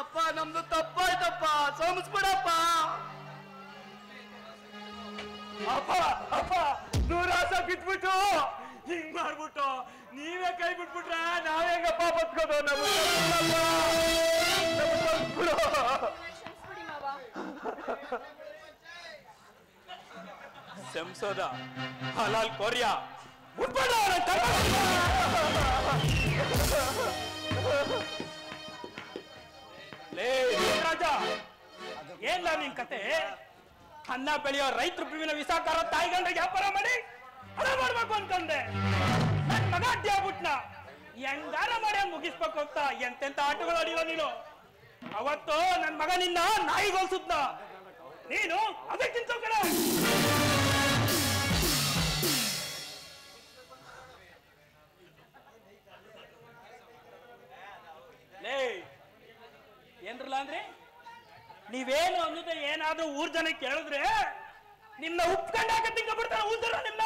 ಅಪ್ಪ ನಮ್ದು ತಪ್ಪಾಯ್ತಪ್ಪ ಸೋಮಿಸ್ಬಿಡಪ್ಪ ಅಪ್ಪ ಅಪ್ಪ ನೂರಾಸ ಬಿಟ್ಬಿಟ್ಟು ಹಿಂಗ್ ಮಾಡ್ಬಿಟ್ಟು ನೀವೇ ಕೈ ಬಿಟ್ಬಿಟ್ರ ನಾವ್ ಹೆಂಗಪ್ಪ ಬದುಕೋದು ನಮ್ಗೆ ಕ್ಷಮಿಸ್ಬಿಡಿ ಮಾವ ಶಂಸೋದ ಹಲಾಲ್ ಕೊರಿಯ ಮುಟ್ಬೇಡ ಅವ್ರನ್ನ ಕರ್ಕೊಂಡು. ಲೇ ರಾಜ ಏನ್ಲ ನಿನ್ ಕತೆ ಅನ್ನ ಬೆಳೆಯೋ ರೈತರು ಭೂಮಿನ ವಿಸಾಕಾರ ತಾಯಿಗಂಡ್ರಿಗೆ ವ್ಯಾಪಾರ ಮಾಡಿ ಹಣ ಮಾಡ್ಬೇಕು ಅಂತಂದೆ ನನ್ ಮಗ ಅಡ್ಡಿ ಆಗ್ಬಿಟ್ನ ಹೆಂಗಾರ ಮಾಡಿ ಅವ್ನ್ ಮುಗಿಸ್ಬೇಕು ಅಂತ ಎಂತೆಂತ ಆಟಗಳು ಆಡಿಯೋ ನೀನು ಅವತ್ತು ನನ್ ಮಗ ನಿನ್ನ ನಾಯಿಗೋಲ್ಸುದ್ನ ನೀನು ಅದಕ್ಕಿಂತ ಕಡೆ ಲೇ ಏನ್ರಲ್ಲ ಅಂದ್ರೆ ನೀವೇನು ಅನ್ನೋದು ಏನಾದ್ರೂ ಊರ್ ಜನ ಕೇಳಿದ್ರೆ ನಿಮ್ನ ಉಪ್ಕೊಂಡು ಹಾಕ ತಿಂಕ ಬಿಡ್ತಾರ ಊದರ ನಿಮ್ನ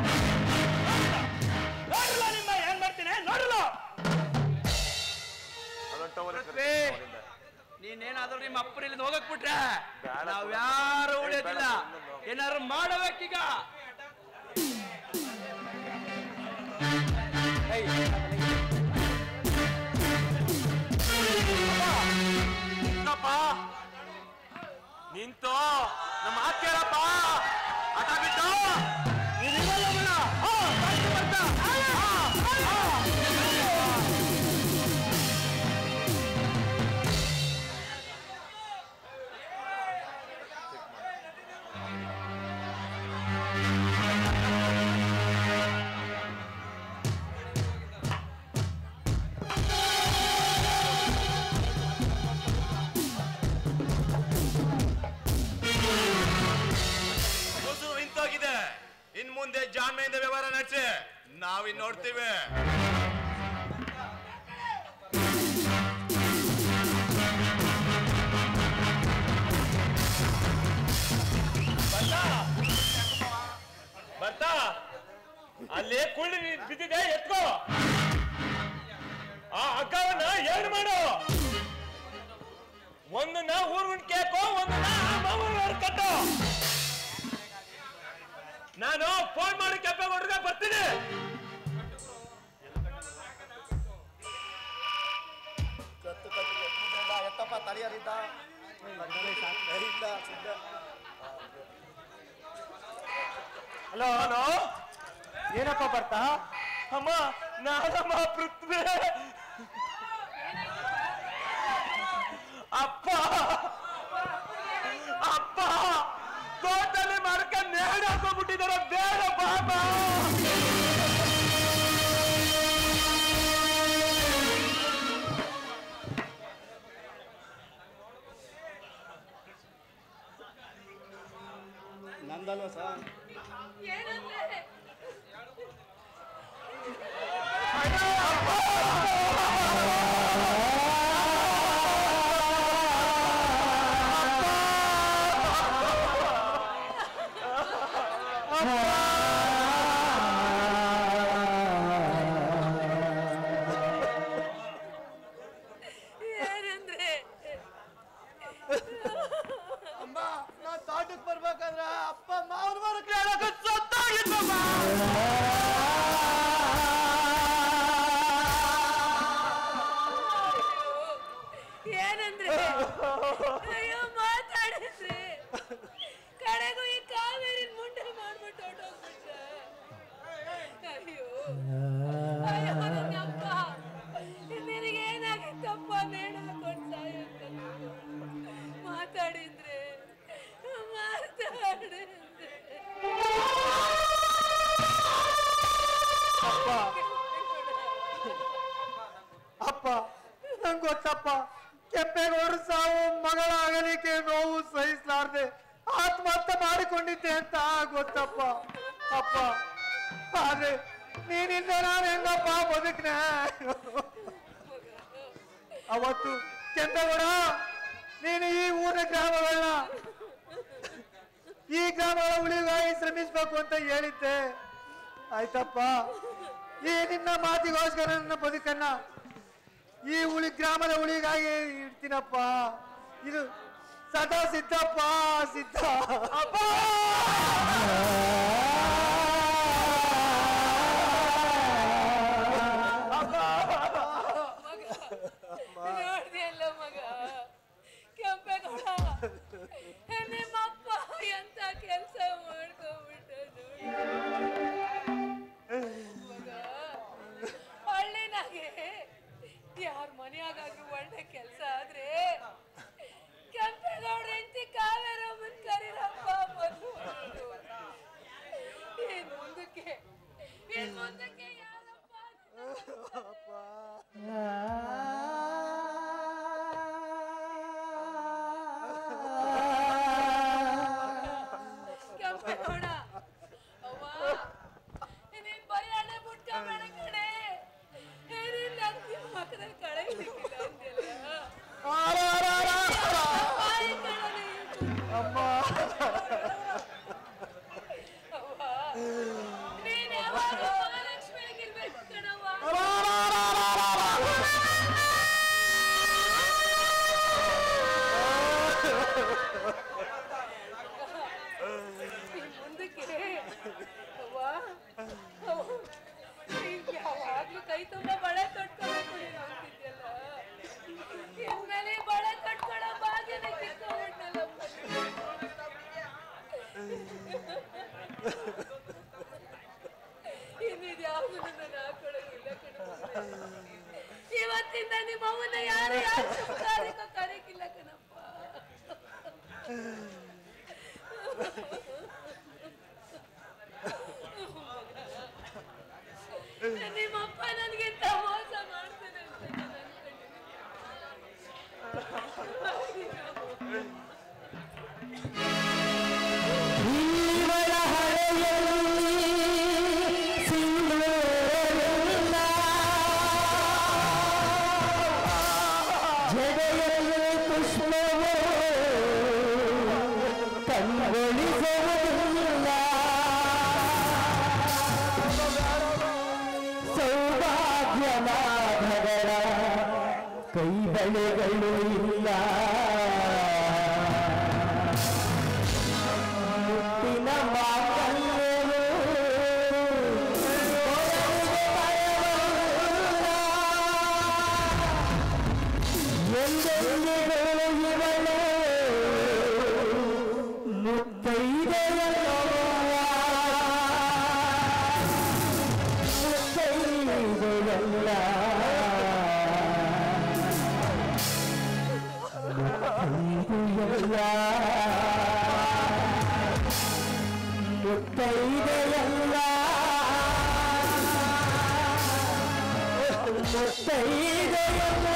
ನೋಡ್ರಲ್ಲ ನಿಮ್ಮ ಏನ್ ಮಾಡ್ತೀನಿ ನೋಡ್ರಲ್ಲ ನೀನೇನಾದ್ರೂ ನಿಮ್ಮ ಅಪ್ಪನ ಇಲ್ಲಿಂದ ಹೋಗಕ್ ಬಿಟ್ರೆ ನಾವ್ ಯಾರು ಉಳಿಯೋದಿಲ್ಲ ಏನಾದ್ರು ಮಾಡಬೇಕೀಗ ನಿಂತಪ್ಪ ನಿಂತು ನಮ್ಮ ಆತ್ಯರಪ್ಪ ಹಠ ಬಿಟ್ಟು ನೀನಿರಲ್ಲ ಬಿಡ. ಆ, ಬರ್ತಾ, ಬರ್ತಾ. ಆ, ಆ. ಹೊಸರು ನಿಂತೋಗಿದೆ ಇನ್ ಮುಂದೆ ಜಾಣ್ಮೆಯಿಂದ ವ್ಯವಹಾರ ನಡೆಸಿ ನಾವಿನ್ ನೋಡ್ತೀವಿ ಬರ್ತಾ ಬರ್ತಾ ಅಲ್ಲಿ ಕುಳ್ಳಿ ಬಿದ್ದಿದೆ ಎತ್ಕೋ ಆ ಹಗ್ಗವನ್ನ ಏನು ಮಾಡು ಒಂದನ್ನ ಊರ್ಗುಂಡ್ ಕೇಕೋ ಒಂದನ್ನ ಮಾಮೂಲು ಕಟ್ಟು ನಾನು ಫೋನ್ ಮಾಡಿ ಕೆಂಪೇಗೌಡ್ರಿಗೆ ಬರ್ತೀನಿ ಕತ್ತು ಕಟ್ಟಿಗೆ ಕೂದಲ ಎತ್ತಪ್ಪ ತಳಿಯರಿದ್ದ ಹಲೋ ಹಲೋ ಏನಪ್ಪ ಬರ್ತಾ ಅಮ್ಮ ನಾನಮ್ಮ ಪೃಥ್ವಿ ಅಪ್ಪ ಅಪ್ಪ ತೋಟದಲ್ಲಿ ಮಾಡ್ಕೊಂಡು ನೇಣ ಹಾಕೊಂಡ್ಬಿಟ್ಟಿದಾರ ಬೇಡ ಪಾಪ ನಂದಲ್ವ ಸರ್ ಏನಂದ್ರೆ ಏನಂದ್ರೆ ಅಮ್ಮ ನಾ ತೋಟಕ್ಕೆ ಬರ್ಬೇಕಾದ್ರೆ ಅಪ್ಪ ಮಾವನ ಮರಕ್ಕೆ ಹೇಳಕ್ಕೆ ಸತ್ತಾಗಿದ್ದಮ್ಮ ಏನಂದ್ರೆ ಅಯ್ಯೋ ಮಾತಾಡಿದ್ರೆ ಕಡೆಗೂ ಈ ಕಾವೇರಿ ಮುಂಡೆ ಮಾಡ್ಬಿಟ್ಟು ಹೊರ್ಟೋಗ್ಬಿಟ್ಟ ಅಯ್ಯೋ ಅಯ್ಯೋ ನನ್ನಪ್ಪ ನಿನಗೇನಾಗಿತ್ತಪ್ಪ ನೇಣ ಹಾಕೊಂಡು ಸಾಯಂತ ಮಾತಾಡಿದ್ರೆ ಮಾತಾಡಿದ್ರೆ ಅಪ್ಪ ನಂಗೆ ಗೊತ್ತಪ್ಪ ಕೆಂಪೇಗೌಡರು ಸಾವು ಮಗಳ ಅಗಲಿಕೆ ನೋವು ಸಹಿಸಲಾರ್ದೆ ಆತ್ಮಹತ್ಯೆ ಮಾಡಿಕೊಂಡಿದ್ದೆ ಅಂತ ಗೊತ್ತಪ್ಪ ಅಪ್ಪ ಆದ್ರೆ ನೀನಿಂದ ನಾನು ಹೆಂಗಪ್ಪ ಬದುಕ್ನೆ ಅವತ್ತು ಕೆಂಪೇಗೌಡ ನೀನು ಈ ಊರ ಗ್ರಾಮಗಳನ್ನ ಈ ಗ್ರಾಮಗಳ ಉಳಿಗಾಗಿ ಶ್ರಮಿಸ್ಬೇಕು ಅಂತ ಹೇಳಿದ್ದೆ ಆಯ್ತಪ್ಪ ಈ ನಿನ್ನ ಮಾತಿಗೋಸ್ಕರ ನನ್ನ ಬದುಕನ್ನ ಈ ಉಳಿ ಗ್ರಾಮದ ಉಳಿಗಾಗಿ ಇಡ್ತೀನಪ್ಪ ಇದು ಸದಾ ಸಿದ್ದಪ್ಪ ಸಿದ್ಧ ಅಪ್ಪ ನೋಡ್ದಿಯಲ್ಲ ಮಗ ಕೆಂಪೇಗೌಡ ನಿಮ್ಮಪ್ಪ ಎಂತ ಕೆಲ್ಸ ಮಾಡ್ಕೊಂಡ್ಬಿಟ್ಟ ಮಗ ಹಳ್ಳಿನಾಗೆ ಯಾರ ಮನೆಯಾಗಾದ್ರೂ ಒಳ್ಳೆ ಕೆಲ್ಸ ಆದ್ರೆ ಕೆಂಪೇಗೌಡ ಹೆಂಡತಿ ಕಾವೇರಮ್ಮನ್ ಕರೀರಪ್ಪ ಬಂದು ಏನ್ ಮುಂದಕ್ಕೆ ಏನ್ ಮುಂದಕ್ಕೆ ಯಾರಪ್ಪ ಕೆಂಪೇಗೌಡ ಅವ್ವ ನೀನ್ ಬರೀ ಹಣೆ ಬಿಟ್ಕೊಂಬೇಡ ಕಣೆ ಏನಿಲ್ಲ ನಿಮ್ ಮಕ್ಕದಲ್ಲಿ ಕಳೆ ಸಿಕ್ಕಿಲ್ಲ ಅಂದ್ಯಲ್ಲ ಬಾಯಿ ಕಣಲೆ ಇದು. ಅವ್ವ, ನೀನ್ ಯಾವಾಗ್ಲೂ ಮಹಾಲಕ್ಷ್ಮಿಯಾಗಿರ್ಬೇಕು ಕಣವ್ವ. ಮುಂದಕ್ಕೆ ಅವ್ವ, ಅವ್ವ, ನೀನ್ ಯಾವಾಗ್ಲೂ ಕೈ ತುಂಬ ಬಳೆ ತೊಟ್ಕೊಬೇಕು ನೀನು ಅಂತಿದ್ಯಲ್ಲ ಇನ್ಮೇಲೆ ಈ ಬಳೆ ಕಟ್ಕೊಳ್ಳೋ ಭಾಗ್ಯನ ಕಿತ್ಕೊಂಡ್ಬಿಟ್ನಲ್ಲಪ್ಪ ಇನ್ನಿದ್ಯಾವ್ದು ನನ್ನ ಹಾಕೊಳಗಿಲ್ಲ ಕಣಪ್ಪ ಇವತ್ತಿಂದ ನಿಮ್ಮ ಅವನ ಯಾರು ಯಾರು ಶುಭಕಾರ್ಯಕ್ಕೂ ಕರೆಯಕ್ಕಿಲ್ಲ ಕಣಪ್ಪ ನಿಮ್ಮಪ್ಪ ನನಗಿಂತ ಮೋಸ ಮಾಡ್ತಾನೆ ಅಂತ ನಾನು ಅನ್ಕೊಂಡಿದ್ದೀನಿ. ಇವಳ ಹಳೆಯಲ್ಲಿ ಸಿಂಧೂರವಿಲ್ಲ ಜಡೆಯಲ್ಲಿ ಪುಷ್ಪವು ಕಂಗೊಳಿಸುವುದಿಲ್ಲ ಸೌಭಾಗ್ಯನಾಭಗಳ ಕೈ ಬಳೆಗಳು ಇಲ್ಲ ಮುತ್ತಿನ ಮಾತಲ್ಲೂ ಕೊರಳಿಗೆ ಭಯವಲ್ಲ. ಎಂದೆಂದಿಗೂ ಇವಳು ಮುತ್ತೈದೆಯಲ್ಲ ಮುತ್ತೈದೆಯಲ್ಲ ಮುತ್ತೈದೆಯಲ್ಲ ಮುತ್ತೈದೆಯಲ್ಲ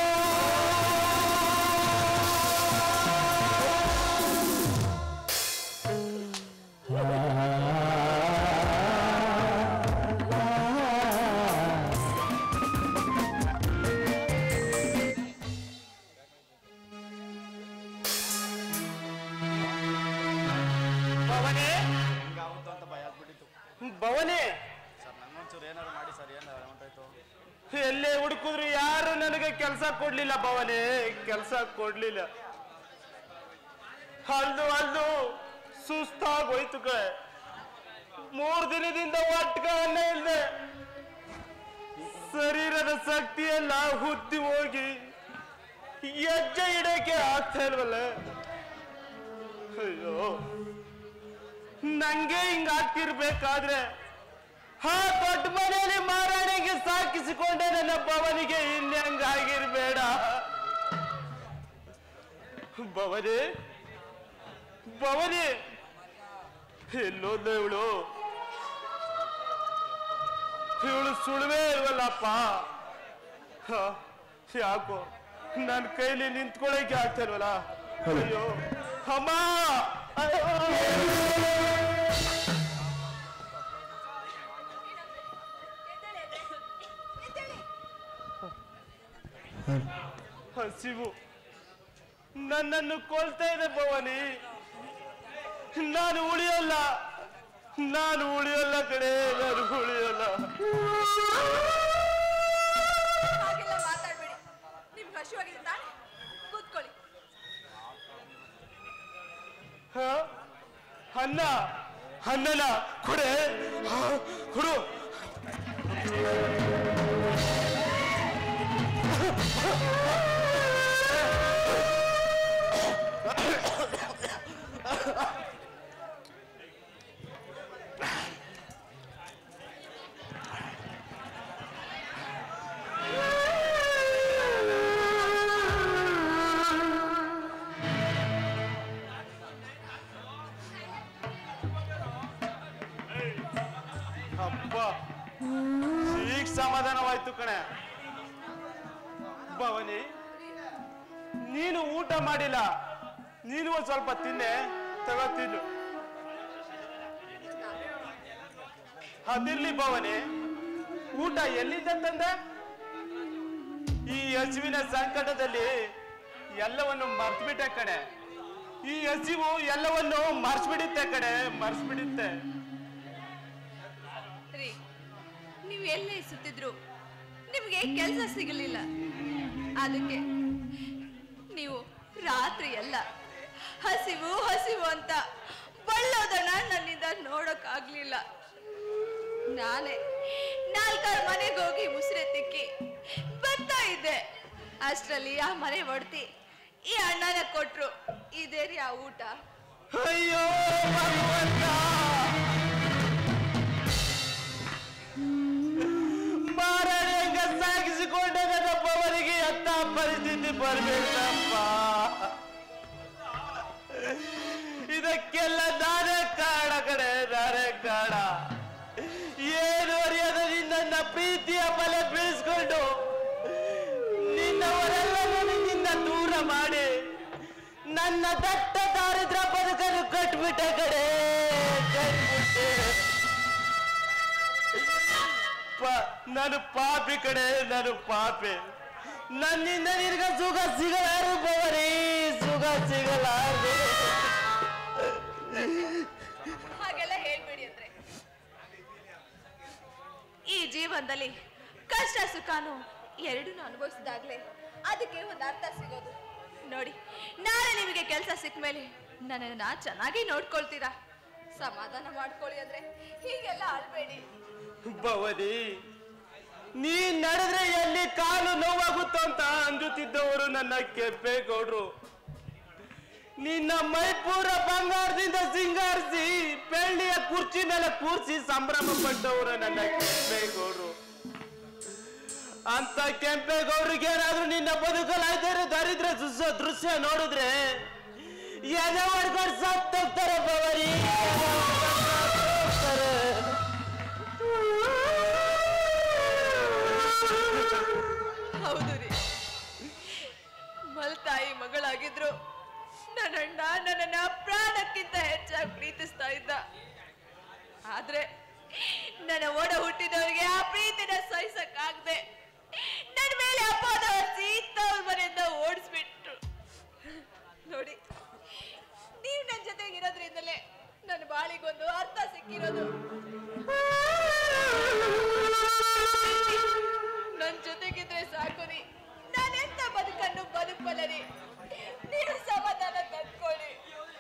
ಭವನೇ ಹಿಂಗಾಗುತ್ತೋ ಅಂತ ಭಯ ಆಗ್ಬಿಟ್ಟಿತ್ತು ಭವನೇ ಸರ್ ನಂಗೊಂಚೂರು ಏನಾರು ಮಾಡಿ ಸರ್ ಏನು ಹೊಂಟಾಯ್ತು ಎಲ್ಲೇ ಹುಡುಕಿದ್ರು ಯಾರು ನನಗೆ ಕೆಲಸ ಕೊಡ್ಲಿಲ್ಲ ಭವನೇ ಕೆಲಸ ಕೊಡ್ಲಿಲ್ಲ ಅಲ್ದು ಅಲ್ದು ಸುಸ್ತಾಗೋಯ್ತು ಕಳೆ ಮೂರ್ ದಿನದಿಂದ ಒಟ್ಕನ್ನ ಇಲ್ದೆ ಶರೀರದ ಶಕ್ತಿ ಎಲ್ಲ ಹುದ್ದಿ ಹೋಗಿ ಹೆಜ್ಜೆ ಇಡಕ್ಕೆ ಆಗ್ತಾ ಇಲ್ವಲ್ಲ ಅಯ್ಯೋ ನಂಗೆ ಹಿಂಗ ಆಗ್ತಿರ್ಬೇಕಾದ್ರೆ ಆ ದೊಡ್ಡ ಮನೆಯಲ್ಲಿ ಮಾರಾಣಿಗೆ ಸಾಕಿಸಿಕೊಂಡೆ ನನ್ನ ಭವನಿಗೆ ಇನ್ನಂಗಾಗಿರ್ಬೇಡ ಭವನಿ ಭವನಿ ಎಲ್ಲೋದ ಇವಳು ಇವಳು ಸುಳುವೇ ಇಲ್ವಲ್ಲಪ್ಪ ಹ, ಯಾಕೋ ನನ್ನ ಕೈಲಿ ನಿಂತ್ಕೊಳ್ಳೋಕೆ ಆಗ್ತಾ ಇಲ್ವಲ್ಲ ಅಯ್ಯೋ ಅಮ್ಮ ಅಯ್ಯೋ ಹಸಿವು ನನ್ನನ್ನು ಕೊಲ್ತಾ ಇದೆ ಭವಾನಿ ನಾನು ಉಳಿಯಲ್ಲ ನಾನು ಉಳಿಯಲ್ಲ ಕಡೆ ನಾನು ಉಳಿಯಲ್ಲ ಹಾಗೆಲ್ಲ ಮಾತಾಡ್ಬೇಡಿ ಅನ್ನ ಅನ್ನನ ಕೊಡೆ ಆ, ಕೊಡು ಅಪ್ಪ ಈಗ ಸಮಾಧಾನವಾಯ್ತು ಕಣೆ ಭವನಿ ನೀನು ಊಟ ಮಾಡಿಲ್ಲ ನೀನು ಒಂದ್ ಸ್ವಲ್ಪ ತಿನ್ನೆ ತಗೋ ತಿನ್ನು ಅದಿರ್ಲಿ ಭವನಿ ಊಟ ಎಲ್ಲಿಂದ ತಂದೆ ಈ ಹಸಿವಿನ ಸಂಕಟದಲ್ಲಿ ಎಲ್ಲವನ್ನು ಮರ್ತ್ಬಿಟ್ಟೆ ಕಣೆ ಈ ಹಸಿವು ಎಲ್ಲವನ್ನು ಮರ್ಸ್ಬಿಡುತ್ತೆ ಕಣೆ ಮರ್ಸ್ಬಿಡುತ್ತೆ ರೀ ನೀವು ಎಲ್ಲೇ ಸುತ್ತಿದ್ರು ನಿಮ್ಗೆ ಕೆಲಸ ಸಿಗಲಿಲ್ಲ ಅದಕ್ಕೆ ನೀವು ರಾತ್ರಿ ಎಲ್ಲ ಹಸಿವು ಹಸಿವು ಅಂತ ಬಳ್ಳೋದನ್ನ ನನ್ನಿಂದ ನೋಡೋಕ್ಕಾಗ್ಲಿಲ್ಲ ನಾನೇ ನಾಲ್ಕಾರು ಮನೆಗೆ ಹೋಗಿ ಮುಸ್ರೆ ತಿಕ್ಕಿ ಬರ್ತಾ ಇದ್ದೆ ಅಷ್ಟರಲ್ಲಿ ಆ ಮನೆ ಒಡ್ತಿ ಈ ಅಣ್ಣನ ಕೊಟ್ರು ಇದೇ ರೀ ಆ ಊಟ ಅಯ್ಯೋ ಭಗವಂತ ಮಾರನೆಂಗ ಸಾಗಿಸಿಕೊಂಡ ನನ್ನಪ್ಪವರಿಗೆ ಎಂತ ಪರಿಸ್ಥಿತಿ ಬರ್ಬೇಕಪ್ಪ ಇದಕ್ಕೆಲ್ಲ ನಾನೇ ಕಾರಣ ಕಡೆ ನಾನೇ ಕಾರಣ ಏನು ಅರಿಯದ ನಿನ್ನ ಪ್ರೀತಿಯ ಬಲೆ ಬೀಳಿಸ್ಕೊಂಡು ನಿನ್ನವರೆಲ್ಲರೂ ನಿನ್ನಿಂದ ದೂರ ಮಾಡಿ ನನ್ನ ದಟ್ಟ ದಾರಿದ್ರ ಬದುಕನ್ನು ಕಟ್ಬಿಟ್ಟೆ ಕಡೆ ಕಟ್ಬಿಟ್ಟೆ ಪ- ನಾನು ಪಾಪಿ ಕಡೆ ನಾನು ಪಾಪಿ ನನ್ನಿಂದ ನಿನಗ ಸುಖ ಸಿಗಲಾರು ಬವರಿ ಸುಖ ಸಿಗಲಾರು ಹಾಗೆಲ್ಲ ಹೇಳ್ಬೇಡಿ ಅಂದ್ರೆ ಈ ಜೀವನದಲ್ಲಿ ಕಷ್ಟ ಸುಖಾನು ಎರಡನ್ನೂ ಅನುಭವಿಸಿದಾಗ್ಲೇ ಅದಕ್ಕೆ ಒಂದು ಅರ್ಥ ಸಿಗೋದು ನೋಡಿ ನಾಳೆ ನಿಮಗೆ ಕೆಲಸ ಸಿಕ್ಕ ಮೇಲೆ ನನ್ನನ್ನ ಚೆನ್ನಾಗಿ ನೋಡ್ಕೊಳ್ತೀರಾ ಸಮಾಧಾನ ಮಾಡ್ಕೊಳ್ಳಿ ಅಂದ್ರೆ ಹೀಗೆಲ್ಲ ಅಳ್ಬೇಡಿ ಭವನಿ ನೀ ನಡೆದ್ರೆ ಎಲ್ಲಿ ಕಾಲು ನೋವಾಗುತ್ತೋ ಅಂತ ಅಂಜುತ್ತಿದ್ದವರು ನನ್ನ ಕೆಂಪೇಗೌಡ್ರು ನಿನ್ನ ಮೈಪೂರ ಬಂಗಾರದಿಂದ ಸಿಂಗಾರಿಸಿ ಬೆಳ್ಳಿಯ ಕುರ್ಚಿ ಮೇಲೆ ಕೂರ್ಸಿ ಸಂಭ್ರಮ ಪಟ್ಟವರು ನನ್ನ ಕೆಂಪೇಗೌಡ್ರು ಅಂತ ಕೆಂಪೇಗೌಡ್ರಿಗೆ ಏನಾದ್ರೂ ನಿನ್ನ ಬದುಕಲಾಯ್ತಾರೆ ದರಿದ್ರ ಸುಸ ದೃಶ್ಯ ನೋಡಿದ್ರೆ ಎದೆ ಹೊಡ್ಕೊಂಡು ಸತ್ತೋಗ್ತಾರೆ ಭವನಿ ಎದೆ ಹೊಡ್ಕೊಂಡು ಸತ್ತೋಗ್ತಾರೆ. ಹೌದು ರೀ ಮಲ್ತಾಯಿ ಮಗಳಾಗಿದ್ರು ನನ್ನಣ್ಣ ನನ್ನನ್ನ ಪ್ರಾಣಕ್ಕಿಂತ ಹೆಚ್ಚಾಗಿ ಪ್ರೀತಿಸ್ತಾ ಇದ್ದ ಆದ್ರೆ ನನ್ನ ಒಡ ಹುಟ್ಟಿದವರಿಗೆ ಆ ಪ್ರೀತಿನ ಸಹಿಸಕ್ಕಾಗದೆ ನನ್ನ ಮೇಲೆ ಅಪವಾದ ಹೊರಿಸಿ ತವ್ರ ಮನೆಯಿಂದ ಓಡಿಸ್ಬಿಟ್ರು ನೋಡಿ ನೀವು ನನ್ನ ಜೊತೆಗೆ ಇರೋದ್ರಿಂದಲೇ ನನ್ನ ಬಾಳಿಗೊಂದು ಅರ್ಥ ಸಿಕ್ಕಿರೋದು ನನ್ ಜೊತೆಗಿದ್ರೆ ಸಾಕು ರೀ ನಾನೆಂತ ಬದುಕನ್ನು ಬದುಕಬಲ್ಲರಿ ನೀವು ಸಮಾಧಾನ ತಂದ್ಕೊಳ್ಳಿ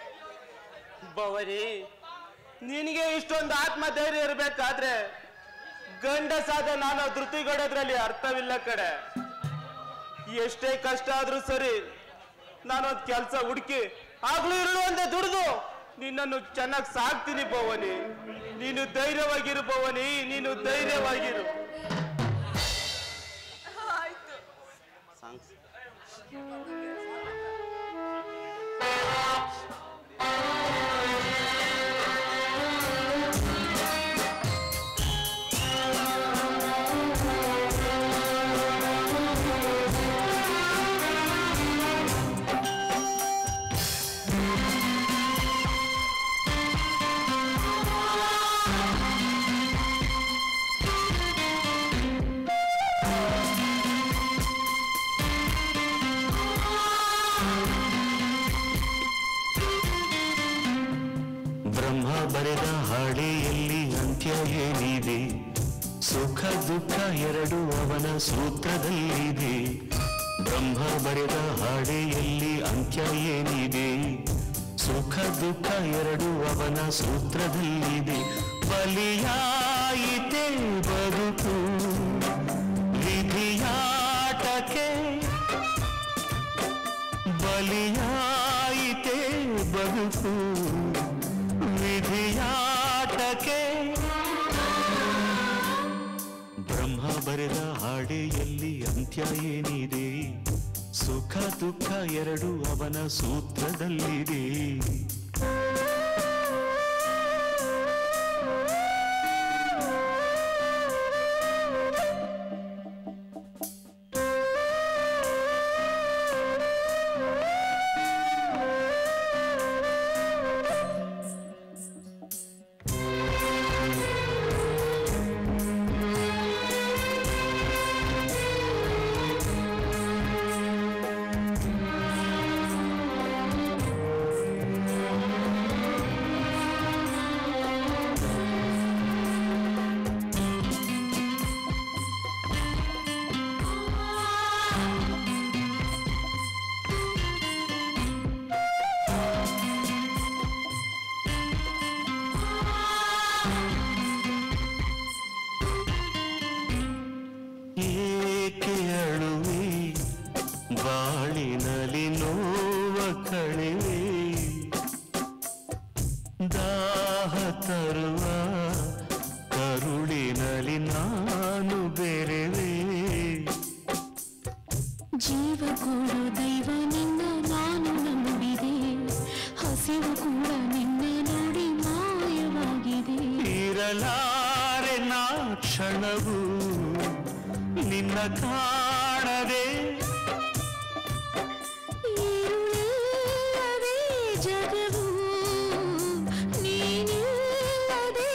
ಭವನಿ ನಿನಗೆ ಇಷ್ಟೊಂದು ಆತ್ಮಧೈರ್ಯ ಇರಬೇಕಾದ್ರೆ ಗಂಡಸಾದ ನಾನು ಧೃತಿಗೊಡೋದ್ರಲ್ಲಿ ಅರ್ಥವಿಲ್ಲ ಕಡೆ ಎಷ್ಟೇ ಕಷ್ಟ ಆದ್ರೂ ಸರಿ ನಾನೊಂದು ಕೆಲಸ ಹುಡುಕಿ ಆಗ್ಲೂ ಇರಲು ಒಂದೇ ದುಡಿದು ನಿನ್ನನ್ನು ಚೆನ್ನಾಗಿ ಸಾಕ್ತೀನಿ ಭವನಿ ನೀನು ಧೈರ್ಯವಾಗಿರು ಭವನಿ ನೀನು ಧೈರ್ಯವಾಗಿರು ಆಯ್ತು ಬ್ರಹ್ಮ ಬರೆದ ಹಾಡೆಯಲ್ಲಿ ಅಂತ್ಯ ಏನಿದೆ ಸುಖ ದುಃಖ ಎರಡು ಅವನ ಸೂತ್ರದಲ್ಲಿದೆ ಬ್ರಹ್ಮ ಬರೆದ ಹಾಡೆಯಲ್ಲಿ ಅಂತ್ಯ ಏನಿದೆ ಸುಖ ದುಃಖ ಎರಡು ಅವನ ಸೂತ್ರದಲ್ಲಿದೆ ಬಲಿಯಾಯಿತೆ ಬದುಕು ವಿಧಿಯಾಟಕ್ಕೆ ಬಲಿಯಾಯಿತೆ ಬದುಕು ವಿಧಿಯಾಟಕ್ಕೆ ಬ್ರಹ್ಮ ಬರೆದ ಹಾಡೆಯಲ್ಲಿ ಅಂತ್ಯ ಏನಿದೆ ಸುಖ ದುಃಖ ಎರಡು ಅವನ ಸೂತ್ರದಲ್ಲಿದೆ ಏಕೆ ಅಳುವೆ ಬಾಳಿನಲ್ಲಿ ನೋವ ಕಳೆವೆ ದಾಹ ತರುವ ಕರುಳಿನಲ್ಲಿ ನಾನು ಬೆರೆವೆ ಜೀವ ಕೂಡ ದೈವ ನಿನ್ನ ನಾನು ನಂಬಿದೆ ಹಸಿವು ಕೂಡ ನಿನ್ನ ನೋಡಿ ಮಾಯವಾಗಿದೆ ಇರಲಾರೆ ನಾ ಕ್ಷಣವು ನಿನ್ನ ಕಾಣದೆ ഇരുളില്ലവേ ജഗവൂ നീനില്ലവേ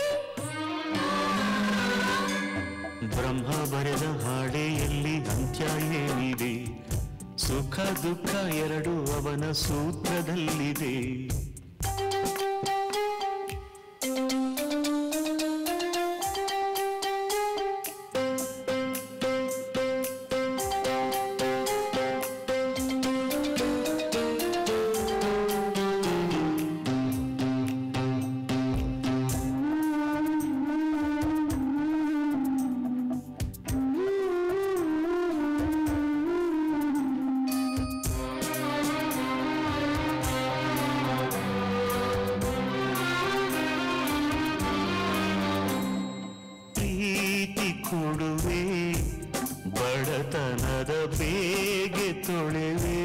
ಬ್ರಹ್ಮ ಬರೆದ ಹಾಡೆಯಲ್ಲಿ ಅಂತ್ಯ ಏನಿದೆ ಸುಖ ದುಃಖ ಎರಡು ಅವನ ಸೂತ್ರದಲ್ಲಿದೆ ಪ್ರೀತಿ ಕೊಡುವೆ ಬಡತನದ ಬೇಗೆ ತೊಳೆವೆ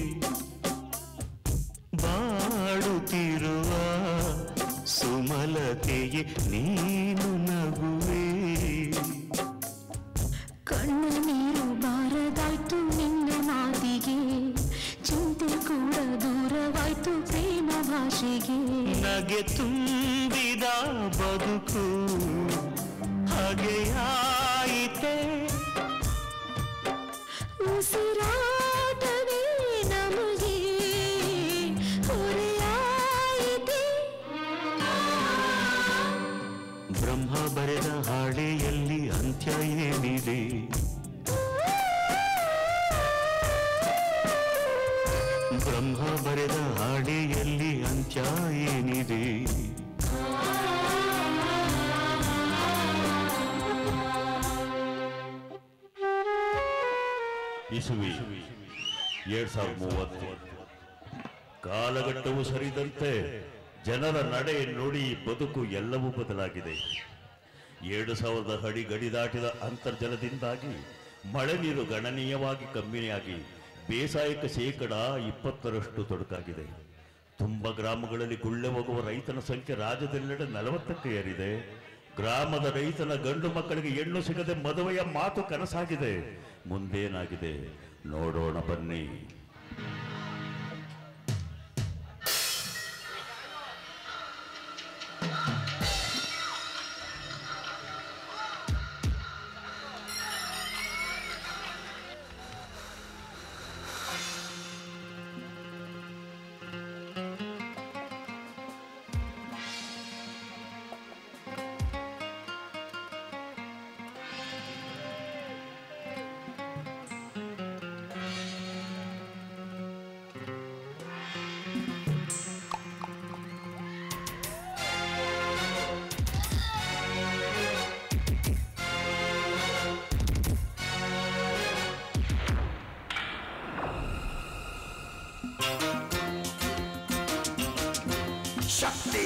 ಬಾಡುತ್ತಿರುವ ಸುಮಲತೆಗೆ ನೀನು ನಗುವೆ ಕಣ್ಣ ನೀರು ಬಾರದಾಯ್ತು ನಿನ್ನ ಮಾತಿಗೆ ಚಿಂತೆ ಕೂಡ ದೂರವಾಯ್ತು ಪ್ರೇಮ ಭಾಷೆಗೆ ನಗೆ ತುಂಬಿದ ಬದುಕು ಹಾಗೆಯಾಯಿತೆ ಉಸಿರಾಟವೇ ನಮಗೆ ಹೊರೆಯಾಯಿತೆ ಬ್ರಹ್ಮ ಬರೆದ ಹಾಡೆಯಲ್ಲಿ ಅಂತ್ಯ ಏನಿದೆ ಬ್ರಹ್ಮ ಬರೆದ ಹಾಡೆಯಲ್ಲಿ ಅಂತ್ಯ ಏನಿದೆ ಇಸುವಿ ಎರಡ್ ಸಾವಿರದ ಮೂವತ್ತು ಕಾಲಘಟ್ಟವು ಸರಿದಂತೆ ಜನರ ನಡೆ ನುಡಿ ಬದುಕು ಎಲ್ಲವೂ ಬದಲಾಗಿದೆ ಎರಡು ಸಾವಿರದ ಅಡಿ ಗಡಿ ದಾಟಿದ ಅಂತರ್ಜಲದಿಂದಾಗಿ ಮಳೆ ನೀರು ಗಣನೀಯವಾಗಿ ಕಮ್ಮಿಯಾಗಿ ಬೇಸಾಯಕ್ಕೆ ಶೇಕಡ ಇಪ್ಪತ್ತರಷ್ಟು ತೊಡಕಾಗಿದೆ ತುಂಬ ಗ್ರಾಮಗಳಲ್ಲಿ ಗುಳ್ಳೆ ಹೋಗುವ ರೈತನ ಸಂಖ್ಯೆ ರಾಜ್ಯದೆಲ್ಲೆಡೆ ನಲವತ್ತಕ್ಕೆ ಏರಿದೆ ಗ್ರಾಮದ ರೈತನ ಗಂಡು ಮಕ್ಕಳಿಗೆ ಹೆಣ್ಣು ಸಿಗದೆ ಮದುವೆಯ ಮಾತು ಕನಸಾಗಿದೆ ಮುಂದೇನಾಗಿದೆ ನೋಡೋಣ ಬನ್ನಿ ಶಕ್ತಿ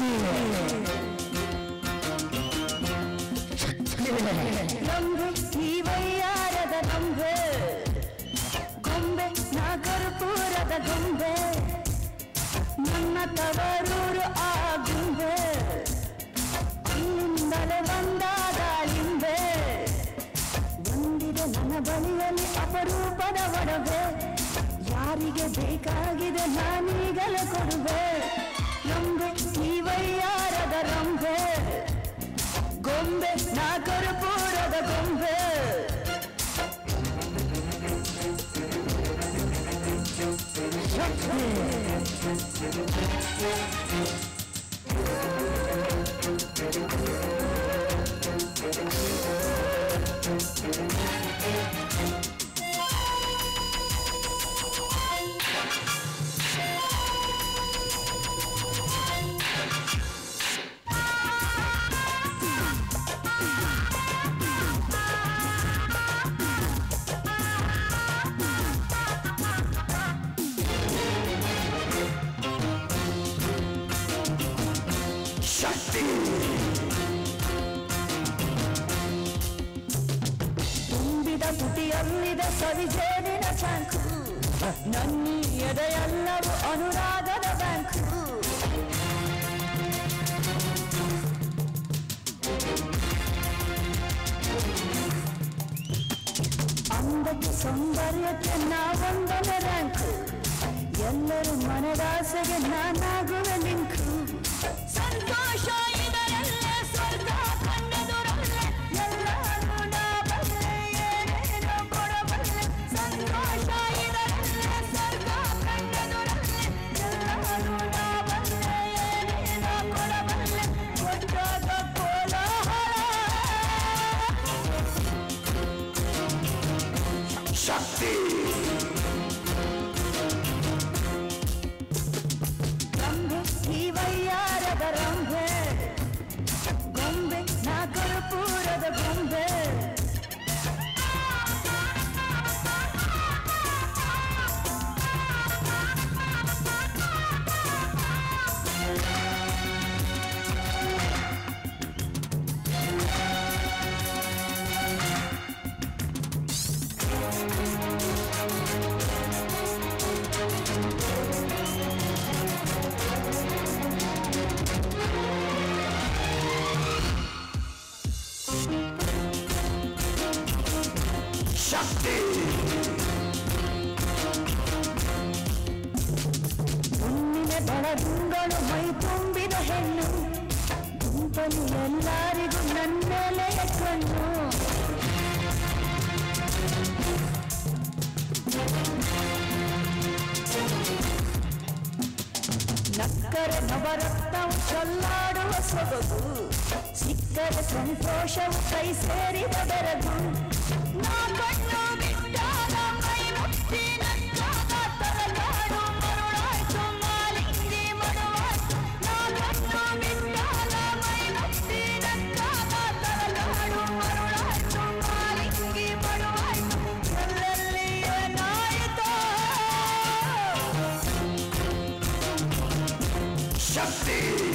ನಂಬೆ ಈ ವೈಯಾರದ ನಂಬೆ ಗೊಂಬೆ ನಾ ಕರ್ಪೂರದ ಗೊಂಬೆ ನನ್ನ ತವರೂರು ಆ ಗುಂಬೆ ಅಲ್ಲಿಂದಲೇ ಬಂದ ದಾಳಿಂಬೆ ಬಂದಿದೆ ನನ್ನ ಬಳಿಯಲ್ಲಿ ಅಪರೂಪದ ಒಡವೆ ಯಾರಿಗೆ ಬೇಕಾಗಿದೆ ನಾನೀಗಲೇ ಕೊಡುವೆ ರಂಬೆ ಈ ವೈಯಾರದ ರಂಬೆ ಗೊಂಬೆ ನಾ ಕರ್ಪೂರದ ಗೊಂಬೆ ಶಕ್ತಿ ತುಂಬಿದ ಪುಟಿಯಲ್ಲಿದ ಸವಿಜೇನಿನ ಚಾಂಕು ನನ್ನಿ ಎದೆಯೆಲ್ಲವೂ ಅನುರಾಗದ ಬ್ಯಾಂಕು ಅಂದಕ್ಕೆ ಸೌಂದರ್ಯಕ್ಕೆ ನಾವೊಂದನೇ ರ್ಯಾಂಕು ಎಲ್ಲರೂ ಮನದಾಸೆಗೆ ನಾನಾಗುವೆ ಲಿಂಕು ಸಂತೋಷ ಇದರಲ್ಲೇ ಸ್ವರ್ಗ ಕಂಡದುರಲ್ಲೇ ಎಲ್ಲರೂ ನಾ ಬಲ್ಲೆ ಏನೇನೋ ಕೊಡಬಲ್ಲೆ ಸಂತೋಷ ಇದರಲ್ಲೇ ಸ್ವರ್ಗ ಕಂಡದುರಲ್ಲೇ ಎಲ್ಲರೂ ನಾ ಬಲ್ಲೆ ಏನೇನೋ ಕೊಡಬಲ್ಲೆ ಒಟ್ಟಾಗ ಕೋಲಾಹಲ ಶಕ್ತಿ ರಂಭೆ ಈ ವೈಯಾರದ ರಂಭೆ ಗೊಂಬೆ ನಾ ಕರ್ಪೂರದ ಗೊಂಬೆ ಶಕ್ತಿ ಹುಣ್ಣಿಮೆ ಬೆಳದಿಂಗಳು ಮೈ ತುಂಬಿದ ಹೆಣ್ಣು ಗುಂಪಲು ಎಲ್ಲರಿಗೂ ನನ್ಮೇಲೆ ಕಣ್ಣು ನಕ್ಕರೆ ನವರತ್ನವು ಚಲ್ಲಾಡುವ ಸೊಬಗು ಸಿಕ್ಕರೆ ಸಂತೋಷವು ಕೈ ಸೇರಿದ ಬೆರಗು ನಾ ಕಣ್ಣು ಬಿಟ್ಟಾಗ ಮೈ ಮುಟ್ಟಿ ನಕ್ಕಾಗ ತಲೆನಾಡು ಮರುಳಾಯ್ತು ಮಾಲಿಂಗಿ ಮಡುವಾಯ್ತು ನಾ ಕಣ್ಣು ಬಿಟ್ಟಾಗ ಮೈ ಮುಟ್ಟಿ ನಕ್ಕಾಗ ತಲೆನಾಡು ಮರುಳಾಯ್ತು ಮಾಲಿಂಗಿ ಮಡುವಾಯ್ತು ಎಲ್ಲೆಲ್ಲಿ ಏನಾಯಿತೋ ಶಕ್ತಿ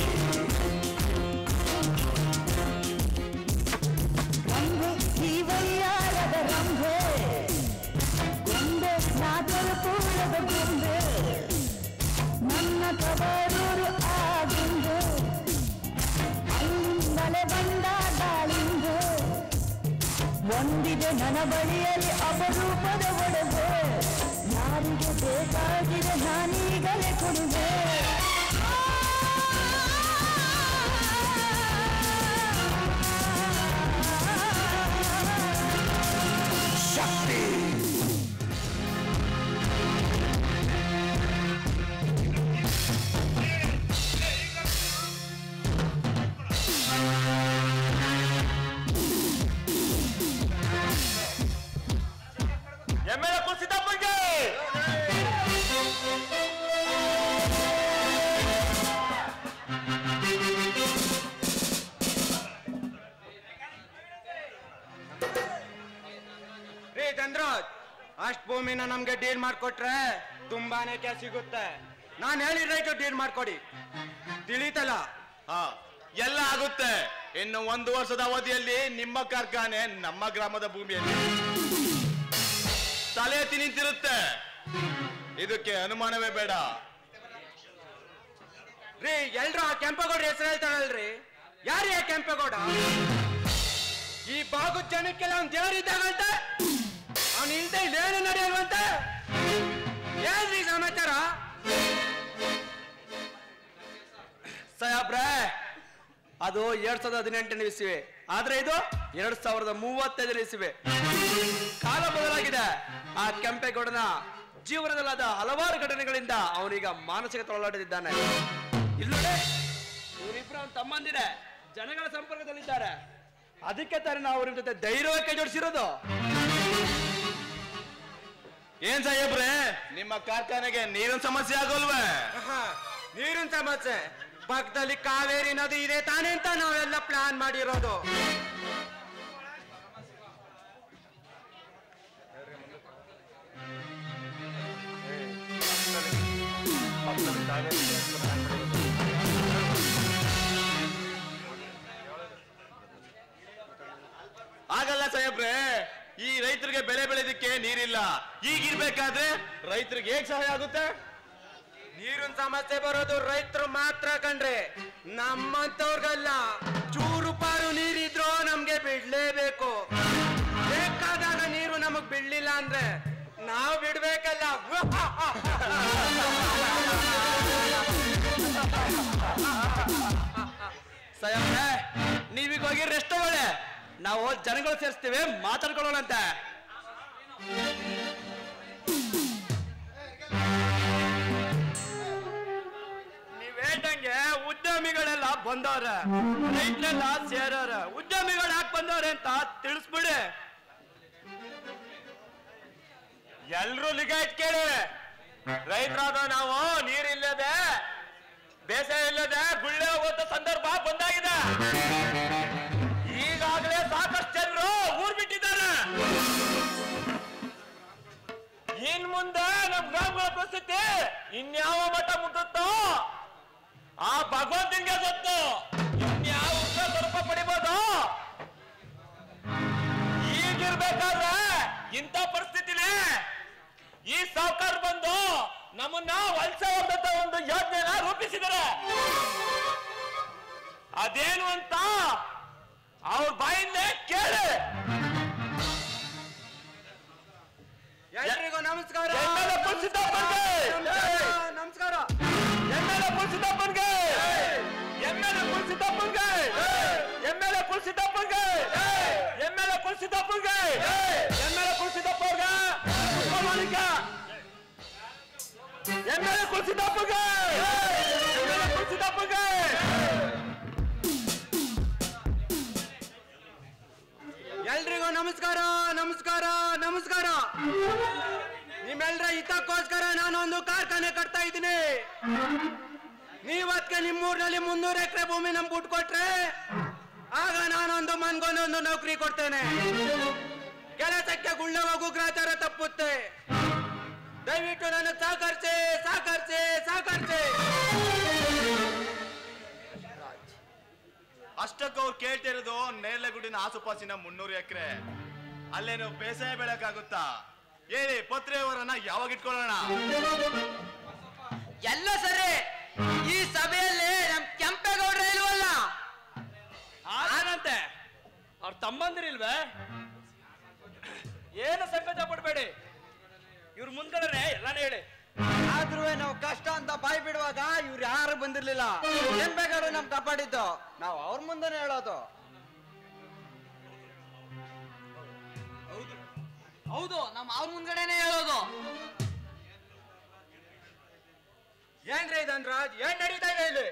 ರಂಭೆ ಈ ವೈಯಾರದ ರಂಭೆ ಗೊಂಬೆ ನಾಗರ ಪೂರದ ಗೊಂಬೆ ನನ್ನ ಕಬರೂರು ಆ ಗೊಂಬೆ ಅಲ್ಲಿಂದಲೇ ಬಂದ ದಾಳಿಂಬೆ ಒಂದಿದೆ ನನ್ನ ಬಳಿಯಲ್ಲಿ ಅಪರೂಪದ ಒಡವೆ ಯಾರಿಗೆ ಬೇಕಾಗಿದೆ ನಾನೀಗಲೇ ಕೊಡುವೆ ಶಕ್ತಿ ಎಮ್ಮೆಲೆ ಕುಸಿತಪ್ಪಂಗೆ ರೀ ಚಂದ್ರೋತ್ ಅಷ್ಟ್ ಭೂಮಿನ ನಮ್ಗೆ ಡೀಲ್ ಮಾಡ್ಕೊಟ್ರೆ ತುಂಬಾನೇ ಕ್ಯಾಶ್ ಸಿಗುತ್ತೆ ನಾನು ಹೇಳಿದ ರೈಟ್ ಡೀಲ್ ಮಾಡ್ಕೊಡಿ ತಿಳಿತಲ್ಲ ಹಾ ಎಲ್ಲ ಆಗುತ್ತೆ ಇನ್ನು ಒಂದು ವರ್ಷದ ಅವಧಿಯಲ್ಲಿ ನಿಮ್ಮ ಕಾರ್ಖಾನೆ ನಮ್ಮ ಗ್ರಾಮದ ಭೂಮಿಯಲ್ಲಿ ತಲೆ ಎತ್ತಿ ನಿಂತಿರುತ್ತೆ ಇದಕ್ಕೆ ಅನುಮಾನವೇ ಬೇಡ ರೀ ಎಲ್ರು ಆ ಕೆಂಪೇಗೌಡ ಹೆಸರು ಹೇಳ್ತಾರಲ್ರಿ ಯಾರು ಆ ಕೆಂಪೇಗೌಡ ಈ ಭಾಗದ ಜನಕ್ಕೆಲ್ಲ ಅವ್ನ್ ದೇವರಿದ್ದಾಗಂತ ಅವ್ನು ಇಲ್ದೆ ಇಲ್ಲೇನು ನಡೆಯಲ್ವಂತ ಏನ್ರಿ ಸಮಾಚಾರ ಸಾಹೇಬ್ರೆ ಅದು ಎರಡ್ ಸಾವಿರದ ಹದಿನೆಂಟನೇ ಇಸ್ವಿ ಆದ್ರೆ ಇದು ಎರಡ್ ಸಾವಿರದ ಮೂವತ್ತೈದನೇ ಇಸ್ವಿ ಕಾಲ ಬದಲಾಗಿದೆ ಆ ಕೆಂಪೇಗೌಡನ ಜೀವನದಲ್ಲಾದ ಹಲವಾರು ಘಟನೆಗಳಿಂದ ಅವನೀಗ ಮಾನಸಿಕ ತೊಳಲಾಟದಿದ್ದಾನೆ ಇಲ್ಲೋಡೆ ಇವರಿಬ್ರು ಅವನ ತಮ್ಮಂದಿರೆ ಜನಗಳ ಸಂಪರ್ಕದಲ್ಲಿದ್ದಾರೆ ಅದಕ್ಕೆ ತಾನೇ ನಾವು ಅವ್ರ ಜೊತೆ ಧೈರ್ಯವಾಗಿ ಕೈ ಜೋಡಿಸಿರೋದು ಏನ್ ಸಾಹೇಬ್ರೆ ನಿಮ್ಮ ಕಾರ್ಖಾನೆಗೆ ನೀರಿನ ಸಮಸ್ಯೆ ಆಗೋಲ್ವೇ ಆಹಾ, ನೀರಿನ ಸಮಸ್ಯೆ ಪಕ್ಕದಲ್ಲಿ ಕಾವೇರಿ ನದಿ ಇದೆ ತಾನೇ ಅಂತ ನಾವೆಲ್ಲ ಪ್ಲಾನ್ ಮಾಡಿರೋದು ಆಗಲ್ಲ ಸಾಹೇಬ್ರೆ ಈ ರೈತರಿಗೆ ಬೆಳೆ ಬೆಳೆದಕ್ಕೆ ನೀರಿಲ್ಲ ಈಗಿರ್ಬೇಕಾದ್ರೆ ರೈತರಿಗೆ ಹೇಗ್ ಸಹಾಯ ಆಗುತ್ತೆ ನೀರಿನ ಸಮಸ್ಯೆ ಬರೋದು ರೈತರು ಮಾತ್ರ ಕಂಡ್ರೆ ನಮ್ಮಂತವ್ರಿಗಲ್ಲ ಚೂರು ಪಾರು ನೀರಿದ್ರು ನಮ್ಗೆ ಬಿಡ್ಲೇಬೇಕು ಬೇಕಾದಾಗ ನೀರು ನಮಗ್ ಬಿಡ್ಲಿಲ್ಲ ಅಂದ್ರೆ ನಾವು ಬಿಡ್ಬೇಕಲ್ಲ ಸಾಹೇಬ್ರೆ ನೀವೀಗ ಹೋಗಿ ರೆಸ್ಟ್ ತಗೊಳ್ಳಿ ನಾವು ಜನಗಳು ಸೇರಿಸ್ತೀವಿ ಮಾತಾಡ್ಕೊಳ್ಳೋಣಂತೆ ನೀವ್ ಹೇಳ್ದಂಗೆ ಉದ್ಯಮಿಗಳೆಲ್ಲ ಬಂದವ್ರೆ ರೈತರೆಲ್ಲ ಸೇರವ್ರೆ ಉದ್ಯಮಿಗಳು ಯಾಕೆ ಬಂದವ್ರೆ ಅಂತ ತಿಳಿಸ್ಬಿಡಿ ಎಲ್ರೂ ಲಿಗಾಯ್ತ್ ಕೇಳಿ ರೈತರಾದ ನಾವು ನೀರಿಲ್ಲದೆ ಬೇಸಾಯ ಇಲ್ಲದೆ ಗುಳ್ಳೆ ಹೋಗುವಂತ ಸಂದರ್ಭ ಬಂದಾಗಿದೆ ಈಗಾಗಲೇ ಸಾಕಷ್ಟು ಜನರು ಊರ್ ಬಿಟ್ಟಿದ್ದಾರೆ ಇನ್ ಮುಂದೆ ನಮ್ ಗ್ರಾಮಗಳ ಪರಿಸ್ಥಿತಿ ಇನ್ಯಾವ ಮಠ ಮುಟ್ಟುತ್ತೋ ಆ ಭಗವಂತನಿಗೆ ಗೊತ್ತು ಇನ್ಯಾವ ಉತ್ತರ ಸ್ವರೂಪ ಪಡಿಬೋದು ಈಗಿರ್ಬೇಕಾದ್ರೆ ಇಂಥ ಪರಿಸ್ಥಿತಿಲಿ ಈ ಸಾವುಕಾರ ಬಂದು ನಮ್ಮನ್ನ ವಲಸೆ ಹೋದಂತ ಒಂದು ಯೋಜನೆನ ರೂಪಿಸಿದ್ದಾರೆ ಅದೇನು ಅಂತ ಅವ್ರ ಬಾಯಿಂದಲೇ ಕೇಳಿ ಎಲ್ರಿಗೂ ನಮಸ್ಕಾರ ಎಮ್ಮೆಲೆ ಪುಲ್ಸಿದ್ದಪ್ಪನ್ಗೆ! ನಮಸ್ಕಾರ ಎಮ್ಮೆಲೆ ಪುಲ್ಸಿದ್ದಪ್ಪನ್ಗೆ ಎಮ್ಮೆಲೆ ಪುಲ್ಸಿದ್ದಪ್ಪನ್ಗೆ ಎಮ್ಮೆಲೆ ಪುಲ್ಸಿದ್ದಪ್ಪನ್ಗೆ ಎಮ್ಮೆಲೆ ಪುಲ್ಸಿದ್ದಪ್ಪನ್ಗೆ ಎಮ್ಮೆಲೆ ಪುಲ್ಸಿದ್ದಪ್ಪವ್ಗ ಪ್ರಾಮಾಣಿಕ ಎಮ್ಮೆಲೆ ಪುಲ್ಸಿದ್ದಪ್ಪನ್ಗೆ ಎಮ್ಮೆಲೆ ಪುಲ್ಸಿದ್ದಪ್ಪನ್ಗೆ ಎಲ್ರಿಗೂ ನಮಸ್ಕಾರ ನಮಸ್ಕಾರ ನಮಸ್ಕಾರ ನಿಮ್ಮೆಲ್ಲರ ಹಿತಕ್ಕೋಸ್ಕರ ನಾನು ಒಂದು ಕಾರ್ಖಾನೆ ಕಟ್ತಾ ಇದ್ದೀನಿ ನೀವತ್ಗೆ ನಿಮ್ಮೂರಿನಲ್ಲಿ ಮುನ್ನೂರು ಎಕರೆ ಭೂಮಿ ನಮ್ ಬಿಟ್ಟು ಕೊಟ್ರೆ ಆಗ ನಾನೊಂದು ಮನ್ಗೊಂದೊಂದು ನೌಕರಿ ಕೊಡ್ತೇನೆ ಕೆಲಸಕ್ಕೆ ಗುಳ್ಳ ಹೋಗು ಗ್ರಾಚಾರ ತಪ್ಪುತ್ತೆ ದಯವಿಟ್ಟು ನನ್ನ ಸಹಕರಿಸಿ ಸಹಕರಿಸಿ ಸಹಕರಿಸಿ ಅಷ್ಟಕ್ಕೂ ಅವ್ರು ಕೇಳ್ತಾ ಇರೋದು ನೇರ್ಲೆಗುಡಿನ ಆಸುಪಾಸಿನ ಮುನ್ನೂರು ಎಕರೆ ಅಲ್ಲೇನು ಬೇಸಾಯ ಬೆಳಕಾಗುತ್ತಾ ಹೇಳಿ ಪತ್ರಿಯವರನ್ನ ಯಾವಾಗ ಇಟ್ಕೊಳ್ಳೋಣ ಎಲ್ಲ ಸರಿ ಈ ಸಭೆಯಲ್ಲಿ ನಮ್ ಕೆಂಪೇಗೌಡ್ರ ಇಲ್ವಲ್ಲ ಆನಂತೆ ಅವ್ರ ತಮ್ಮಂದಿರಿಲ್ವೇ ಏನು ಸಂಕೋಚ ಪಡ್ಬೇಡಿ ಇವ್ರ ಮುಂದ್ಗಡೆ ಎಲ್ಲಾನು ಹೇಳಿ ಆದ್ರೂ ನಾವು ಕಷ್ಟ ಅಂತ ಬಾಯಿ ಬಿಡುವಾಗ ಇವ್ರು ಯಾರು ಬಂದಿರ್ಲಿಲ್ಲ ಕೆಂಪೇಗೌಡರು ನಮ್ ಕಾಪಾಡಿದ್ದು ನಾವು ಅವ್ರ ಮುಂದೆನೆ ಹೇಳೋದು ಹೌದು ನಮ್ಮ ಅವ್ರ ಮುಂದ್ಗಡೆನೆ ಹೇಳೋದು ಏನ್ರಿ ಧನ್ರಾಜ್ ಏನ್ ನಡೀತಾ ಇದೆ ಇಲ್ಲಿ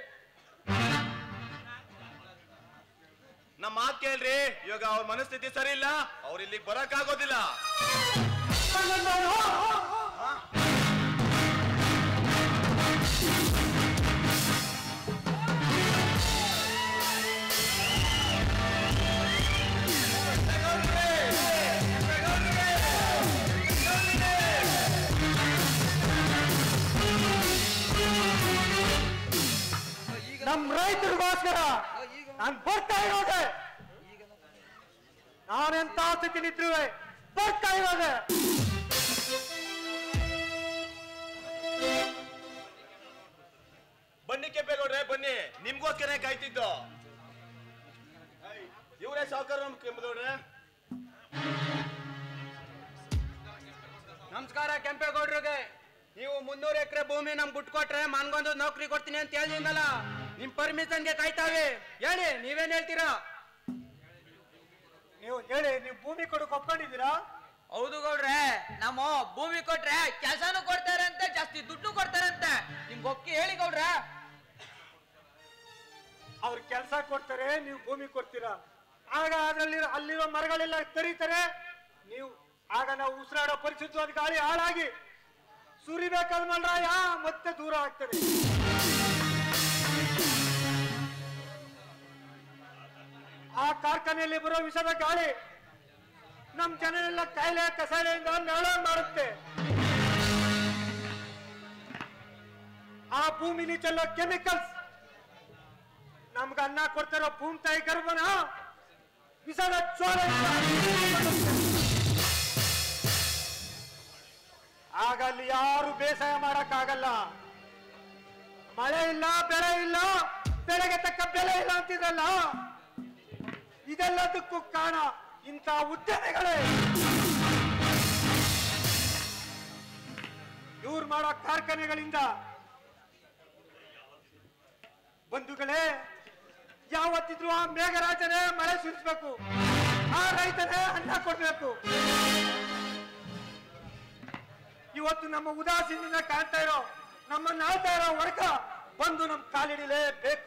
ನಮ್ಮ ಮಾತ್ ಕೇಳ್ರಿ ಇವಾಗ ಅವ್ರ ಮನಸ್ಥಿತಿ ಸರಿ ಇಲ್ಲ ಅವ್ರ ಇಲ್ಲಿಗೆ ಬರಕ್ ಆಗೋದಿಲ್ಲ ಠಠಠಠ ನಮ್ ರೈತರಿಗೋಸ್ಕರ ನಾನ್ ಬರ್ತಾ ಇರೋದೆ ನಾನೆಂತ ಸ್ಥಿತಿಲಿದ್ರು ಬರ್ತಾ ಇರೋದೆ ಬನ್ನಿ ಕೆಂಪೇಗೌಡ್ರೆ ಬನ್ನಿ ನಿಮ್ಗೋಸ್ಕರ ಕಾಯ್ತಿದ್ದು ಇವರೇ ಸಾವುಕಾರ ನಮ್ ಕೆಂಪೇಗೌಡ್ರೆ ನಮಸ್ಕಾರ ಕೆಂಪೇಗೌಡ್ರಿಗೆ ನೀವು ಮುನ್ನೂರು ಎಕರೆ ಭೂಮಿ ನಮ್ಗೆ ಬಿಟ್ಕೊಟ್ರೆ ಮನ್ಗೊಂದು ನೌಕರಿ ಕೊಡ್ತೀನಿ ಅಂತ ಹೇಳಿದ್ನಲ್ಲ ನಿಮ್ ಪರ್ಮಿಷನ್ಗೆ ಕಾಯ್ತಾವೆ ಹೇಳಿ ನೀವೇನ್ ಹೇಳ್ತೀರಾ ನೀವು ಹೇಳಿ ನೀವು ಭೂಮಿ ಕೊಡಕ್ ಒಪ್ಕೊಂಡಿದ್ದೀರಾ ಹೌದು ಗೌಡ್ರೆ ನಮ್ಮ ಭೂಮಿ ಕೊಟ್ರೆ ಕೆಲಸನೂ ಕೊಡ್ತಾರಂತೆ ಜಾಸ್ತಿ ದುಡ್ಡು ಕೊಡ್ತಾರಂತೆ ನಿಮ್ಗೆ ಒಕ್ಕಿ ಹೇಳಿ ಗೌಡ್ರೆ ಅವ್ರ ಕೆಲಸ ಕೊಡ್ತಾರೆ ನೀವು ಭೂಮಿ ಕೊಡ್ತೀರಾ ಆಗ ಅದ್ರಲ್ಲಿ ಅಲ್ಲಿರೋ ಮರಗಳೆಲ್ಲ ತೆರೀತಾರೆ ನೀವು ಆಗ ನಾವು ಉಸಿರಾಡೋ ಪರಿಶುದ್ಧವಾದ ಗಾಳಿ ಹಾಳಾಗಿ ಸುರಿಬೇಕಾದ ಮಲ್ರಾಯ ಮತ್ತೆ ದೂರ ಆಗ್ತದೆ ಆ ಕಾರ್ಖಾನೆಯಲ್ಲಿ ಬರೋ ವಿಷದ ಗಾಳಿ ನಮ್ ಜನರೆಲ್ಲ ಕಾಯಿಲೆ ಕಸಾಲೆಯಿಂದ ನಾಳ ಮಾಡುತ್ತೆ ಆ ಭೂಮಿಲಿ ಚೆಲ್ಲೋ ಕೆಮಿಕಲ್ಸ್ ನಮ್ಗೆ ಅನ್ನ ಕೊಡ್ತಾರೋ ಭೂಮಿ ತಾಯಿ ಗರ್ಭನ ವಿಷದ ಜ್ವಾಲ ಆಗ ಅಲ್ಲಿ ಯಾರು ಬೇಸಾಯ ಮಾಡಕ್ಕಾಗಲ್ಲ ಮಳೆ ಇಲ್ಲ ಬೆಳೆ ಇಲ್ಲ ಬೆಳೆಗೆ ತಕ್ಕ ಬೆಲೆ ಇಲ್ಲ ಅಂತಿದ್ರಲ್ಲ ಇದೆಲ್ಲದಕ್ಕೂ ಕಾರಣ ಇಂಥ ಉದ್ಯಮಿಗಳೇ ಇವ್ರು ಮಾಡೋ ಕಾರ್ಖಾನೆಗಳಿಂದ ಬಂಧುಗಳೇ ಯಾವತ್ತಿದ್ರು ಆ ಮೇಘರಾಜನೇ ಮಳೆ ಸುರಿಸ್ಬೇಕು ಆ ರೈತನೇ ಅನ್ನ ಕೊಡ್ಬೇಕು ಇವತ್ತು ನಮ್ಮ ಉದಾಸೀನದಿಂದ ಕಾಣ್ತಾ ಇರೋ ನಮ್ಮನ್ನ ಆಳ್ತಾ ಇರೋ ವರ್ಗ ಬಂದು ನಮ್ ಕಾಲಿಡಲೇಬೇಕು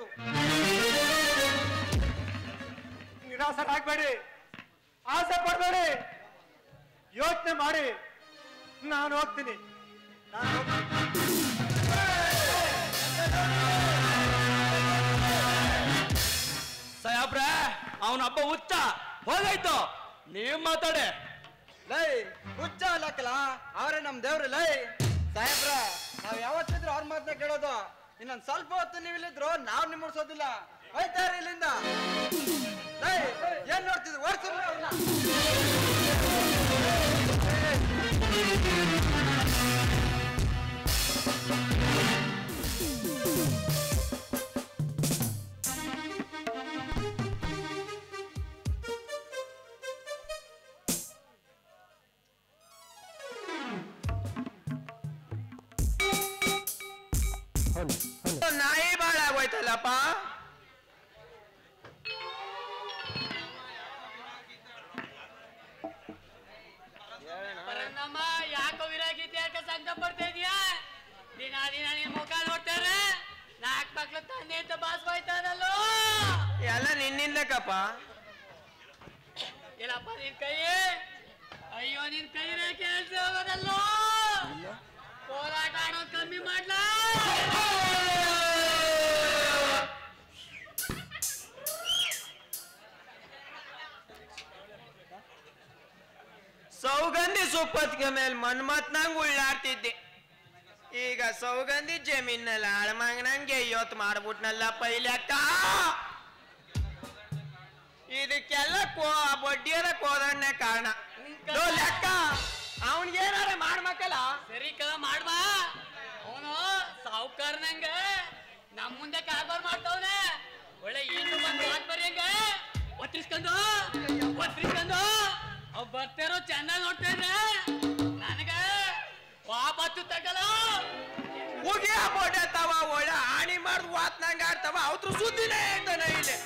ನಿರಾಸರಾಗ್ಬೇಡಿ ಆಸೆ ಪಡ್ಬೇಡಿ ಯೋಚನೆ ಮಾಡಿ ನಾನು ಹೋಗ್ತೀನಿ ನಾನು ಹೋಗ್ತೀನಿ ಸಾಹೇಬ್ರ ಅವನ ಹಬ್ಬ ಹುಚ್ಚ ಹೋಗಾಯ್ತು ನೀವ್ ಮಾತಾಡೆ ಲೈ ಹುಚ್ಚ ಅಲ್ಲಕ್ಕಲ್ಲ ಅವರೇ ನಮ್ ದೇವ್ರು ಲೈ ಸಾಹೇಬ್ರ ನಾವ್ ಯಾವತ್ತಿದ್ರು ಅವ್ರ ಮಾತನ್ನ ಕೇಳೋದು ಇನ್ನೊಂದ್ ಸ್ವಲ್ಪ ಹೊತ್ತು ನೀವು ಇಲ್ಲಿದ್ರು ನಾವ್ ನಿಮ್ ಉಡ್ಸೋದಿಲ್ಲ ಹೋಯ್ತಾರ ಇಲ್ಲಿಂದ ಲೈ ಏನ್ ನೋಡ್ತಿದ್ರು ಓಡ್ಸಿರ್ಲಿ ಅವ್ರನ್ನ ನಾಯಿ ಬಾಳ ಆಗೋಯ್ತಲ್ಲಪ್ಪ ಪರನ್ನಮ್ಮ ಯಾಕೋ ವಿರಾಗಿದ್ದೆ ಯಾಕೆ ಸಂಕಟ ಪಡ್ತಾ ಇದೀಯಾ ದಿನ ದಿನ ನಿನ್ ಮುಖ ನೋಡ್ತಾರೆ ನಾಲ್ಕು ಮಕ್ಳು ತಂದೆ ಅಂತ ಬಾಸ್ ಹೋಯ್ತಾನಲ್ಲೋ ಎಲ್ಲ ನಿನ್ನಿಂದಕ್ಕಪ್ಪ ಇಲ್ಲಪ್ಪ ನಿನ್ ಕೈ ಅಯ್ಯೋ ನಿನ್ ಕೈ ಕೆಲಸ ಹೋಗೋದಲ್ಲೋ ಹೋರಾಟ ಆಡೋದ್ ಕಮ್ಮಿ ಮಾಡ್ಲಾ ಸೌಗಂಧಿ ಸುಪ್ಪತ್ಗೆ ಮೇಲೆ ಮನ್ಮತ್ನಂಗ್ ಉಳ್ಳಾಡ್ತಿದ್ದೆ ಈಗ ಸೌಗಂಧಿ ಜಮೀನಲ್ಲಿ ಆಳ್ಮಂಗ್ನಂಗೆ ಇವತ್ತು ಮಾಡ್ಬಿಟ್ನಲ್ಲ ಪೈಲಕ್ಕ ಇದಕ್ಕೆಲ್ಲ ಕೋ ಬಡ್ಡಿಯರ ಕೋದಣ್ಣೆ ಕಾರಣ ಲೋ ಲೆಕ್ಕ ಅವನ್ಗೇನಾರ ಮಾಡ್ಬೇಕಲ್ಲ ಸರಿ ಕಲ ಮಾಡ್ಬಾ ಅವನು ಸಾವುಕಾರನಂಗ ನಮ್ ಮುಂದೆ ಕಾರ್ಬಾರ್ ಮಾಡ್ತಾವನೆ ಒಳ್ಳೆ ಏನು ಬಂದು ಮಾತ್ ಬರೆಯಂಗ ಒತ್ತಿಸ್ಕೊಂಡು ಒತ್ತಿಸ್ಕೊಂಡು ಅವ್ ಬರ್ತಾರೋ ಚೆನ್ನಾಗಿ ನೋಡ್ತಾ ಇದ್ರೆ ನನಗ ವಾಪತ್ತು ತಗಲ ಹೋಗಿ ಆ ಬೋಟೆ ತವ ಒಳ್ಳೆ ಆಣಿ ಮಾಡ್ದು ವಾತ್ನಂಗ ಆಡ್ತವ ಅವ್ರ ಸುದ್ದಿನೇ ಇದ್ದಾನೆ ಇಲ್ಲಿ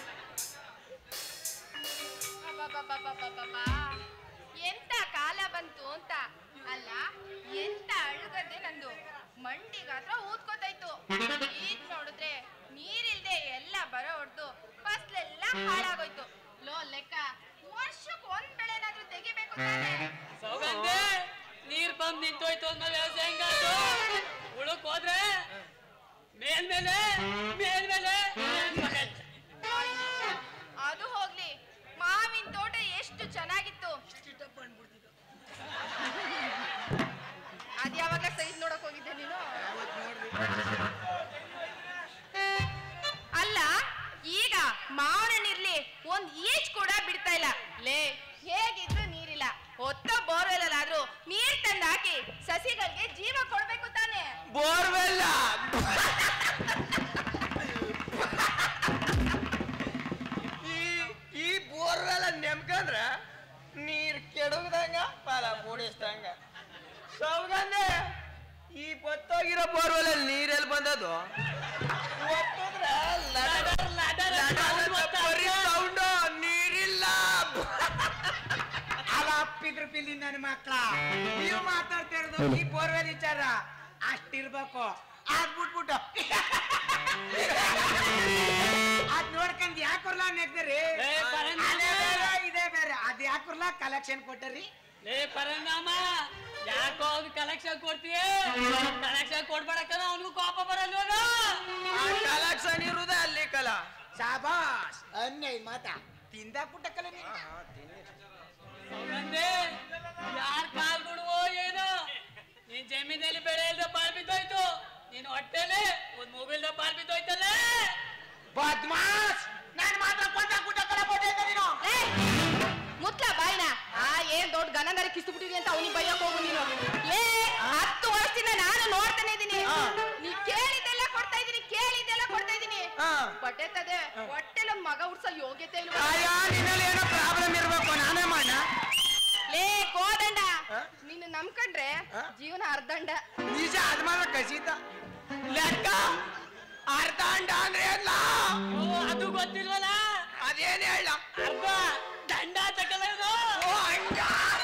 ಅಬ್ಬಬ್ಬಬ್ಬಬ್ಬಬ್ಬಬ್ಬ. ಎಂತ ಕಾಲ ಬಂತು ಅಂತ ಅಲ್ಲ ಎಂತ ಅಳುಗದೆ ನಂದು ಮಂಡಿಗಾತ್ರ ಊದ್ಕೋತಾಯ್ತು ಈಗ ನೋಡಿದ್ರೆ ನೀರಿಲ್ದೆ ಎಲ್ಲ ಬರ ಹೊಡ್ದು ಫಸ್ಲೆಲ್ಲ ಹಾಳಾಗೋಯ್ತು ಲೋ ಲೆಕ್ಕ ವರ್ಷಕ್ಕೆ ಒಂದ್ ಬೆಳೆನಾದ್ರೂ ತೆಗಿಬೇಕು ತಾನೇ ಸೌಗಂಧೆ ನೀರ್ ಬಂದ್ ನಿಂತೋಯ್ತು ಅಂದ್ಮೇಲೆ ವ್ಯವಸಾಯ ಹೆಂಗಾಯ್ತು ಉಳಕ್ ಹೋದ್ರೆ ಮೇಲ್ಮೇಲೆ ಮೇಲ್ಮೇಲೆ ಮೇಲ್ಮೇಲೆ. ಅದು ಹೋಗ್ಲಿ ಮಾವಿನ ತೋಟ ಎಷ್ಟು ಚೆನ್ನಾಗಿತ್ತು ಅದ್ ಯಾವಾಗ ಸೈಜ್ ನೋಡಕ್ ಹೋಗಿದ್ದೆ ನೀನು ಅಲ್ಲ ಮೋಟ್ರ್ ಬಿಲ್ ನನ್ನ ಮಕ್ಳ ನೀವು ಮಾತಾಡ್ತಾ ಇರೋದು ಈ ಬೋರ್ವೆಲ್ ವಿಚಾರ ಅಷ್ಟಿರ್ಬೇಕು ಅದ್ ಬಿಟ್ಬಿಟ್ಟು ಅದ್ ನೋಡ್ಕೊಂಡ್ ಯಾಕುರ್ಲ ನೆಗ್ದ್ರಿ ಏ, ಪರಂದಾಮ. ಅದೇ ಬೇರೆ ಇದೇ ಬೇರೆ ಅದ್ ಯಾಕುರ್ಲ ಕಲೆಕ್ಷನ್ ಕೊಟ್ಟರಿ ಲೇ ಪರಂದಾಮ ಯಾಕೋ ಅವ್ನು ಕಲೆಕ್ಷನ್ ಕೊಡ್ತೀಯ ಕಲೆಕ್ಷನ್ ಕೊಡ್ಬೇಡಕ್ಕಲ್ಲ ಅವನಿಗೂ ಕೋಪ ಬರಲ್ವಾಗ ಕಲೆಕ್ಷನ್ ಇರುದೇ ಅಲ್ಲಿ ಕಲ ಶಾಬಾಸ್ ಅನ್ನೈ ಮಾತಾ ತಿಂದಾಕ್ಬಿಟ್ಟಕ್ಕಲ್ಲ ನೀನು ಸೌಗಂಧಿ ಯಾರ್ ಕಾಲ್ ಬಿಡುವೋ ಏನೋ ನಿನ್ ಜಮೀನಲ್ಲಿ ಬೆಳೆ ಇಲ್ದ ಬಾಳ್ ಬಿದ್ದೋಯ್ತು ನೀನ್ ಹೊಟ್ಟೆಲೆ ಒಂದ್ ಮೊಬೈಲ್ ಬಾಳ್ ಬಿದ್ದೋಯ್ತಲ್ಲ ಬದ್ಮಾಸ್ ನಾನು ಮಾತ್ರ ಕೊಂದಾಕ್ಬಿಟ್ಟಕ್ಕಲ್ಲ ಬೋಟೆ ನೀನು ಮುತ್ಲ ಬಾಯ್ನ ಆ ಏನ್ ದೊಡ್ಡ ಗನಂಗರ ಕಿಸ್ಬಿಟ್ಟಿದಿ ಅಂತ ಅವನಿಗೆ ಬೈಯಕ್ ಹೋಗು ನೀನು ಏ ಹತ್ತು ವರ್ಷದಿಂದ ನಾನು ನೋಡ್ತಾನೆ ಇದೀನಿ ನೀ ಕೇಳಿದ್ದೆಲ್ಲ ಕೊಡ್ತಾ ಇದೀನಿ ಕೇಳಿದ್ದೆಲ್ಲ ಕೊಡ್ತಾ ಇದೀನಿ ಬಟ್ಟೆ ತದೆ ಹೊಟ್ಟೆಲ ಮಗ ಉಡ್ಸೋ ಯೋಗ್ಯತೆ ಇಲ್ವಾ ಅಯ್ಯ ನಿನ್ನಲ್ಲಿ ಏನೋ ಪ್ರಾಬ್ಲಮ್ ಇರ್ಬೇಕು ನಾನೇ ಮಾಡ ಲೇ ಕೋದಂಡ ನಿನ್ನ ನಂಬ್ಕೊಂಡ್ರೆ ಜೀವನ ಅರ್ಧಂಡ ನಿಜ ಅದ್ ಮಾತ್ರ ಕಸಿತ ಲೆಕ್ಕ ಅರ್ಧಾಂಡ ಅಂದ್ರೆ ಎಲ್ಲ ಓ, ಅದು ಗೊತ್ತಿಲ್ವಲ್ಲ ಅದೇನ್ ಹೇಳ ಅರ್ಧ ದಂಡ ತಕಲ್ಲ ಇದು ಓ ಹಂಗ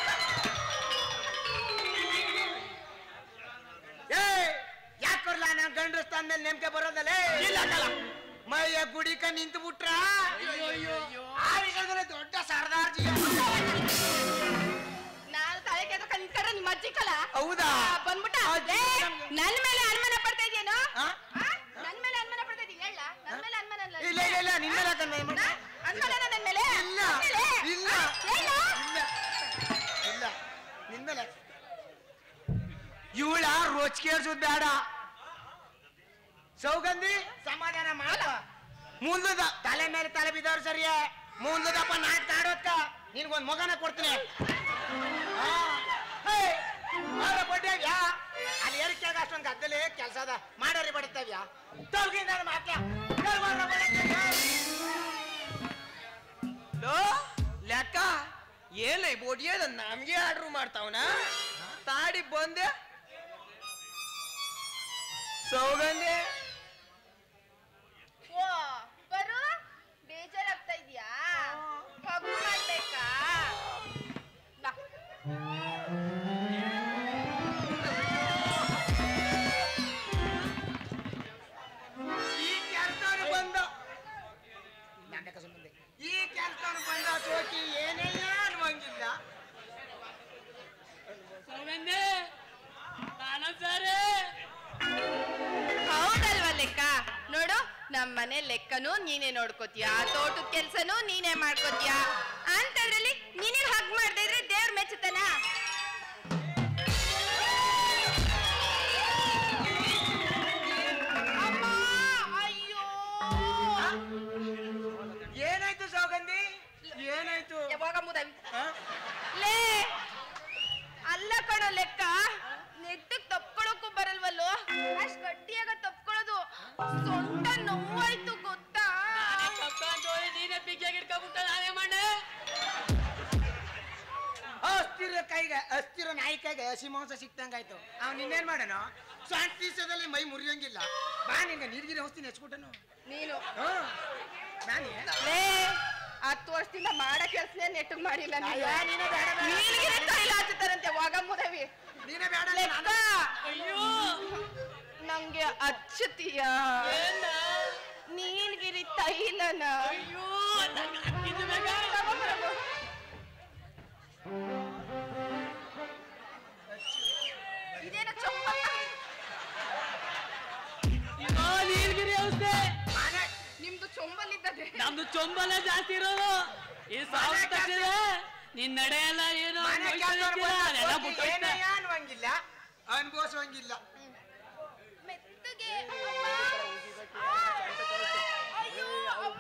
ಏ ಯಾಕೊರ್ಲ ನಾನು ಗಂಡ್ರ ಸ್ಥಾನದಲ್ಲಿ ನೆಮ್ಕೆ ಬರೋದಲ್ಲೇ ಇಲ್ಲ ಕಲ ಮೈಯ ಗುಡಿಕ ನಿಂತು ಬಿಟ್ರ ಆ ವಿಷಯದಲ್ಲಿ ದೊಡ್ಡ ಸರ್ದಾರ್ ಜಿ ನಾನು ತಲೆ ಕೆದಕ ನಿಂತ್ಕೊಂಡ್ರೆ ನಿಮ್ಮ ಅಜ್ಜಿ ಕಲ ಹೌದಾ? ಆ, ಬಂದ್ಬಿಟ್ಟ ಅಜ್ಜಿ ಏ, ನಮ್ಗೆ- ನನ್ ಮೇಲೆ ಅನುಮಾನ ಪಡ್ತಾ ಇದೆಯೇನೋ ಆ? ನನ್ ಮೇಲೆ ಅನುಮಾನ ಪಡ್ತಾ ಇದೀನಿ ಹೇಳ ನನ್ ಮೇಲೆ ಅನುಮಾನ ಅಲ್ಲ ಇಲ್ಲ ಇಲ್ಲ ಇಲ್ಲ ನಿನ್ನ ಮೇಲೆ ಹಾಕಂಡ ಏನ್ ಮಾಡ್ತಿ? ಅನುಮಾನ ನನ್ ಮೇಲೆ ಇಲ್ಲ ನನ್ ಮೇಲೆ? ಇಲ್ಲ ಆ, ಹೇಳು. ಇಲ್ಲ ಇಲ್ಲ ನಿನ್ಮೇಲೆ ಇವಳ ರೋಚಿಗೆ ಏರ್ಸೋದ್ ಬೇಡ ಸೌಗಂಧಿ ಸಮಾಧಾನ ಮಾಡ ಮುಂದದ ತಲೆ ಮೇಲೆ ತಲೆ ಬಿದ್ದವ್ರು ಸರಿಯೇ ಮುಂದದಪ್ಪ ನಾಟಕ ಆಡೋದ್ಕ ನಿನ್ಗೊಂದ್ ಮಗನ ಕೊಡ್ತೀನಿ ಆ, ಹೇ, ಮಾಡ ಕೊಟ್ಟ್ಯಾವ್ಯಾ ಅಲ್ಲಿ ಏರಿಕೆಯಾಗ ಅಷ್ಟೊಂದು ಗದ್ದಲೆ ಕೆಲಸ ಅದ ಮಾಡೋರಿ ಬಡಿತಾವ್ಯಾ ತೊಲ್ಗಿ ನಾನು ಮಾತ್ಯ ಲೋ ಲೆಕ್ಕ ಏನ ಒಡಿಯೋದ ನಮ್ಗೆ ಆರ್ಡರ್ ಮಾಡ್ತಾವನ ತಾಡಿ ಬಂದೆ ಸೌಗಂಧಿ ಓ ಬರು ಬೇಜಾರಾಗ್ತಾ ಇದೀಯಾ ಹಬ್ಬ ಮಾಡ್ಬೇಕಾ ಬಾ ಈ ಕೆಲಸದವ್ರು ಬಂದ ನಾಟಕ ಸಂಬಂಧ ಈ ಕೆಲಸದವ್ರು ಬಂದ ಸೋಕಿ ಏನೇನ ಅನ್ನುವಂಗಿಲ್ಲ ಸೌಗಂಧಿ ನಾನು ಸಾರೇ ಹೌದಲ್ವಾ ಲೆಕ್ಕ ನೋಡು ನಮ್ಮ ಮನೆ ಲೆಕ್ಕನು ನೀನೇ ನೋಡ್ಕೋತೀಯ ತೋಟದ ಕೆಲ್ಸನೂ ನೀನೇ ಮಾಡ್ಕೋತೀಯ ಅಂತದ್ರಲ್ಲಿ ನೀನೇ ಹಗ್ ಮಾಡ್ದೆ ಇದ್ರೆ ದೇವ್ರ ಮೆಚ್ಚುತ್ತಾನ ಅಮ್ಮ, ಅಯ್ಯೋ ಏನಾಯ್ತು ಸೌಗಂಧಿ ಏನಾಯ್ತು ಯಾವಾಗ ಮುದವಿ ಲೇ ಅಲ್ಲ ಕಣೋ ಲೆಕ್ಕ ನೆಟ್ಟಗ್ ತಪ್ಕೊಳಕ್ಕೂ ಬರಲ್ವಲ್ಲೋ ಅಷ್ಟ್ ಗಟ್ಟಿಯಾಗ ತಪ್ಕೊಳ್ಳೋದು ಸೊಂಟ ನೋವಾಯ್ತು ಗೊತ್ತಾ ಪಕ್ಕ ಅಂತೋಳಿ ನೀನೇ ಬಿಗ್ಗಿಯಾಗಿ ಇಟ್ಕೊಂಡ್ಬಿಟ್ಟ ನಾನೇ ಮಾಡೆ ಅಸ್ಥಿರ ಕೈಗೆ ಅಸ್ಥಿರ ನಾಯಿ ಕೈಗೆ ಹಸಿ ಮಾಂಸ ಸಿಕ್ತಂಗಾಯ್ತು ಅವ್ನು ಇನ್ನೇನ್ ಮಾಡೋನು ಸ್ವಂತ ದಿವಸದಲ್ಲಿ ಮೈ ಮುರಿಯಂಗಿಲ್ಲ ಬಾ ನಿಂಗೆ ನೀರ್ಗಿರಿ ಔಷಧಿ ಹೆಚ್ಬಿಟ್ಟನು ನೀನು ನಾನೇ ಲೇ ಹತ್ತು ವರ್ಷದಿಂದ ಮಾಡ ಕೆಲ್ಸನೇ ನೆಟ್ಟಗ್ ಮಾಡಿಲ್ಲ ನೀನು. ಅಯ್ಯೋ, ನೀನೇ ಬೇಡ ಬೇಡ. ನೀಲ್ಗಿರಿ ತೈಲ ಹಚ್ಚುತ್ತಾರಂತೆ ವಾಗ ಮುದವಿ ನೀನೇ ಬೇಡ ಲೆಕ್ಕ ಅಯ್ಯೋ ನಂಗೆ ಹಚ್ಚುತ್ತೀಯ ಏನ ನೀಲ್ಗಿರಿ ತೈಲನ ಅಯ್ಯೋ ನಂಗ್ ಅಕ್ಕಿದು ಬೇಕಾ? ತಗೊಂಬರಮ್ಮ. ಇದೇನೋ ಚೊಂಬಲ್ಲ ಇಗೋ ನೀಲಗಿರಿ ಔಷಧಿ ನಿಮ್ದು ಚೊಂಬಲ್ಲಿದ್ದದೆ ನಮ್ದು ಚೊಂಬಲ ಜಾಸ್ತಿ ಇರೋದು ಈ ಸಾವಿರ ತಕ್ಷಣ ನಿನ್ ನಡೆ ಎಲ್ಲ ಏನು ಮನೆ ನೋಯ್ತಾ ಕೆಲ್ಸದವ್ರು ಇರ್ತೀರ, ಬಂದ ಅದೆಲ್ಲ ಸೋಕಿ ಬಿಟ್ಟೋಯ್ತೆ. ಏನಯ್ಯ ಅನ್ನುವಂಗಿಲ್ಲ ಅನ್ಭವಿಸುವಂಗಿಲ್ಲ ಮೆತ್ತಗೆ ಅಮ್ಮ. ಆ, ಅಯ್ಯೋ ಅಮ್ಮ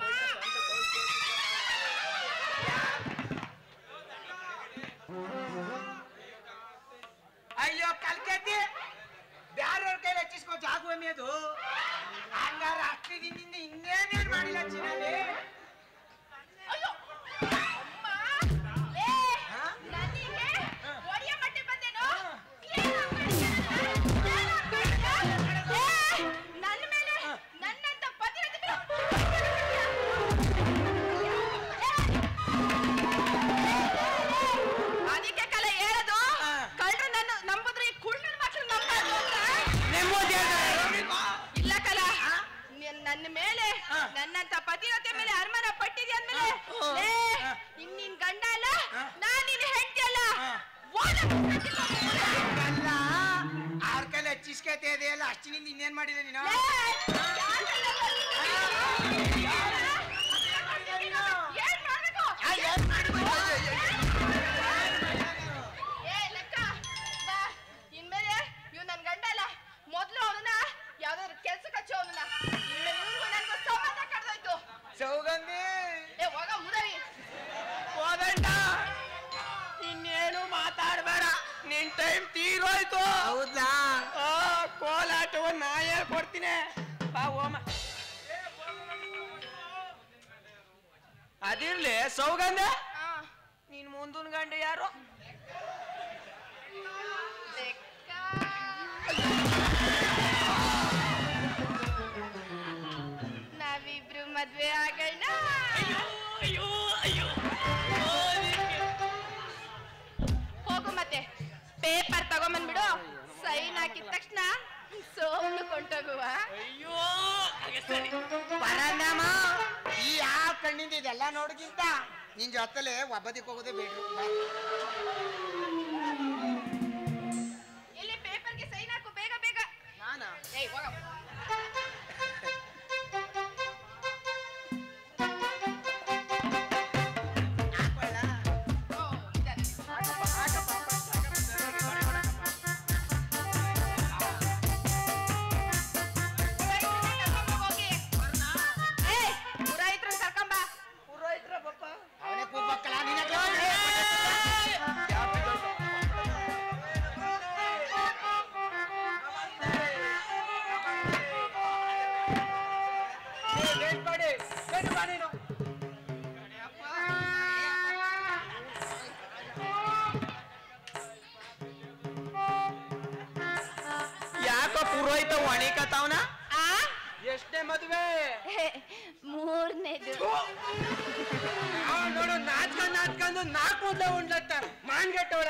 ಅಯ್ಯೋ ಕಲ್ಕತ್ತಿ ಬ್ಯಾರವ್ರ ಕೈಲಿ ಹಚ್ಚಿಸ್ಕೊ ಜಾಗುವಮ್ಮಿ ಅದು ಹಂಗಾರ ಅಷ್ಟು ದಿನದಿಂದ ಇನ್ನೇನೇನ್ ಮಾಡಿಲ್ಲ ಚಿನ್ನಲ್ಲಿ ಅಯ್ಯೋ ಅಮ್ಮ ಲೇ ನನಗೆ ಒಡೆಯ ಮಟ್ಟೆ ಬಂದೇನೋ ಏನೋ ಮಾಡ್ತೀಯ ನನ್ನ? ಏನೋ ಮಾಡ್ತೀಯ? ಏ, ನನ್ನ ಮೇಲೆ ನನ್ನಂತ ಪತಿರತಿಗೆ ಅದಕ್ಕೆ ಕಲ ನನ್ನ ಮೇಲೆ ನನ್ನಂತ ಪತಿರತೆ ಮೇಲೆ ಅನುಮಾನ ಪಟ್ಟಿದ್ಯಾ ಅಂದ್ಮೇಲೆ ಲೇ, ಇನ್ ನಿನ್ ಗಂಡ ಅಲ್ಲ ನಾನ್ ನಿನ್ ಹೆಂಡತಿ ಅಲ್ಲ ಓಡ ಅಲ್ಲ ಅವ್ರ ಕೈಲಿ ಹಚ್ಚಿಸ್ಕತೆ ಇದೆಯಲ್ಲ ಅಷ್ಟಿನಿಂದ ಇನ್ನೇನ್ ಮಾಡಿದೆ ನೀನು ಏನ್ ಮಾಡ್ಬೇಕು ಆ, ಏನ್ ಮಾಡ್ಬೇಕು? ಏ ಲೆಕ್ಕ ಬಾ ಇನ್ಮೇಲೆ ಇವ್ ನನ್ ಗಂಡ ಅಲ್ಲ ಮೊದ್ಲು ಅವನನ್ನ ಯಾವ್ದಾದ್ರು ಕೆಲ್ಸಕ್ಕೆ ಹಚ್ಚು ಅವನನ್ನ ಇನ್ಮೇಲೆ ಇವ್ರಿಗೂ ನನ್ಗೂ ಸಂಬಂಧ ಕಡ್ದೋಯ್ತು ಸೌಗಂಧಿ ಏ ಹೋಗ ಮುದವಿ ಹೋದಂಡ ಇನ್ನೇನು ಮಾತಾಡ್ಬೇಡ ನಿನ್ ಟೈಮ್ ತೀರೋಯ್ತು ಹೌದಾ ಆ, ಕೋಲಾಟವನ್ನ ನಾ ಹೇಳ್ಕೊಡ್ತೀನಿ ಬಾ ಓಮ ಅದಿರ್ಲಿ ಸೌಗಂಧ ನೀನ್ ಮುಂದಿನ ಗಂಡ ಯಾರು ಲೆಕ್ಕ ನಾವಿಬ್ರು ಮದ್ವೆ ಆಗೋಣ ಅಯ್ಯೋ ಅಯ್ಯೋ ಹೋಗು ಮತ್ತೆ ಪೇಪರ್ ತಗೊಂಬಂದ್ಬಿಡು ಸೈನ್ ಹಾಕಿದ ತಕ್ಷಣ ಸೋಮನು ಕೊಂಟೋಗುವ ಅಯ್ಯೋ ಹಾಗೆ ಸರಿ ಪರನಾಮ ಈ ಯಾವ ಕಣ್ಣಿಂದ ಇದೆಲ್ಲ ನೋಡೋಕ್ಕಿಂತ ನಿನ್ ಜೊತೆಲೆ ಒಬ್ಬದಿಕ್ ಹೋಗೋದೇ ಬೇಡ್ರು ಇಲ್ಲಿ ಪೇಪರ್ಗೆ ಸೈನ್ ಹಾಕು ಬೇಗ ಬೇಗ ನಾನಾ ಏಯ್ ಹೋಗ ಓ, ಇದಾನೆ. ಹೋಗಿ. ಏಯ್, ಪುರೋಹಿತ್ರನ್ ಕರ್ಕೊಂಬ. ಅವನೇ ಕೂಗ್ಬೇಕಲ್ಲ ನಿನ್ನ ಯಾಕೋ ಪುರೋಹಿತ ಒಣಿಕತಾವನ ಆ? ಎಷ್ಟೇ ಮದುವೆ ಹೇ, ಮೂರನೇದು ನೋಡು ನಾಚ್ಕೊಂಡ್ ನಾಚ್ಕೊಂಡು ನಾಲ್ಕು ಮುದ್ದೆ ಉಂಡ್ಲತ್ತ ಮಾನ್ಗೆಟ್ಟವ್ರೆ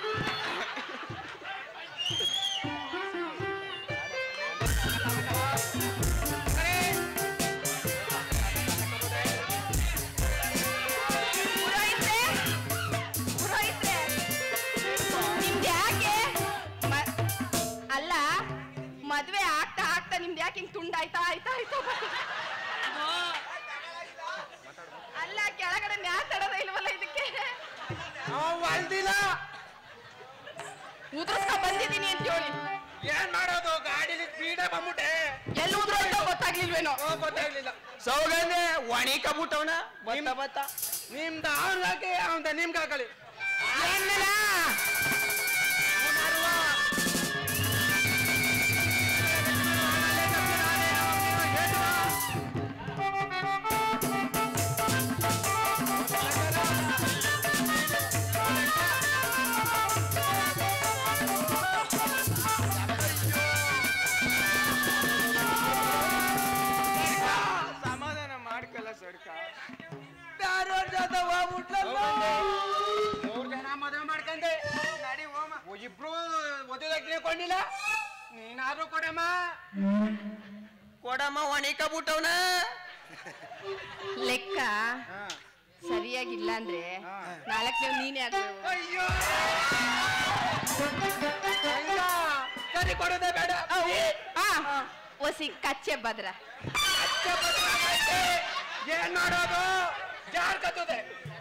ಪುರೋಹಿತ್ರೆ ಪುರೋಹಿತ್ರೆ ನಿಮ್ದು ಯಾಕೆ ಮ- ಅಲ್ಲ ಮದ್ವೆ ಆಗ್ತಾ ಆಗ್ತಾ ನಿಮ್ದು ಯಾಕೆ ಹಿಂಗ್ ತುಂಡಾಯ್ತಾ ಆಯ್ತಾ ಆಯ್ತಾ ಅಲ್ಲ ಕೆಳಗಡೆ ಮ್ಯಾತಾಡೋದ ಇಲ್ವಲ್ಲ ಇದಕ್ಕೆ ಹೊಲ್ದಿಲ್ಲ ಉದುರ್ಸ್ಕೊ ಬಂದಿದ್ದೀನಿ ಅಂತ ಹೇಳಿ ಏನ್ ಮಾಡೋದು ಗಾಡಿಲಿ ಸ್ಪೀಡೇ ಬಂದ್ಬಿಟ್ಟೆ ಎಲ್ಲಿ ಉದುರೋಯ್ತೋ ಗೊತ್ತಾಗ್ಲಿಲ್ವೇನೋ ಗೊತ್ತಾಗ್ಲಿಲ್ಲ ಸೌಗಂಧೆ ಒಣಿಕ ಬಿಟ್ಟವನ ಬತ್ತ ಬತ್ತ ನಿಮ್ದ ಅವ್ನ್ ಹಾಕಿ ಅವಂದ ನಿಮ್ಗೆ ಹಾಕಲಿ ಸಮಾಧಾನ ಮಾಡ್ಕಲ್ಲ ಸರ್ಕ ಮೂರ್ ಜನ ಮದುವೆ ಮಾಡ್ಕಂಡೆ ನಡಿ ಹೋಮ ಇಬ್ರು ಮದುವೆ ಕೊಂಡಿಲ್ಲ ನೀನಾದ್ರೂ ಕೊಡಮ್ಮ ಕೊಡಮ್ಮ ಒಣಿಕ ಬಿಟ್ಟವನ ಲೆಕ್ಕ ಸರಿಯಾಗಿಲ್ಲ ಅಂದ್ರೆ ನಾಲ್ಕನೇ ನೀನೇ ಆಗ್ಬೇಕು ಅಯ್ಯೋ ಸರಿ ಕೊಡೋದೇ ಬೇಡ ಆ ಒಸಿ ಕಚ್ಚೆ ಬದ್ರ ಏನ್ ಮಾಡೋದು ಜಾರ್ ಕತ್ತದೆ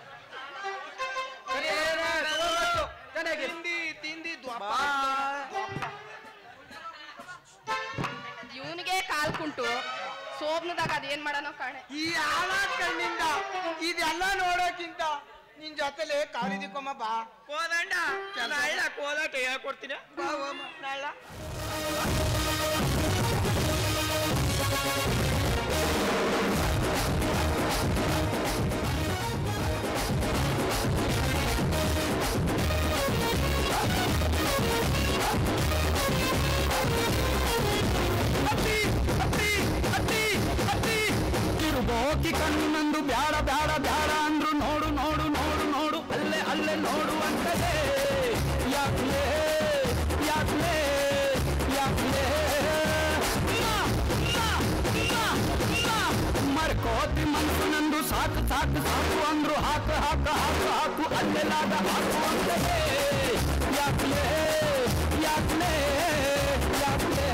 ಚೆನ್ನಾಗಿ ತಿಂದಿ ತಿಂದಿ ಇವನಿಗೆ ಕಾಲ್ ಕುಂಟು ಸೋಬ್ನದಾಗ ಅದೇನ್ ಮಾಡೋಣ ಕಾಣೆ ಈ ಆಳ ಕಣ್ಣಿಂದ ಇದೆಲ್ಲ ನೋಡೋಕ್ಕಿಂತ ನಿನ್ ಜೊತೆಲೆ ಕಾಲಿದಿಕ್ಕೊಮ್ಮ ಬಾ ಕೋದಂಡ ನಾಳೆ ಕೋಲಾಟ ಹೇಳ್ಕೊಡ್ತೀನಿ ಬಾ ಹೋಮ ನಾಳೆ ತಿರುಗೋಕಿ ಕಣ್ಣಂದು ಬ್ಯಾಡ ಬ್ಯಾಡ ಬ್ಯಾಡ ಅಂದ್ರು ನೋಡು ನೋಡು ನೋಡು ನೋಡು ಅಲ್ಲೇ ಅಲ್ಲೇ ನೋಡುವಂತಲೇ ಯಾಕ್ಲೇ ಯಾಕ್ಲೇ ಯಾಕ್ಲೇ ನಾ, ನಾ, ನಾ, ನಾ. ತಿರುಗೋತಿ ಮನ್ಸು ನಂದು ಸಾಕು ಸಾಕು ಸಾಕು ಅಂದ್ರು ಹಾಕು ಹಾಕು ಹಾಕು ಹಾಕು ಅಲ್ಲೆಲ್ಲಾಗ ಹಾಕು ಅಂತಲೇ ಯಾಕ್ಲೆ ಯಾಕ್ಲೆ ಯಾಕ್ಲೆ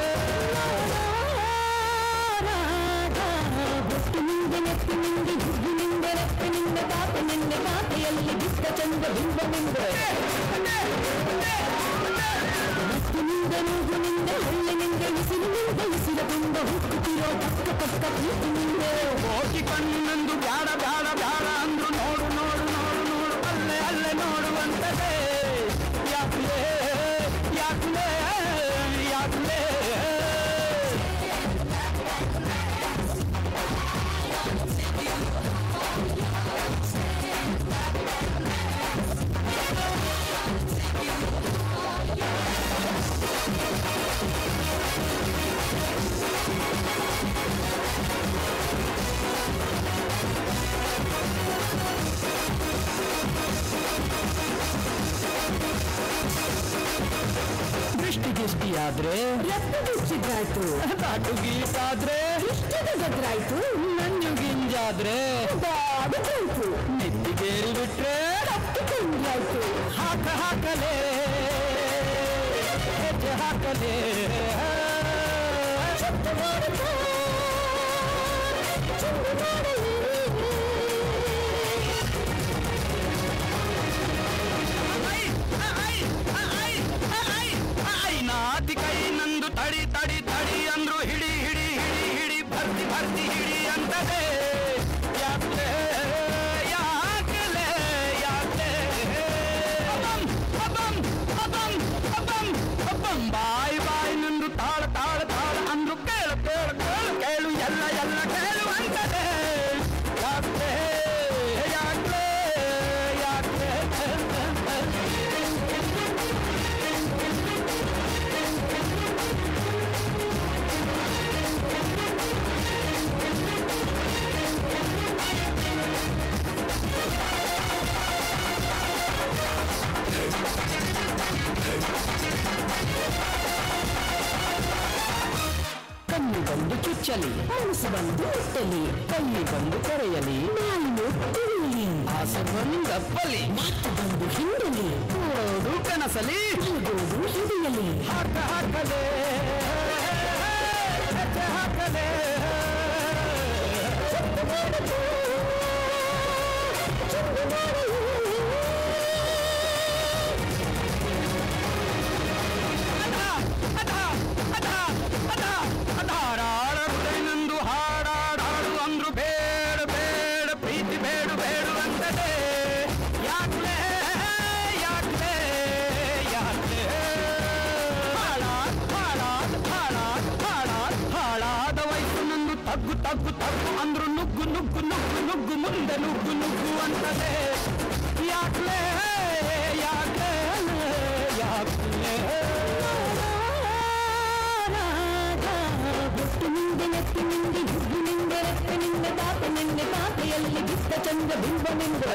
ಹೊತ್ತು ನಿಂದೆ ನೆತ್ತಿ ನಿಂದೆ ಹುಗ್ಗಿ ನಿಂದೆ ರಕ್ತ ನಿಂದೆ ಪಾಪ ನಿಂದೆ ಪಾಪೆಯಲ್ಲಿ ಬಿದ್ದ ಚಂದ ಬಿಂಬ ನಿಂದೆ ಮುತ್ತು ನಿಂದೆ ಮೂಗು ನಿಂದೆ ಹಳ್ಳಿ ನಿಂದೆ ಉಸಿರು ನಿಂದೆ ಉಸಿರ ತುಂಬ ಹುಟ್ಟುತ್ತಿರೋ ಪಕ್ಕ ಪಕ್ಕ ಪ್ರೀತಿ ನಿಂದೆ ಹೋಗಿ ಕಣ್ಣಂದು ಬ್ಯಾಡ ಬ್ಯಾಡ ಬ್ಯಾಡ ಅಂದ್ರು ನೋಡು ನೋಡು ನೋಡು ನೋಡು ಅಲ್ಲೇ ಅಲ್ಲೇ ನೋಡುವಂತದೇ ಯಾಕ್ಲೆ ಯಾಕ್ಲೆ ಯಾಕ್ಲೆ ದೃಷ್ಟಿ ದೃಷ್ಟಿಯಾದ್ರೆ ರಕ್ತ ಬಿಚ್ಚಿದ್ರಾಯ್ತು ತಾಟು ಗೀಟಾದ್ರೆ ಇಷ್ಟದ ಗದ್ರಾಯ್ತು ನಂಜು ಗಿಂಜಾದ್ರೆ ಬಾಬಾಯ್ತು ನೆತ್ತಿಗೇರಿ ಬಿಟ್ರೆ ತಪ್ಪಿಕೊಂಡ್ರಾಯ್ತು ಹಾಕ ಹಾಕಲೇ ಹೆಜ್ಜೆ ಹಾಕಲೇ ಚುಟ್ಟು ನೋಡುತ್ತಾ ಚುಂಬು ಮಾಡಲಿ ನಾತಿ ಕೈ ನಂದು ತಡಿ ತಡಿ ತಡಿ ಅಂದ್ರು ಹಿಡಿ ಹಿಡಿ ಹಿಡಿ ಹಿಡಿ ಭರ್ತಿ ಭರ್ತಿ ಹಿಡಿ ಅಂತದೆ ಯಾಕ್ಲೆ ಯಾಕ್ಲೆ ಯಾಕ್ಲೆ ಅಬಂ ಅಬಂ ಅಬಂ ಅಬಂ ಅಬಂ ಬಾಯ್ ಬಾಯ್ ನಂದು ತಾಳ ತಾಳ ತಾಳ ಅಂದ್ರು ಕೇಳು ಕೇಳು ಕೇಳು ಕೇಳು ಎಲ್ಲ ಎಲ್ಲ ಕೇಳು ಅಂತದೆ ಯಾಕ್ಲೆ ಯಾಕ್ಲೆ ಯಾಕ್ಲೆ ಕಣ್ಣು ಬಂದು ಚುಚ್ಚಲಿ ಮನಸ್ಸು ಬಂದು ಮುಟ್ಟಲಿ ಕೈ ಬಂದು ಕರೆಯಲಿ ನಾಯಿನು ತಿಳಿಯಲಿ ಆಸೆ ಬಂದಪ್ಪಲಿ ಮಾತು ಬಂದು ಹಿಂಡಲಿ ಕೂಡೋದು ಕನಸಲಿ ಹಿಡಿಯೋದು ಹಿಡಿಯಲಿ ಹಾಕ ಹಾಕಲೇ ಹೆಜ್ಜೆ ಹಾಕಲೇ ಚುಟ್ಟು ನೋಡುತ್ತಾ ಚುಂಬು ಮಾಡಲಿ ನಂದು ಹಾಡಾಡಾಡು ಅಂದ್ರು ಬೇಡ ಬೇಡ ಪ್ರೀತಿ ಬೇಡು ಬೇಡು ಅಂತದೆ ಯಾಕ್ಲೆ ಯಾಕ್ಲೆ ಯಾಕ್ಲೆ ಹಾಳಾದ್ ಹಾಳಾದ್ ಹಾಳಾದ್ ಹಾಳಾದ್ ಹಾಳಾದ ವಯಸ್ಸು ನಂದು ತಗ್ಗು ತಗ್ಗು ತಗ್ಗು ಅಂದ್ರು ನುಗ್ಗು ನುಗ್ಗು ನುಗ್ಗು ನುಗ್ಗು ಮುಂದೆ ನುಗ್ಗು ನುಗ್ಗು ಅಂತದೆ ಯಾಕ್ಲೆ ಯಾಕ್ಲೆ ಯಾಕ್ಲೆ ಹೊತ್ತು ನಿಂದೆ ನೆತ್ತಿ ನಿಂದೆ ಹುಗ್ಗಿ ನಿಂದೆ ರಕ್ತ ನಿಂದೆ ಪಾಪ ನಿಂದೆ ಪಾಪೆಯಲ್ಲಿ ಬಿದ್ದ ಚಂದ ಬಿಂಬ ನಿಂದೆ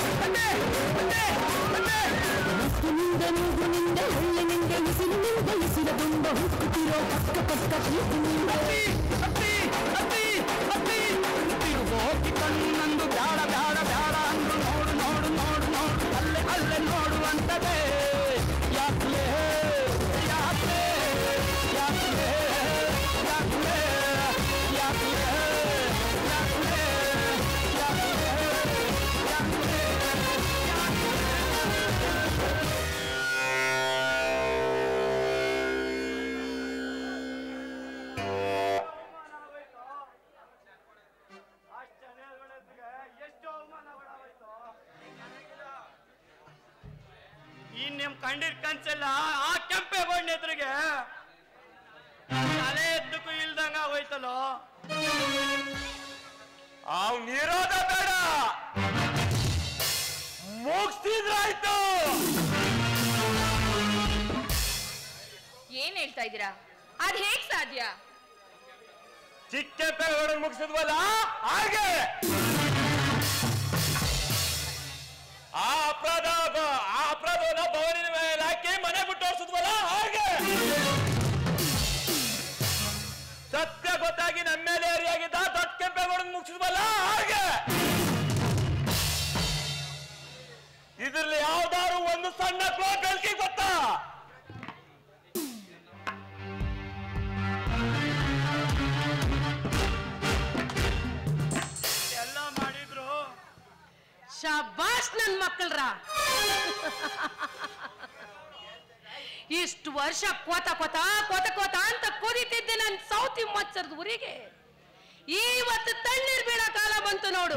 ಮುತ್ತು ನಿಂದೆ ಮೂಗು ನಿಂದೆ ಹಳ್ಳಿ ನಿಂದೆ ಉಸಿರು ನಿಂದೆ ಉಸಿರ ತುಂಬ ಹುಟ್ಟುತ್ತಿರೋ ಪಕ್ಕ ಪಕ್ಕ ಪ್ರೀತಿ ನಿಂದೆ ತಿರುಗೋತಿ ಕಣ್ಣಂದು ಬ್ಯಾಡ ಬ್ಯಾಡ ಬ್ಯಾಡ ಅಂದ್ರು ನೋಡು ನೋಡು ನೋಡು ನೋಡು ಅಲ್ಲೇ ಅಲ್ಲೇ ನೋಡುವಂತದೇ ಯಾಕ್ಲೆ ಯಾಕ್ಲೆ ಯಾಕ್ಲೆ ಯಾಕ್ಲೆ ಯಾಕ್ಲೆ ಯಾಕ್ಲೆ ಯಾಕ್ಲೆ ಈ ನಿಮ್ ಕಂಡಿರ್ ಕನ್ಸಲ್ಲ ಆ ಕೆಂಪೆ ಬಣ್ಣ ಎದುರಿಗೆ ತಲೆ ಎತ್ತಕ್ಕೂ ಇಲ್ದಂಗ ಹೋಯ್ತಲ್ಲೋ ಅವ್ ನೀರೋದ ಬೇಡ ಮುಗಿಸಿದ್ರಾಯ್ತು ಏನ್ ಹೇಳ್ತಾ ಇದ್ದೀರಾ ಅದ್ ಹೇಗ್ ಸಾಧ್ಯ ಚಿಕ್ಕ ಹೊಡೆದು ಮುಗಿಸಿದ್ವಲ್ಲ ಹಾಗೆ ಆ ಅಪರಾಧ ಬ- ಆ ಅಪರಾಧವನ್ನ ಭವನಿನ ಮೇಲೆ ಹಾಕಿ ಮನೆ ಬಿಟ್ಟು ಓಡಿಸಿದ್ವಲ್ಲ ಹಾಗೆ ಸತ್ಯ ಗೊತ್ತಾಗಿ ನಮ್ಮ ಮೇಲೆ ಏರಿಯಾಗಿದ್ದ ದೊಡ್ಡ ಕೆಂಪೆ ಹೊಡೆದು ಮುಗಿಸಿದ್ವಲ್ಲ ಹಾಗೆ ಇದ್ರಲ್ಲಿ ಯಾವ್ದಾದ್ರು ಒಂದು ಸಣ್ಣ ಕ್ಲೋ ಬೆಳಕಿಗೆ ಗೊತ್ತಾ ಎಲ್ಲ ಮಾಡಿದ್ರು ಶಬಾಷ್ ನನ್ ಮಕ್ಕಳ್ರ ಇಷ್ಟು ವರ್ಷ ಕೋತ ಕೋತ ಕೋತ ಕೋತ ಅಂತ ಕುದಿತಿದ್ದೆ ನನ್ ಸೌತಿ ಮಚ್ಚರ್ದ ಊರಿಗೆ ಇವತ್ತು ತಣ್ಣೀರ್ ಬೀಳೋ ಕಾಲ ಬಂತು ನೋಡು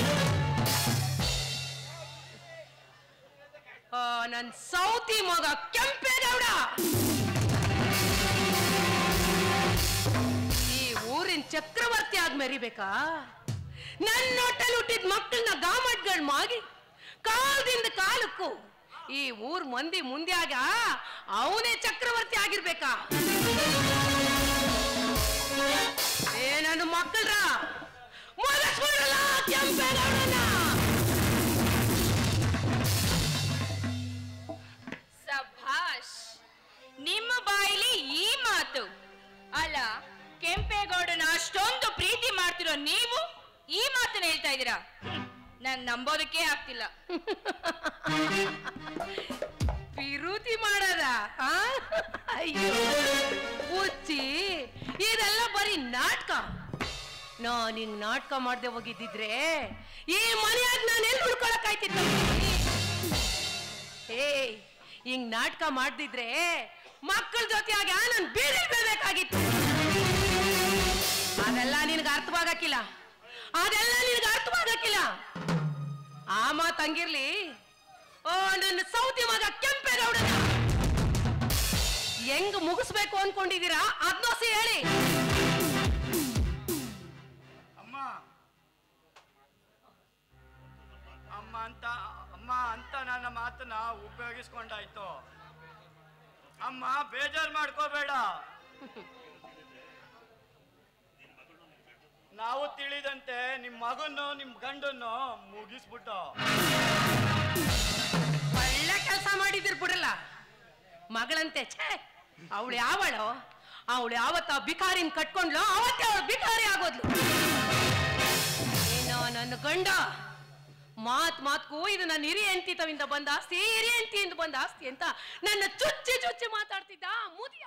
ಆ, ನನ್ ಸೌತಿ ಮಗ ಕೆಂಪೇಗೌಡ ಈ ಊರಿನ ಚಕ್ರವರ್ತಿ ಆಗಿ ಮೆರಿಬೇಕಾ ನನ್ನ ಹೊಟ್ಟೆಲ್ ಹುಟ್ಟಿದ ಮಕ್ಕಳನ್ನ ಗಾಮಟ್ಗಳು ಮಾಗಿ ಕಾಲದಿಂದ ಕಾಲಕ್ಕೂ ಈ ಊರ್ ಮಂದಿ ಮುಂದೆ ಆಗ ಅವನೇ ಚಕ್ರವರ್ತಿ ಆಗಿರ್ಬೇಕಾ ಏ ನನ್ನ ಮಕ್ಕಳ್ರ ಮುಗಿಸ್ಬಿಡ್ರಲ್ಲ ಕೆಂಪೇಗೌಡನ ಸಭಾಷ್ ನಿಮ್ಮ ಬಾಯಿಲಿ ಈ ಮಾತು ಅಲ್ಲ ಕೆಂಪೇಗೌಡನ ಅಷ್ಟೊಂದು ಪ್ರೀತಿ ಮಾಡ್ತಿರೋ ನೀವು ಈ ಮಾತನ್ನ ಹೇಳ್ತಾ ಇದ್ದೀರಾ ನನ್ ನಂಬೋದಕ್ಕೆ ಆಗ್ತಿಲ್ಲ ವಿರೋಧಿ ಮಾಡದ ಆ? ಅಯ್ಯೋ ಹುಚ್ಚಿ ಇದೆಲ್ಲ ಬರೀ ನಾಟಕ ನಾನ್ ಹಿಂಗ್ ನಾಟಕ ಮಾಡ್ದೆ ಹೋಗಿದ್ದಿದ್ರೆ ಈ ಮನೆಯಾಗ ನಾನು ಎಲ್ಲಿ ಉಳ್ಕೊಳಕಾಯ್ತಿದ್ದ ಏ ಹಿಂಗ್ ನಾಟಕ ಮಾಡ್ದಿದ್ರೆ ಮಕ್ಕಳ ಜೊತೆಯಾಗ ನಾನು ಬೀದಿ ಬೀಳ್ಬೇಕಾಗಿತ್ತು ಅದೆಲ್ಲ ನಿನಗೆ ಅರ್ಥವಾಗಕ್ಕಿಲ್ಲ ಅದೆಲ್ಲ ನಿನಗೆ ಅರ್ಥವಾಗಕ್ಕಿಲ್ಲ ಆ ಮಾತ್ ಹಂಗಿರ್ಲಿ ಓ ನನ್ನ ಸೌತಿ ಮಗ ಕೆಂಪೇಗೌಡನ ಹೆಂಗ್ ಮುಗಿಸ್ಬೇಕು ಅನ್ಕೊಂಡಿದೀರಾ ಅದ್ನೋಸಿ ಹೇಳಿ ಅಮ್ಮ ಅಮ್ಮ ಅಂತ ಅಮ್ಮ ಅಂತ ನನ್ನ ಮಾತನ್ನ ಉಪಯೋಗಿಸ್ಕೊಂಡಾಯ್ತು ಅಮ್ಮ ಬೇಜಾರ್ ಮಾಡ್ಕೋಬೇಡ ನಾವು ತಿಳಿದಂತೆ ನಿಮ್ ಮಗನ್ನು ನಿಮ್ ಗಂಡನ್ನು ಮುಗಿಸ್ಬಿಟ್ಟು ಒಳ್ಳೆ ಕೆಲಸ ಮಾಡಿದಿರ್ ಬಿಡಲ್ಲ ಮಗಳಂತೆ ಛೇ ಅವಳು ಯಾವಳು ಅವಳು ಯಾವತ್ತ ಬಿಕಾರಿನ ಕಟ್ಕೊಂಡ್ಲು ಅವತ್ತೇ ಅವಳು ಬಿಕಾರಿ ಆಗೋದ್ಲು ಏನೋ ನನ್ನ ಗಂಡ ಮಾತ್ ಮಾತ್ಗೂ ಇದು ನನ್ನ ಹಿರಿಯ ಹೆಂಡತಿತವಿಂದ ಬಂದ ಆಸ್ತಿ ಹಿರಿಯ ಹೆಂಡತಿಯಿಂದ ಬಂದ ಆಸ್ತಿ ಅಂತ ನನ್ನ ಚುಚ್ಚಿ ಚುಚ್ಚಿ ಮಾತಾಡ್ತಿದ್ದ ಮುದಿಯ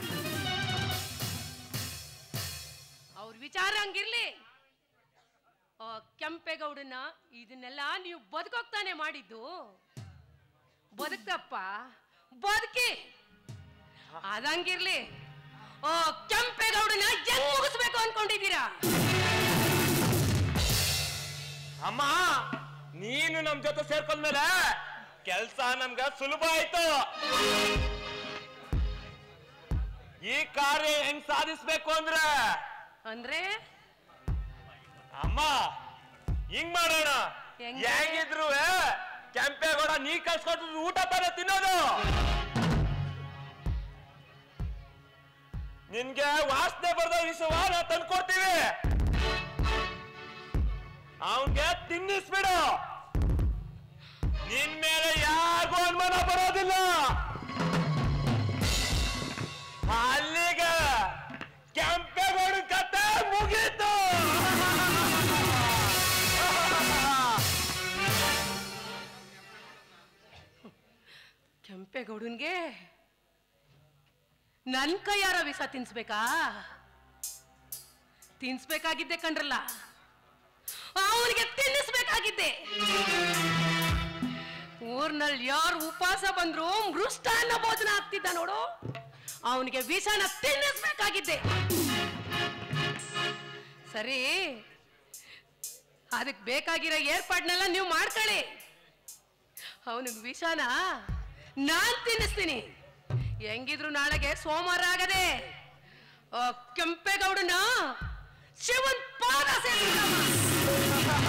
ಅವ್ರ ವಿಚಾರ ಹಂಗಿರ್ಲಿ ಆ, ಕೆಂಪೇಗೌಡನ ಇದನ್ನೆಲ್ಲ ನೀವು ಬದುಕೋಗ್ತಾನೆ ಮಾಡಿದ್ದು ಬದುಕ್ತಪ್ಪ ಬದುಕಿ ಅದಂಗಿರ್ಲಿ ಓ ಕೆಂಪೇಗೌಡನ ಹೆಂಗ್ ಮುಗಿಸ್ಬೇಕು ಅನ್ಕೊಂಡಿದ್ದೀರಾ ಅಮ್ಮ ನೀನು ನಮ್ ಜೊತೆ ಸೇರ್ಕೊಂಡ್ಮೇಲೆ ಕೆಲ್ಸ ನಮ್ಗ ಸುಲಭ ಆಯ್ತು ಈ ಕಾರ್ಯ ಹೆಂಗ್ ಸಾಧಿಸ್ಬೇಕು ಅಂದ್ರೆ ಅಂದ್ರೆ ಅಮ್ಮ ಹಿಂಗ್ ಮಾಡೋಣ ಹೆಂಗೆ? ಹೆಂಗಿದ್ರು ಕೆಂಪೇಗೌಡ ನೀ ಕಳ್ಸ್ಕೊಟ್ಟು ಊಟ ತಾನೇ ತಿನ್ನೋದು ನಿನ್ಗೆ ವಾಸನೆ ಬರ್ದ ವಿಷವ ನಾವು ತಂದ್ಕೊಡ್ತೀವಿ ಅವನ್ಗೆ ತಿನ್ನಿಸ್ಬಿಡು ನಿನ್ ಮೇಲೆ ಯಾರಿಗೂ ಅನುಮಾನ ಬರೋದಿಲ್ಲ ಅಲ್ಲಿಗೆ ಕೆಂಪೇಗೌಡ ಕತೆ ಮುಗೀತು ಕೆಂಪೇಗೌಡನ್ಗೆ ನನ್ ಕೈಯಾರ ವಿಷ ತಿನ್ಸ್ಬೇಕಾ ತಿನ್ಸ್ಬೇಕಾಗಿದ್ದೆ ಕಣ್ರಲ್ಲ ಅವನಿಗೆ ತಿನ್ನಿಸ್ಬೇಕಾಗಿದ್ದೆ ಊರ್ನಲ್ಲಿ ಯಾರು ಉಪವಾಸ ಬಂದ್ರು ಮೃಷ್ಟಾನ್ನ ಭೋಜನ ಆಗ್ತಿದ್ದ ನೋಡು ಅವನಿಗೆ ವಿಷನ ತಿನ್ನಿಸ್ಬೇಕಾಗಿದ್ದೆ ಸರಿ ಅದಕ್ಕೆ ಬೇಕಾಗಿರೋ ಏರ್ಪಾಡ್ನೆಲ್ಲ ನೀವು ಮಾಡ್ಕೊಳ್ಳಿ ಅವನಿಗೆ ವಿಷನ ನಾನ್ ತಿನ್ನಿಸ್ತೀನಿ ಹೆಂಗಿದ್ರು ನಾಳೆಗೆ ಸೋಮವಾರ ಆಗದೆ ಆ ಕೆಂಪೇಗೌಡನ ಶಿವನ್ ಪಾದ ಸೇರಿಸಮ್ಮ.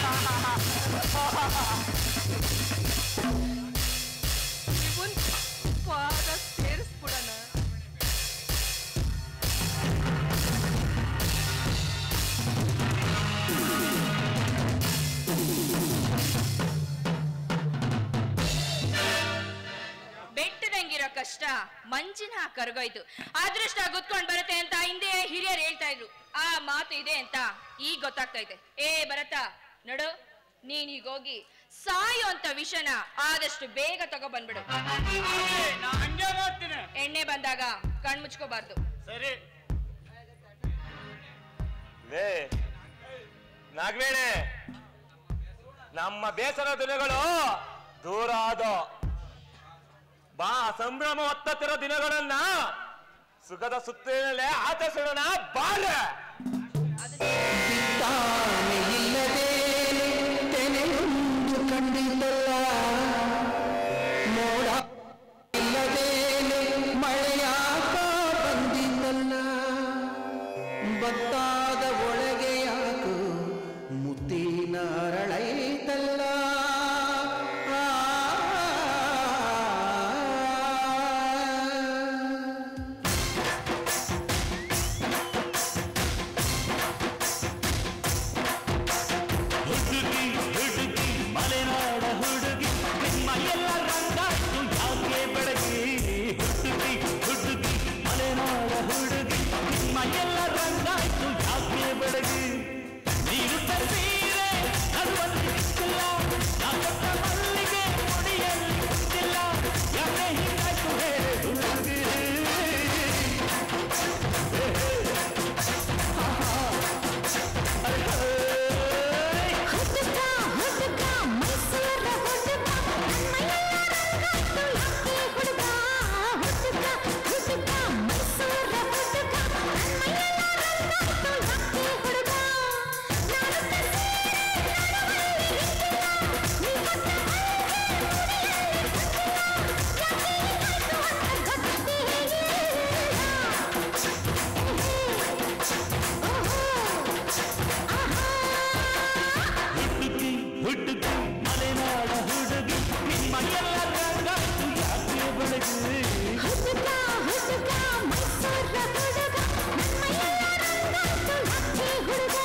ಶಿವನ್ ಪಾದ ಸೇರಿಸ್ಬಿಡಣ ಬೆಟ್ಟದಂಗಿರೋ ಕಷ್ಟ ಮಂಜಿನ ಕರಗೋಯ್ತು ಅದೃಷ್ಟ ಗುತ್ಕೊಂಡ್ ಬರುತ್ತೆ ಅಂತ ಹಿಂದೆ ಹಿರಿಯರು ಹೇಳ್ತಾ ಇದ್ರು ಆ ಮಾತು ಇದೆ ಅಂತ ಈಗ ಗೊತ್ತಾಗ್ತೈತೆ ಏ ಭರತ ನಡು ನೀನ್ ಈಗ ಹೋಗಿ ಸಾಯೋ ಅಂತ ವಿಷನ ಆದಷ್ಟು ಬೇಗ ತಗೋ ಬಂದ್ಬಿಡು ನಾ ಹಂಗೆ ಮಾಡ್ತೀನಿ ಎಣ್ಣೆ ಬಂದಾಗ ಕಣ್ ಮುಚ್ಕೋಬಾರ್ದು ಸರಿ ಲೇ ನಾಗವೇಣೆ ನಮ್ಮ ಬೇಸರ ದಿನಗಳು ದೂರ ಆದೋ ಬಾ ಸಂಭ್ರಮ ಹೊತ್ತತ್ತಿರೋ ದಿನಗಳನ್ನ ಸುಖದ ಸುತ್ತಿನಲ್ಲೇ ಆಚರಿಸೋಣ ಬಾಳೆ ತಾನೆ ಇಲ್ಲದೆ ತೆನೆಯೊಂದು ಕಂಡಿದ್ದಲ್ಲ ಮೋಡ ಇಲ್ಲದೇನೆ ಮಳೆಯಾಕ ಬಂದಿದ್ದಲ್ಲ ಬತ್ತಾದ ಒಳಗೆ ಯಾಕು ಮುತ್ತಿನ ಅರಳೈತಲ್ಲ ಹುಡುಗಿ ಹುಡುಗಿ ಮಲೆನಾಡ ಹುಡುಗಿ ನಿಮ್ಮ ಎಲ್ಲ ರಂಗಾಯ್ತು ಯಾಕೆ ಬೆಳಗಿ ಹುಡುಗಿ ಹುಡುಗಿ ಮಲೆನಾಡ ಹುಡುಗಿ ನಿಮ್ಮ ಎಲ್ಲ ರಂಗಾಯ್ತು ಯಾಕೆ ಬೆಳಗಿ ನೀನು ತರ್ಸೀರೆ ನಡುವಲ್ಲಿ ನಿಂತಿಲ್ಲ ನಾ ಕೊಟ್ಟ ಮಲ್ಲಿಗೆ ಮುಡಿಯಲ್ಲಿ ಗೊತ್ತಿಲ್ಲ ಯಾಕೆ ಹೀಗಾಯ್ತು ಹೇಳಿ ಹುಡುಗಿ ಹುಡುಗ ಹುಡುಗ ಮೈಸೂರ ಹುಡುಗ ನಮ್ಮಯ್ಯನ ರಂಗಾಯ್ತು ಯಾಕೆ ಹುಡುಗ ಹುಡುಗ ಹುಡುಗ ಮೈಸೂರ ಹುಡುಗ ನಮ್ಮಯ್ಯನ ರಂಗಾಯ್ತು ಯಾಕೆ ಹುಡುಗ ನಾನು ತರ್ಸೀರೆ ನಡುವಲ್ಲಿ ನಿಂತಿಲ್ಲ ನೀ ಕೊಟ್ಟ ಹುಡುಗಿ ಹುಡುಗಿ ಮಲೆನಾಡ ಹುಡುಗಿ ನಿಮ್ಮ ಎಲ್ಲ ರಂಗಾಯ್ತು ಯಾಕೆ ಬೆಳಗಿ ಹುಡುಗ ಹುಡುಗ ಮೈಸೂರ ಹುಡುಗ ನಮ್ಮಯ್ಯನ ರಂಗಾಯ್ತು ಯಾಕೆ ಹುಡುಗ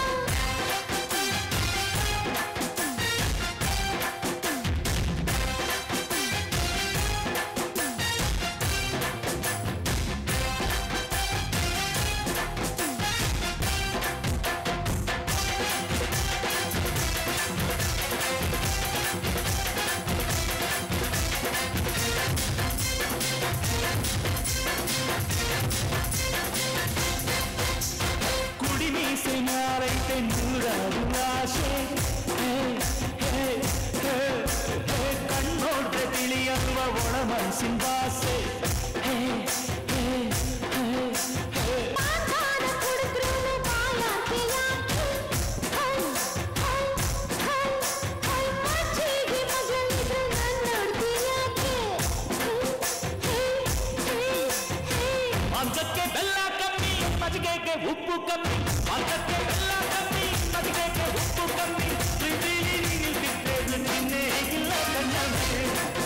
ಕುಡಿ ಮೀಸೆ ಮಾರೈತೆ ನೂರಾರು ಆಶೆ ಹೇ, ಹೇ, ಹೇ, ಹೇ, ಕಣ್ಣೋಡ್ರೆ ತಿಳಿಯಲ್ವ ಒಳ ಮನಸ್ಸಿನ ಭಾಷೆ ಹೇ, ಹೇ, ಹೇ, ಹೇ. ಮಾತಾಡ ಕುಡಿದ್ರೂನು ಬಾಯಾಕೆ ಯಾಕೆ ಹೈ ಹೈ ಹೈ ಹೈ ಮಚ್ಚಿಗೆ ಮಗಳಿದ್ರು ನನ್ನೊಡ್ತಿ ಯಾಕೆ ಹೈ ಹೈ ಹೈ ಅಂಕಕ್ಕೆ ಬೆಲ್ಲ ಕಮ್ಮಿ ಮಜ್ಜಿಗೆಗೆ ಉಪ್ಪು ಕಮ್ಮಿ ಅಂಕಕ್ಕೆ ಬೆಲ್ಲ ಕಮ್ಮಿ ಮಜ್ಜಿಗೆಗೆ ಉಪ್ಪು ಕಮ್ಮಿ ಪ್ರೀತಿಲಿ ನೀನು ಬಿಟ್ಟರೆ ನಿನ್ನೆ ಇಲ್ಲ ಕಣ್ಣಲ್ಲಿ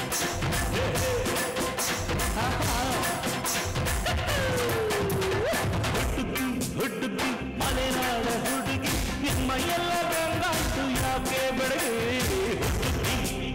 ಹುಡುಗಿ ಹುಡುಗಿ ಮಲೆನಾಡ ಹುಡುಗಿ ನಿಮ್ಮ ಎಲ್ಲ ರಂಗಾಯ್ತು ಯಾಕೆ ಬೆಳಗ್ಗೆ ಹುಡುಗಿ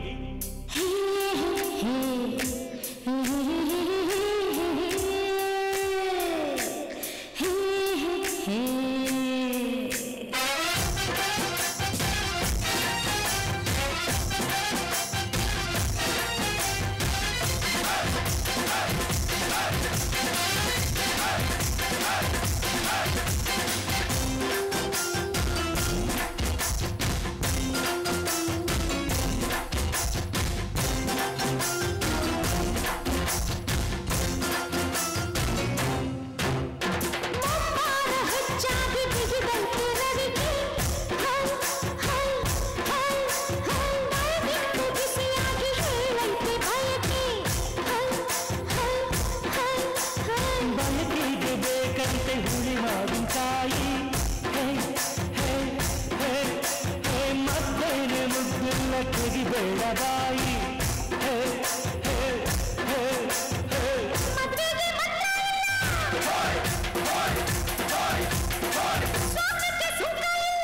ಮಾರ ಹೆಚ್ಚಾಗಿ ಬಿಗಿದಂತೆ ರವಿಗೆ ಹೈ ಹೈ ಹೈ ಹೈ ಮೈಬಿಟ್ಟು ಬಿಸಿಯಾಗಿ ಹೇಳಂತೆ ಬಯಕೆ ಹೈ ಹೈ ಹೈ ಹೈ ಬಯಕೆಗೆ ಬೇಕಂತೆ ಹುಳಿ ಮಾವಿನಕಾಯಿ ಹೇ ಹೇ ಹೇ ಹೇ ಮತ್ತೇನೆ ಮುದ್ದಿಲ್ಲ ತೆಗಿಬೇಡ ಬಾಯಿ ಹೇ ಹೇ ಹೇ ಹೇ ಮದ್ವೆಗೆ ಮಂತ್ರ ಸ್ವಾಮಿಗೆ ಸುಖ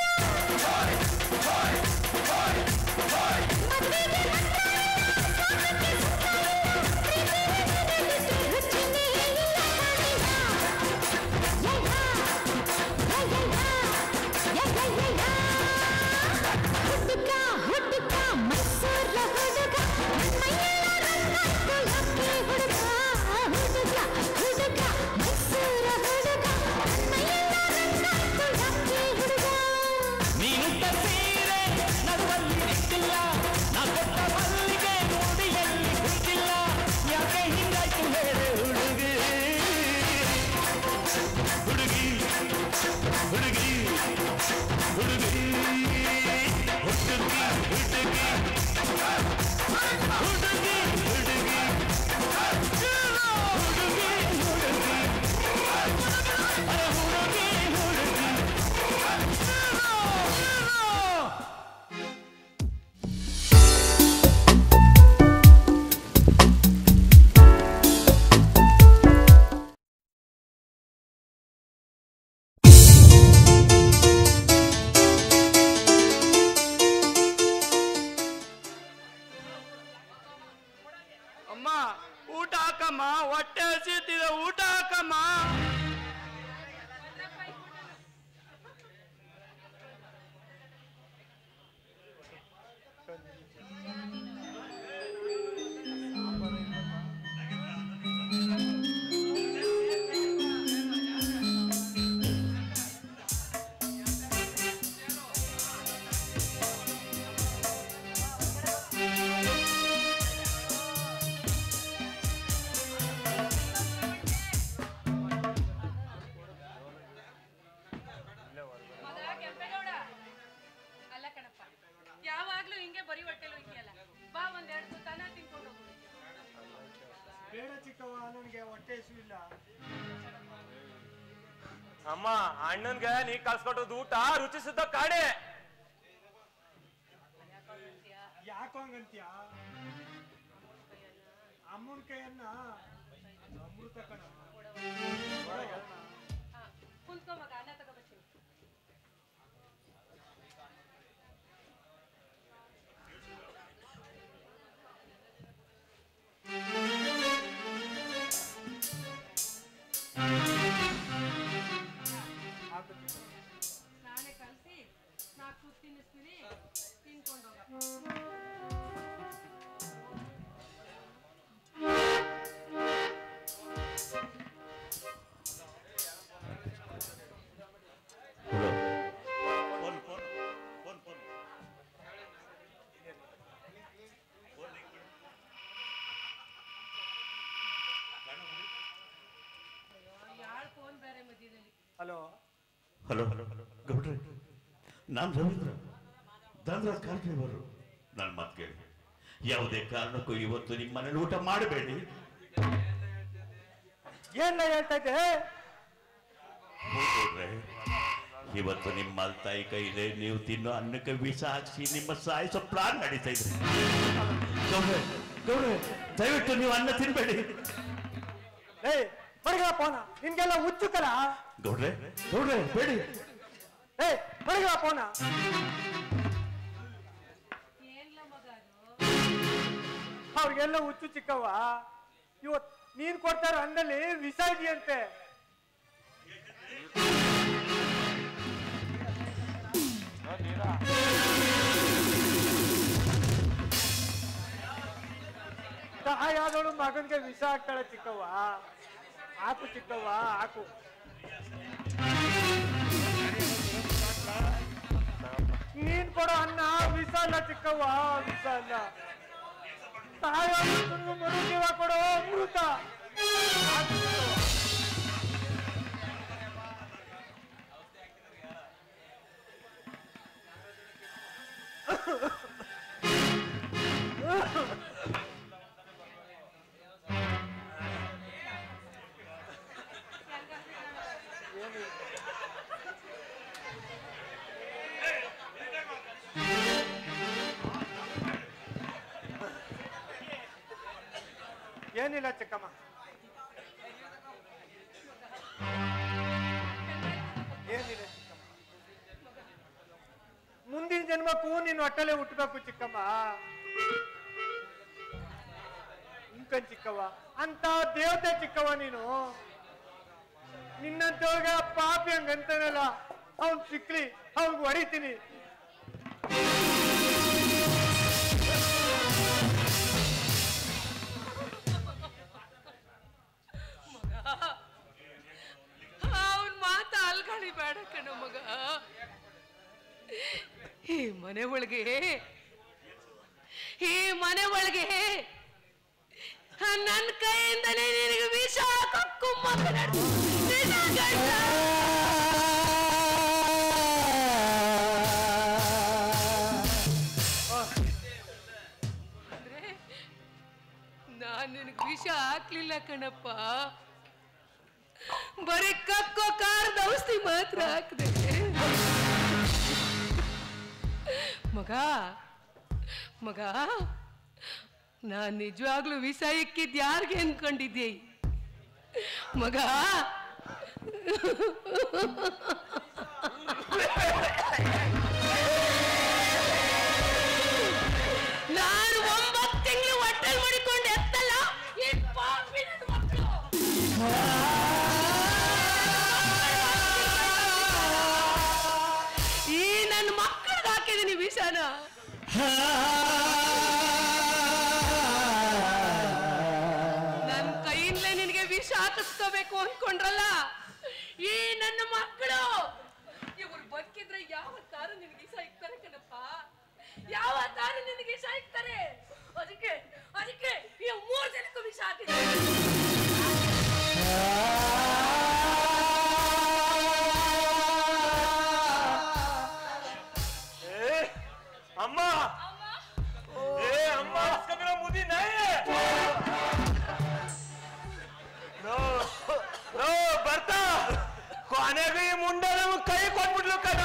ಮದ್ವೆಗೆ ಮಂತ್ರ ಸ್ವಾಮಿಗೆ ಸುಖ ಪ್ರೀತಿಗೆ ಬಿಟ್ಟು ಹುಚ್ಚಿನೇ ಇಲ್ಲ ಕಣಯ್ಯ. ಯಯ್ಯ, ಯಯ್ಯಯ್ಯ, ಮಗ ಕೆಂಪೇಗೌಡ ಅಲ್ಲ ಕಣಪ್ಪ ಯಾವಾಗ್ಲೂ ಹಿಂಗೆ ಬರೀ ಹೊಟ್ಟೆಲು ಇದೆಯಲ್ಲ ಬಾ ಒಂದೆರಡು ಸುತ್ತಾನ ತಿನ್ಕೊಂಡು ಹೋಗು ಬೇಡ ಚಿಕ್ಕವ್ವ ನನಗೆ ಹೊಟ್ಟೆ ಇಲ್ಲ ಅಮ್ಮ ಅಣ್ಣನ್ಗೆ ನೀ ಕಳ್ಸ್ಕೊಟ್ಟದ್ ಊಟ ರುಚಿಸಿದ್ದ ಕಾಣೆ ಯಾಕೋ ಹಂಗಂತ್ಯ ಅಮ್ಮನ ಕೈಯನ್ನ ಅಮೃತ ಕಣ ಕುಂತ್ಕೋ ಮಗ ಅನ್ನ ತಗೋಬರ್ತೀನಿ ನಾನೇ ಕಲ್ಸಿ ನಾಲ್ಕು ತುತ್ತು ತಿನ್ನಿಸ್ತೀನಿ ತಿನ್ಕೊಂಡು ಹೋಗಪ್ಪ ಫೋನ್ ಫೋನ್ ಫೋನ್ ಫೋನ್ ಯಾಳ್ ಫೋನ್ ಬೇರೆ ಮಧ್ಯದಲ್ಲಿ ಹಲೋ ಹಲೋ ಹಲೋ ಹಲೋ ಗೌಡ್ರೆ ನಾನು ರವೀಂದ್ರ ದಂದ್ರ ಕಾರ್ ಡ್ರೈವರು ನನ್ನ ಮಾತು ಕೇಳಿ ಯಾವುದೇ ಕಾರಣಕ್ಕೂ ಇವತ್ತು ನಿಮ್ಮ ಮನೇಲಿ ಊಟ ಮಾಡಬೇಡಿ ಏನ್ ಹೇಳ್ತಾ ಇದ್ದೆ ಗೌಡ್ರೆ ಇವತ್ತು ನಿಮ್ಮ ಮಲ್ತಾಯಿ ಕೈಲೇ ನೀವು ತಿನ್ನೋ ಅನ್ನಕ್ಕೆ ವಿಷ ಹಾಕ್ಸಿ ನಿಮ್ಮ ಸಾಯಿಸೋ ಪ್ಲಾನ್ ನಡೀತಾ ಇದ್ರಿ ಗೌಡ್ರೆ ಗೌಡ್ರೆ ದಯವಿಟ್ಟು ನೀವು ಅನ್ನ ತಿನ್ಬೇಡಿ ಏ ಬಡಗ ಪೋನ ನಿನ್ಗೆಲ್ಲ ಹುಚ್ಚು ಕಲ ಗೌಡ್ರೆ ಗೌಡ್ರೆ ಬೇಡಿ ಏ ಬಡಗ ಪೋನ ಅವ್ರಿಗೆಲ್ಲ ಹುಚ್ಚು ಚಿಕ್ಕವ್ವ ಇವತ್ ನೀನ್ ಕೊಡ್ತಾರ ಅನ್ನಲ್ಲಿ ವಿಷ ಇದೆಯಂತೆ ತಾಯಾದವಳು ಮಗನ್ಗೆ ವಿಷ ಹಾಕ್ತಾಳೆ ಚಿಕ್ಕವ್ವ ಹಾಕು ಚಿಕ್ಕವ್ವ ಹಾಕು ನೀನ್ ಕೊಡೋ ಅನ್ನ ವಿಷ ಅಲ್ಲ ಚಿಕ್ಕವ್ವ ವಿಷ ಅಲ್ಲ ತಾಯಾದವಳು ಮರು ಜೀವ ಕೊಡೋ ಅಮೃತ ಹಾಕು ಚಿಕ್ಕವ್ವ. ಏನಿಲ್ಲ ಚಿಕ್ಕಮ್ಮ ಏನಿಲ್ಲ ಚಿಕ್ಕಮ್ಮ ಮುಂದಿನ ಜನ್ಮಕ್ಕೂ ನೀನು ಹೊಟ್ಟೆಲೆ ಹುಟ್ಟಬೇಕು ಚಿಕ್ಕಮ್ಮ ಇಂಕನ್ ಚಿಕ್ಕವ್ವ ಅಂತ ದೇವತೆ ಚಿಕ್ಕವ್ವ ನೀನು ನಿನ್ನಂತವ್ರಿಗೆ ಆ ಪಾಪಿ ಹಂಗಂತಾನಲ್ಲ ಅವ್ನ್ ಸಿಕ್ಲಿ ಅವ್ನಿಗೆ ಹೊಡಿತೀನಿ ಅವನ್ ಮಾತ ಅಲ್ಗಳಿ ಬೇಡ ಕಣ ಮಗ ಈ ಮನೆ ಒಳಗೆ ಈ ಮನೆ ಒಳಗೆ ನನ್ನ ಕೈಯಿಂದಲೇ ನಿನಗೆ ವಿಷ ಹಾಕಕ್ಕೂ ಮಗನ ನಿನ್ನ ಗಂಡ. ಅಂದ್ರೆ ನಾನ್ ನಿನಗೆ ವಿಷ ಹಾಕ್ಲಿಲ್ಲ ಕಣಪ್ಪ ಬರೀ ಕಕ್ಕೋ ಕಾರದ ಔಷಧಿ ಮಾತ್ರ ಹಾಕ್ದೆ ಮಗ ಮಗ ನಾನ್ ನಿಜವಾಗ್ಲೂ ವಿಷ ಇಕ್ಕಿದ್ ಯಾರಿಗೆ ಅನ್ಕೊಂಡಿದ್ದೆ ಮಗ ನಾನು ಒಂಬತ್ತು ತಿಂಗಳು ಹೊಟ್ಟೆಲ್ ಮಾಡಿಕೊಂಡು ಎತ್ತಲ್ಲ ಈ ಪಾಪಿ ನನ್ ಮಕ್ಳು. ಈ ನನ್ನ ಮಕ್ಕಳಿಗೆ ಹಾಕಿದೀನಿ ವಿಷನ ನನ್ ಕೈಯಿಂದಲೇ ನಿನಗೆ ವಿಷ ಹಾಕಿಸ್ಕೋಬೇಕು ಅನ್ಕೊಂಡ್ರಲ್ಲ ಈ ನನ್ನ ಮಕ್ಕಳು ಇವ್ರು ಬದುಕಿದ್ರೆ ಯಾವ ತಾರು ನಿನಗೆ ವಿಷ ಇಕ್ತಾರೆ ಕಣಪ್ಪ ಯಾವ ತಾರು ನಿನಗೆ ವಿಷ ಇಕ್ತಾರೆ ಅದಕ್ಕೆ ಅದಕ್ಕೆ ಈ ಮೂರ್ ಜನಕ್ಕೂ ವಿಷ ಹಾಕಿದ್ದಾರೆ ಏ ಅಮ್ಮ ಏ ಅಮ್ಮ ಕಬಿರ ಮುದಿ ನಾಯಿ ನೋ ನೋ ಬರ್ತಾ ಕೊನೆಗೆ ಈ ಮುಂಡೆ ನಮ್ಗೆ ಕೈ ಕೊಟ್ಬಿಡ್ಲು ಕಣ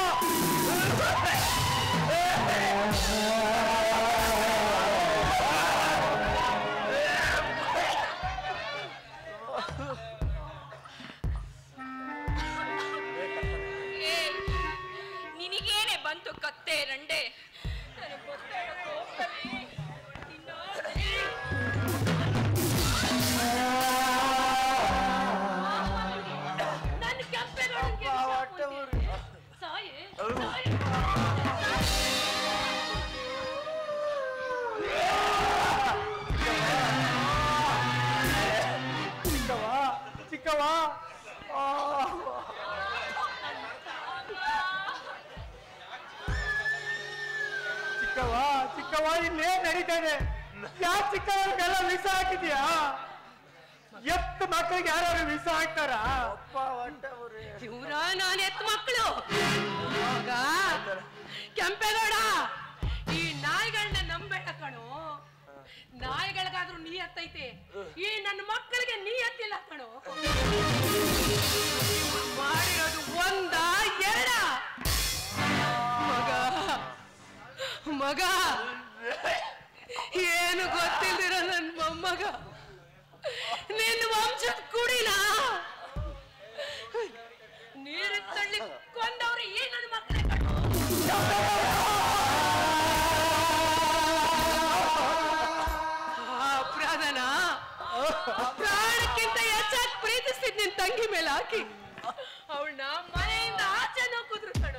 ಏ, ನಿನಗೇನೆ ಬಂತು ಕತ್ತೆ ರಂಡೆ ನನಗ್ ಗೊತ್ತಾಗೋ ಕೋಪದಲ್ಲಿ ನನ್ನ ಕೆಂಪೇಗೌಡನ್ಗೆ ಸಾಯೇ ಸಾಯೇ ಚಿಕ್ಕವ ಚಿಕ್ಕವ ಆ. ಚಿಕ್ಕವ ಚಿಕ್ಕವ ಇಲ್ಲೇನ್ ನಡೀತಾನೆ ಯಾ ಚಿಕ್ಕವರಿಗೆಲ್ಲ ವಿಷ ಹಾಕಿದ್ಯಾ ಎತ್ತ ಮಕ್ಕಳಿಗೆ ಯಾರು ವಿಷ ಹಾಕ್ತಾರ ಇವ್ರ ನಾನು ಎತ್ತ ಮಕ್ಕಳು ಮಗ ಕೆಂಪೇಗೌಡ ಈ ನಾಯಿಗಳನ್ನ ನಂಬೇಡ ಕಣೋ ನಾಯಿಗಳಿಗಾದ್ರೂ ನೀ ಎತ್ತೈತೆ ಈ ನನ್ನ ಮಕ್ಕಳಿಗೆ ನೀ ಎತ್ತಿಲ್ಲ ಕಣೋ ಇವ್ರು ಮಾಡಿರೋದು ಒಂದ ಎರಡ ಮಗ ಮಗ ಏನು ಗೊತ್ತಿಲ್ದಿರೋ ನನ್ ಮೊಮ್ಮಗ ನಿನ್ನ ವಂಶದ ಕುಡಿನ ನೀರು ತಳ್ಳಿ ಕೊಂದವ್ರು ಈ ನನ್ನ ಮಕ್ಕಳೇ ಕಣೋ. ಆ ಅಪರಾಧನ ಪ್ರಾಣಕ್ಕಿಂತ ಹೆಚ್ಚಾಗಿ ಪ್ರೀತಿಸ್ತಿದ್ ನಿನ್ ತಂಗಿ ಮೇಲೆ ಹಾಕಿ ಅವಳನ್ನ ಮನೆಯಿಂದ ಆಚೆ ನೋಕಿದ್ರು ಕಣೋ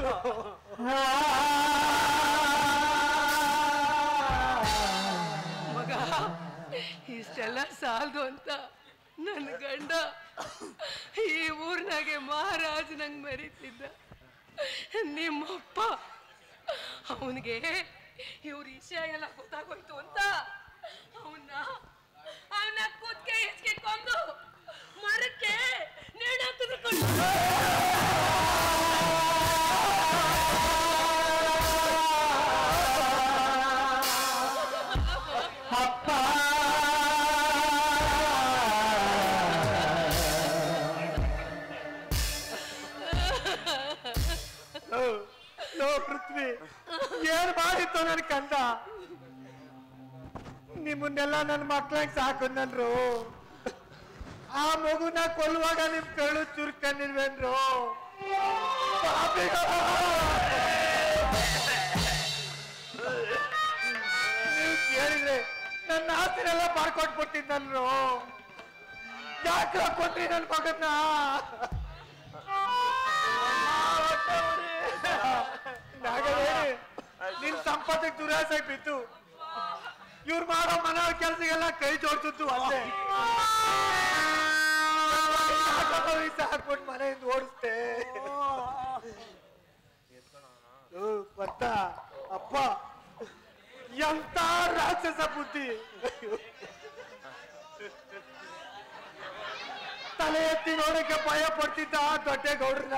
ಮಗ ಇಷ್ಟೆಲ್ಲ ಸಾಲದು ಅಂತ ನನ್ನ ಗಂಡ ಈ ಊರ್ನಾಗೆ ಮಹಾರಾಜ ನಂಗೆ ಮೆರೀತಿದ್ದ ನಿಮ್ಮಪ್ಪ ಅವನಿಗೆ ಇವ್ರ ವಿಷಯ ಎಲ್ಲ ಗೊತ್ತಾಗೋಯ್ತು ಅಂತ ಅವನ್ನ ಅವನ ಕೂತ್ಕೆ ಹೆಚ್ಚಿಗೆ ಕೊಂದು ಮರಕ್ಕೆ ನೇಣ ಹಾಕಿದ್ರು ಅಪ್ಪ ಲೋ ಪೃಥ್ವಿ ಏನ್ ಮಾಡಿತ್ತು ನನ್ ಕಂದ ನಿಮ್ಮನ್ನೆಲ್ಲ ನನ್ನ ಮಕ್ಳಂಗ್ ಸಾಕೊಂಡ್ರು ಆ ಮಗುನ ಕೊಲ್ಲುವಾಗ ನಿಮ್ ಕಳ್ಳು ಚುರ್ಕಂಡಿಲ್ವೇನ್ರು ಪಾಪಿಗಳು! ನೀವ್ ಕೇಳಿದ್ರೆ ನನ್ನ ಆಸ್ತಿನೆಲ್ಲ ಮಾಡ್ಕೊಟ್ಬಿಟ್ಟಿದ್ದಲ್ರು ಯಾಕೆ ಕೊಟ್ರಿ ನನ್ ಮಗನ್ನ ನಾಗವೇಣಿ ನಿನ್ ಸಂಪತ್ತಿಗೆ ದುರಾಸೆ ಬಿತ್ತು ಇವ್ರು ಮಾಡೋ ಮನ ಕೆಲ್ಸಗೆಲ್ಲ ಕೈ ಜೋಡ್ತಿತ್ತು ಅಷ್ಟೇ ಹಾಕ್ಬಿಟ್ಟು ಮನೆಯಿಂದ ಓಡಿಸ್ತೆ ಓ, ಬರ್ತಾ ಅಪ್ಪ ಎಂತ ರಾಕ್ಷಸ ಬುದ್ಧಿ ತಲೆ ಎತ್ತಿ ನೋಡಕ್ಕೆ ಭಯ ಪಡ್ತಿದ್ದ ಆ ದೊಡ್ಡೇಗೌಡ್ರನ್ನ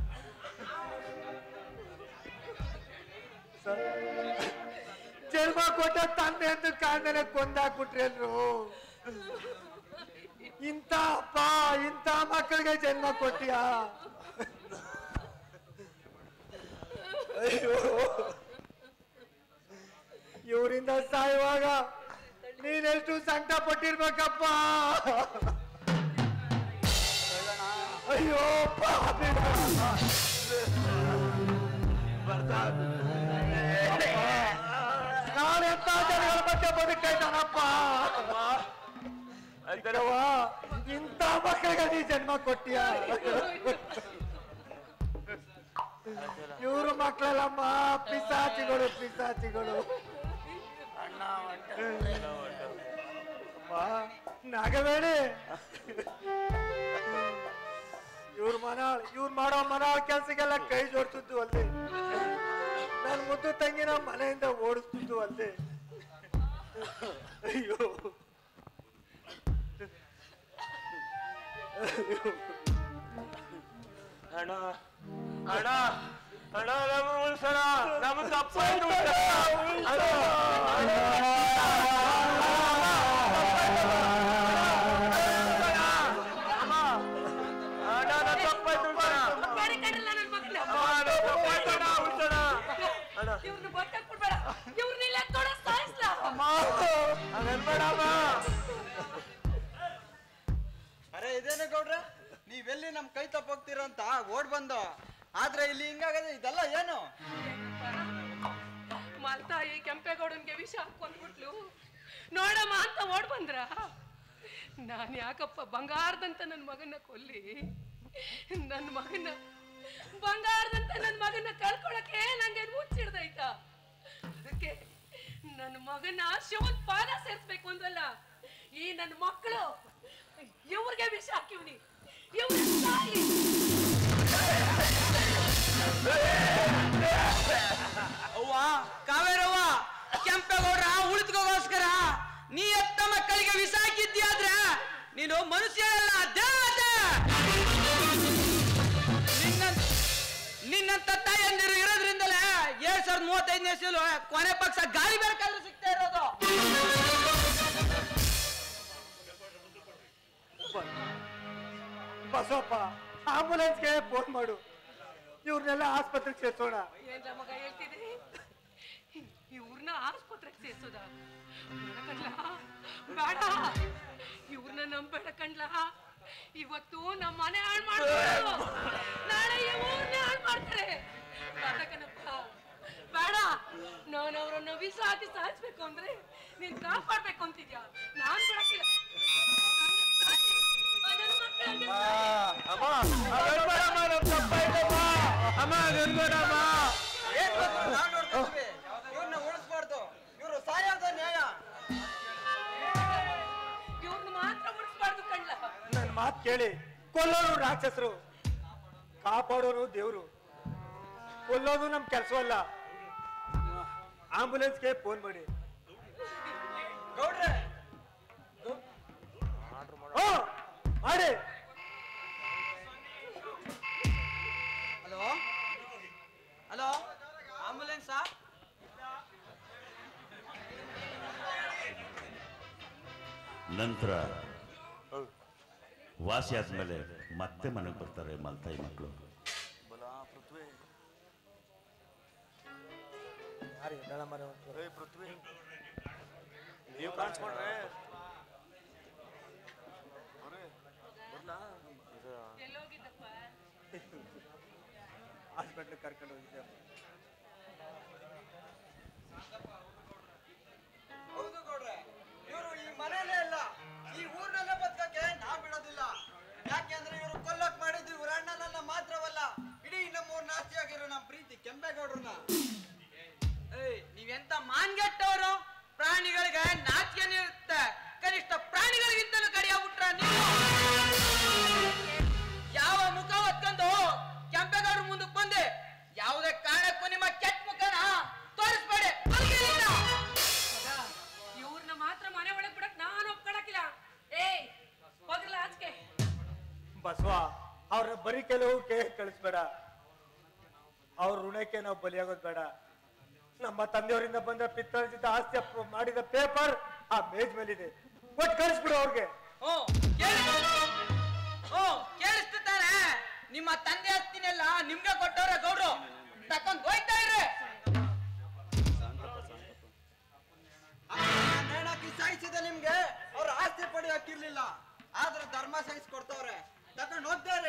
ಜನ್ಮ ಕೊಟ್ಟ ತಂದೆ ಅಂತ ಕಾರಣನೆ ಕೊಂದಾಕ್ಬಿಟ್ರೇನ್ರು ಇಂಥ ಅಪ್ಪ ಇಂಥ ಮಕ್ಕಳಿಗೆ ಜನ್ಮ ಕೊಟ್ಟಿಯಾ ಅಯ್ಯೋ ಇವರಿಂದ ಸಾಯುವಾಗ ನೀನೆಷ್ಟು ಸಂಕಟ ಪಟ್ಟಿರ್ಬೇಕಪ್ಪ ಅಯ್ಯೋ ಪಾಪಿ. ನಾನೆಂತ ಜನಗಳ ಮಧ್ಯೆ ಬದುಕೈತಾನಪ್ಪ ಅಂತಾರವ್ವ ಇಂಥ ಮಕ್ಕಳಿಗೆ ನೀ ಜನ್ಮ ಕೊಟ್ಟಿಯ ಇವರು ಮಕ್ಕಳಲ್ಲಮ್ಮ ಪಿಸಾಚಿಗಳು ಪಿಸಾಚಿಗಳು ಅಮ್ಮ ನಾಗವೇಣಿ ಇವ್ರ ಮನಾಳ್ ಇವ್ರು ಮಾಡೋ ಮನಾಳ್ ಕೆಲ್ಸಕ್ಕೆಲ್ಲ ಕೈ ಜೋಡ್ತಿದ್ದು ಅಲ್ಲಿ ನನ್ ಮುದ್ದು ತಂಗಿನ ಮನೆಯಿಂದ ಓಡಿಸ್ತಿದ್ದು ಅಲ್ಲಿ ಅಯ್ಯೋ ಅಣ್ಣ ಅಣ್ಣ ಅಣ್ಣ ನಮ್ಮ ಉಳ್ಸೋಣ ನಮ್ಮ ತಪ್ಪಾಯ್ತು ಅಣ್ಣ ಅಣ್ಣ ನನ್ನ ತಪ್ಪಾಯ್ತು ಬೇರೆ ಕಡೆಲ್ಲ ನನ್ ಮಕ್ಳು ಇವ್ರನ್ನ ಬದುಕಕ್ ಬಿಡ್ಬೇಡ ಇವ್ರನ್ನೆಲ್ಲ ತೊಡ ಸಾಯಿಸ್ಲಾ ಅರೆ ಇದೇನೇ ಗೌಡ್ರ ನೀವೆಲ್ಲಿ ನಮ್ ಕೈ ತಪ್ಪೋಗ್ತೀರ ಅಂತ ಓಡ್ ಬಂದು ಆದ್ರೆ ಇಲ್ಲಿ ಹಿಂಗಾಗದೆ ಇದೆಲ್ಲ ಏನು ಮಲ್ತಾಯಿ ಕೆಂಪೇಗೌಡನ್ಗೆ ವಿಷ ಹಾಕೊಂಡ್ಬಿಟ್ಲು ನೋಡಮ್ಮ ಅಂತ ಓಡ್ ಬಂದ್ರ ನಾನ್ ಯಾಕಪ್ಪ ಬಂಗಾರದಂತ ನನ್ನ ಮಗನ ಕೊಲ್ಲಿ ನನ್ನ ಮಗನ ಬಂಗಾರದಂತ ನನ್ನ ಮಗನ ಕಳ್ಕೊಳಕ್ಕೆ ನಂಗೆ ಮುಚ್ಚಿಡ್ದೈತ ಅದಕ್ಕೆ ನನ್ನ ಮಗನ ಶಿವನ್ ಪಾದ ಸೇರ್ಸ್ಬೇಕು ಅಂದಲ್ಲ ಈ ನನ್ನ ಮಕ್ಕಳು ಇವ್ರಿಗೆ ವಿಷ ಹಾಕಿವ್ನಿ ಇವ್ರ ತಾಯಿ ಅವ್ವ ಕಾವೇರವ್ವ ಕೆಂಪೇಗೌಡ್ರ ಉಳಿದ್ಕೋಗೋಸ್ಕರ ನೀ ಎತ್ತ ಮಕ್ಕಳಿಗೆ ವಿಷ ಹಾಕಿದ್ಯಾದ್ರ ನೀನು ಮನುಷ್ಯನಲ್ಲ ದೇವತೆ ನಿನ್ನ- ನಿನ್ನಂತ ತಾಯಂದಿರು ಇರೋದ್ರಿಂದಲೇ ಎರಡ್ ಸಾವಿರದ ಮೂವತ್ತೈದನೇ ಇಸ್ವಿಲು ಕೊನೆ ಪಕ್ಷ ಗಾಳಿ ಬೇಕಾದ್ರೂ ಸಿಗ್ತಾ ಇರೋದು ಬಸವಪ್ಪ ಆಂಬುಲೆನ್ಸ್ಗೆ ಫೋನ್ ಮಾಡು ಇವ್ರನ್ನೆಲ್ಲ ಆಸ್ಪತ್ರೆಗೆ ಸೇರ್ಸೋಣ ಏನ್ರ ಮಗ ಹೇಳ್ತಿದ್ರಿ ಇವ್ರನ್ನ ಆಸ್ಪತ್ರೆಗೆ ಸೇರ್ಸೋದ ಬೇಡ ಕಣ್ಲ ಬೇಡ ಇವ್ರನ್ನ ನಂಬೇಡ ಕಣ್ಲ ಇವತ್ತು ನಮ್ಮ ಮನೆ ಹಾಳು ಮಾಡ್ತಾರೆ ನಾಳೆ ಈ ಊರ್ನೇ ಹಾಳು ಮಾಡ್ತಾರೆ ಬೇಡ ಕಣಪ್ಪ ಬೇಡ ನಾನು ಅವ್ರನ್ನ ವಿಷ ಹಾಕಿ ಸಾಯಿಸ್ಬೇಕು ಅಂದ್ರೆ ನೀನ್ ಕಾಪಾಡ್ಬೇಕು ಅಂತಿದ್ಯಾ ನಾನ್ ಬಿಡಕ್ಕಿಲ್ಲ ನನ್ನ ಮಕ್ಕಳನ್ನ ಅಮ್ಮ ಅಮ್ಮ ನಮ್ಮ ತಪ್ಪಾಯ್ತಮ್ಮ ಅಮ್ಮ ನನ್ಗೋಡಮ್ಮ ಇವ್ರನ್ನ ಉಳಿಸ್ಬಾರ್ದು ಇವ್ರು ಸಾಯೋದ ನ್ಯಾಯ ಇವ್ರನ್ನ ಮಾತ್ರ ಉಳಿಸ್ಬಾರ್ದು ಕಣ್ಲ ನನ್ ಮಾತ್ ಕೇಳಿ ಕೊಲ್ಲೋರು ರಾಕ್ಷಸರು ಕಾಪಾಡೋರು ದೇವ್ರು ಕೊಲ್ಲೋದು ನಮ್ ಕೆಲ್ಸವಲ್ಲ ಆಂಬುಲೆನ್ಸ್ಗೆ ಫೋನ್ ಮಾಡಿ ಗೌಡ್ರೆ ಹಾ, ಮಾಡಿ ಹಲೋ ಹಲೋ ಆಂಬುಲೆನ್ಸಾ ನಂತರ ವಾಸಿ ಆದ್ಮೇಲೆ ಮತ್ತೆ ಮನೆಗೆ ಬರ್ತಾರೆ ಮಲ್ತಾಯಿ ಮಕ್ಕಳು ನೀವು ಕಾಣಿಸ್ಕೊಂಡ್ರೆ ಹಾಸ್ಪಿಟ್ಲ್ ಕರ್ಕೊಂಡು ಹೋಗಿದ್ದೆ ಹೌದು ಗೌಡ್ರೆ ಇವರು ಈ ಮನೇಲೇ ಇಲ್ಲ ಈ ಊರ್ನಲ್ಲೇ ಬದುಕಕ್ಕೆ ನಾವ್ ಬಿಡೋದಿಲ್ಲ ಯಾಕೆಂದ್ರೆ ಇವರು ಕೊಲ್ಲಕ್ ಮಾಡಿದ್ದು ಇವ್ರ ಅಣ್ಣನನ್ನ ಮಾತ್ರವಲ್ಲ ಇಡೀ ನಮ್ಮೂರ್ ನಾಸ್ತಿ ಆಗಿರೋ ನಮ್ಮ ಪ್ರೀತಿ ಕೆಂಪೇಗೌಡ್ರನ್ನ ಏಯ್ ನೀವೆಂತ ಮಾನ್ಗೆಟ್ಟವರು ಪ್ರಾಣಿಗಳಿಗೆ ನಾಚಿಕೆನೇ ಇರುತ್ತೆ ಕನಿಷ್ಠ ಪ್ರಾಣಿಗಳಿಗಿಂತಲೂ ಕಡಿಯಾಗ್ಬಿಟ್ರ ನೀವು ಯಾವ ಮುಖ ಹೊತ್ಕೊಂಡು ಕೆಂಪೇಗೌಡ್ರ ಮುಂದಕ್ಕೆ ಬಂದೆ ಯಾವುದೇ ಕಾರಣಕ್ಕೂ ನಿಮ್ಮ ಕೆಟ್ಟ ಮುಖನ ತೋರಿಸ್ಬೇಡಿ ಹೊರ್ಗೆ ಇಲ್ಲಿಂದ. ಇವ್ರನ್ನ ಮಾತ್ರ ಮನೆ ಒಳಗ್ ಬಿಡಕ್ ನಾನು ಒಪ್ಕೊಳಕಿಲ್ಲ ಏಯ್ ಹೋಗಿಲ್ಲ ಆಚೆಗೆ ಬಸವ ಅವ್ರನ್ನ ಬರೀ ಕೆಲವು ಕೇ ಕಳಿಸ್ಬೇಡ ಅವ್ರ ಋಣಕ್ಕೆ ನಾವು ಬಲಿಯಾಗೋದ್ ಬೇಡ ನಮ್ಮ ತಂದೆಯವರಿಂದ ಬಂದ ಪಿತ್ತರ್ಜಿತ ಆಸ್ತಿ ಅಪ್ಪ ಮಾಡಿದ ಪೇಪರ್ ಆ ಮೇಜ್ ಮೇಲಿದೆ ಒಟ್ಟು ಕಳಿಸ್ಬಿಡು ಅವ್ರಿಗೆ ಹ್ಞೂ ಹ್ಞೂ ಕೇಳಿಸ್ತಾನೆ ನಿಮ್ಮ ತಂದೆ ಆಸ್ತಿನೆಲ್ಲ ನಿಮ್ಗೆ ಕೊಟ್ಟವ್ರೆ ಗೌಡ್ರು ತಕೊಂಡ್ ಹೋಯ್ತಾ ಇರ್ರಿ ನೇಣಾಕಿ ಸಾಯಿಸಿದ ನಿಮ್ಗೆ ಅವ್ರ ಆಸ್ತಿ ಪಡಿ ಹಾಕಿರ್ಲಿಲ್ಲ ಆದ್ರೆ ಧರ್ಮ ಸಾಯಿಸಿ ಕೊಡ್ತವ್ರೆ ತಕೊಂಡ್ ಹೋಗ್ತಾರೆ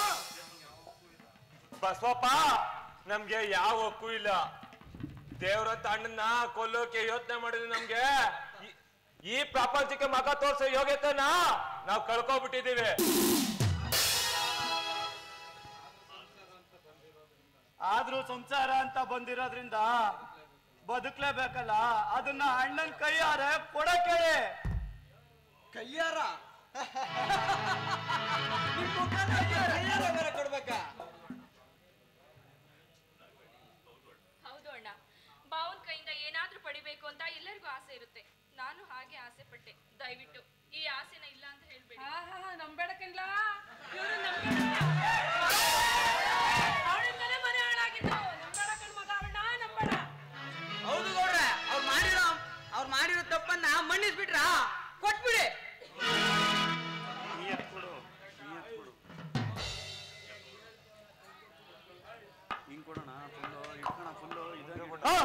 ಬಸವಪ್ಪ ನಮ್ಗೆ ಯಾವ ಹಕ್ಕು ಇಲ್ಲ ದೇವ್ರ ಅಣ್ಣನ್ನ ಕೊಲ್ಲೋಕೆ ಯೋಚನೆ ಮಾಡಿದ್ವಿ ನಮ್ಗೆ ಈ- ಈ ಪ್ರಪಂಚಕ್ಕೆ ಮಗ ತೋರ್ಸೋ ಯೋಗ್ಯತೆನ ನಾವು ಕಳ್ಕೊಬಿಟ್ಟಿದೀವಿ ಆದ್ರೂ ಸಂಸಾರ ಅಂತ ಬಂದಿರೋದ್ರಿಂದ ಬದುಕ್ಲೇಬೇಕಲ್ಲ ಅದನ್ನ ಅಣ್ಣನ್ ಕೈಯಾರೆ ಕೊಡಕ್ಕೆ ಕೈಯಾರ ಕೈಯಾರ ಬೇರೆ ಕೊಡ್ಬೇಕಾ ಹೌದು ಅಣ್ಣ ಬಾವನ್ ಕೈಯಿಂದ ಏನಾದ್ರೂ ಪಡಿಬೇಕು ಅಂತ ಎಲ್ಲರಿಗೂ ಆಸೆ ಇರುತ್ತೆ ನಾನು ಹಾಗೆ ಆಸೆ ಪಟ್ಟೆ ದಯವಿಟ್ಟು ಈ ಆಸೆನ ಇಲ್ಲ ಅಂತ ಹೇಳ್ಬೇಡಿ ನಂಬೇಡ ಕಣ್ಲಾ ಇವ್ರು ನಂಬೇಡ ಅವಳಿಂದಲೇ ಮನೆ ಹಾಳಾಗಿದ್ದು ನಂಬೇಡ ಕಣ್ ಮಗ ಅವಣ್ಣ ನಂಬೇಡ ಹೌದು ಗೌಡ್ರೆ ಅವ್ರು ಮಾಡಿರೋ ಅವ್ರು ಮಾಡಿರೋ ತಪ್ಪನ್ನ ಮನ್ನಿಸ್ಬಿಟ್ರಾ ಕೊಟ್ಬಿಡಿ ಹಿಂಗ್ ಕೊಡೋಣ ಫುಲ್ಲು ಇಟ್ಕೋಣ ಫುಲ್ಲು ಇದೇ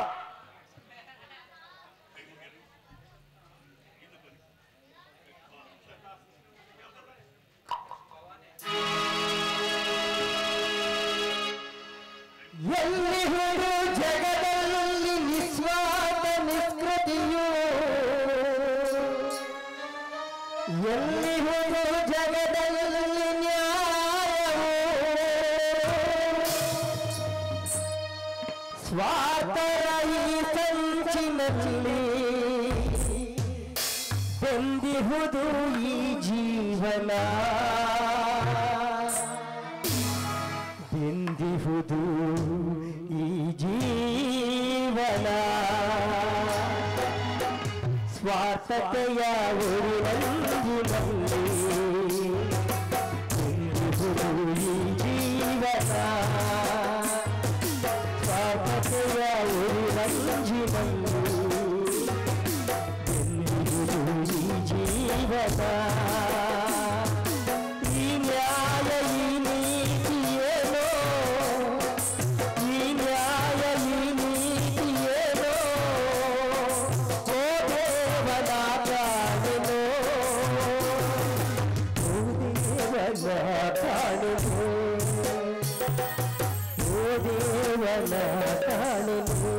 ಎಲ್ಲಿ ಹುಡು ಜಗದಲ್ಲಿ ನಿಸ್ವಾರ್ಥ ನಿಷ್ಕೃತಿಯು ಎಲ್ಲಿ ಹುಡು ಜಗದಲ್ಲಿ ನ್ಯಾಯವು ಸ್ವಾರ್ಥರ ಈ ಸಂಚಿನಲ್ಲಿ ಬಂದಿಹುದು ಈ ಜೀವನ ಬೆಂದಿಹುದು ಈ ಜೀವನ ಸ್ವಾರ್ಥತೆಯ ಊರಿನಲ್ಲಿ ಬೆಂದಿಹುದು ಈ ಜೀವನ ಸ್ವಾರ್ಥತೆಯ ಊರಿನಲ್ಲಿ ಬೆಂದಿಹುದು ಈ ಜೀವನ ಈ ನ್ಯಾಯ ಈ ನೀತಿಯೇನೋ ಈ ನ್ಯಾಯ ಈ ನೀತಿಯೇನೋ ಓ ದೇವನ ಕಾಣೆನೋ ಓ ದೇವನ ಕಾಣೆನೋ ಓ ದೇವನ ಕಾಣೆನೋ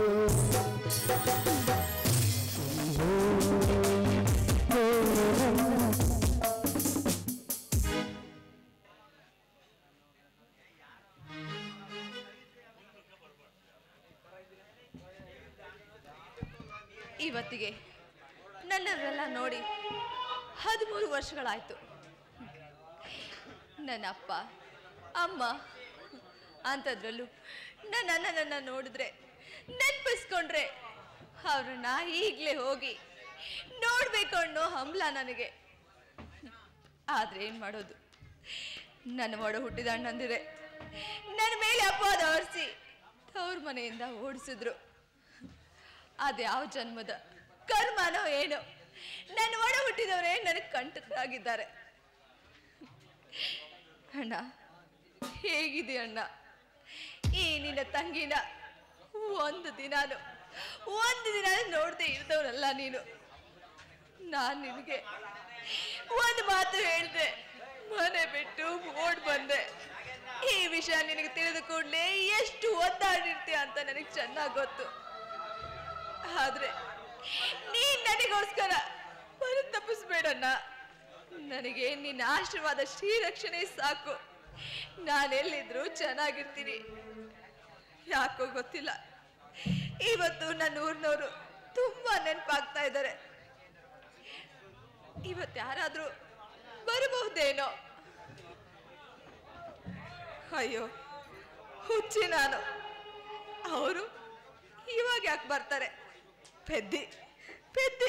ಇವತ್ತಿಗೆ ನನ್ನವರೆಲ್ಲ ನೋಡಿ ಹದಿಮೂರು ವರ್ಷಗಳಾಯ್ತು ನನ್ನ ಅಪ್ಪ ಅಮ್ಮ ಅಂಥದ್ರಲ್ಲೂ ನನ್ನ ಅಣ್ಣನನ್ನ ನೋಡಿದ್ರೆ ನೆನಪಿಸ್ಕೊಂಡ್ರೆ ಅವ್ರನ್ನ ಈಗಲೇ ಹೋಗಿ ನೋಡ್ಬೇಕು ಅನ್ನೋ ಹಂಬಲ ನನಗೆ ಆದ್ರೆ ಏನ್ ಮಾಡೋದು ನನ್ನ ಒಡ ಹುಟ್ಟಿದ ಅಣ್ಣಂದಿರೆ ನನ್ನ ಮೇಲೆ ಅಪವಾದ ಹೊರಿಸಿ ತವ್ರ ಮನೆಯಿಂದ ಓಡಿಸಿದ್ರು ಅದ್ಯಾವ ಜನ್ಮದ ಕರ್ಮನೋ ಏನೋ ನನ್ನ ಒಡ ಹುಟ್ಟಿದವರೇ ನನಗೆ ಕಂಟಕರಾಗಿದ್ದಾರೆ ಅಣ್ಣ ಹೇಗಿದೆ ಅಣ್ಣ ಈ ನಿನ್ನ ತಂಗಿನ ಒಂದು ದಿನಾನು ಒಂದು ದಿನ ನೋಡದೆ ಇರ್ದವರಲ್ಲ ನೀನು ನಾನು ನಿನಗೆ ಒಂದು ಮಾತು ಹೇಳ್ದೆ ಮನೆ ಬಿಟ್ಟು ಓಡ್ ಬಂದೆ ಈ ವಿಷಯ ನಿನಗೆ ತಿಳಿದ ಕೂಡಲೇ ಎಷ್ಟು ಒದ್ದಾಡಿರ್ತೀಯ ಅಂತ ನನಗೆ ಚೆನ್ನಾಗಿ ಗೊತ್ತು ಆದ್ರೆ ನೀನ್ ನನಗೋಸ್ಕರ ಬರು ತಪ್ಪಿಸ್ಬೇಡಣ್ಣ ನನಗೆ ನಿನ್ನ ಆಶೀರ್ವಾದ ಶ್ರೀರಕ್ಷಣೆ ಸಾಕು ನಾನೆಲ್ಲಿದ್ರು ಚೆನ್ನಾಗಿರ್ತೀನಿ ಯಾಕೋ ಗೊತ್ತಿಲ್ಲ ಇವತ್ತು ನನ್ನ ಊರಿನವರು ತುಂಬಾ ನೆನಪಾಗ್ತಾ ಇದ್ದಾರೆ ಇವತ್ತು ಯಾರಾದ್ರೂ ಬರಬಹುದೇನೋ ಅಯ್ಯೋ ಹುಚ್ಚಿ ನಾನು ಅವರು ಇವಾಗ ಯಾಕೆ ಬರ್ತಾರೆ ಪೆದ್ದಿ ಪೆದ್ದಿ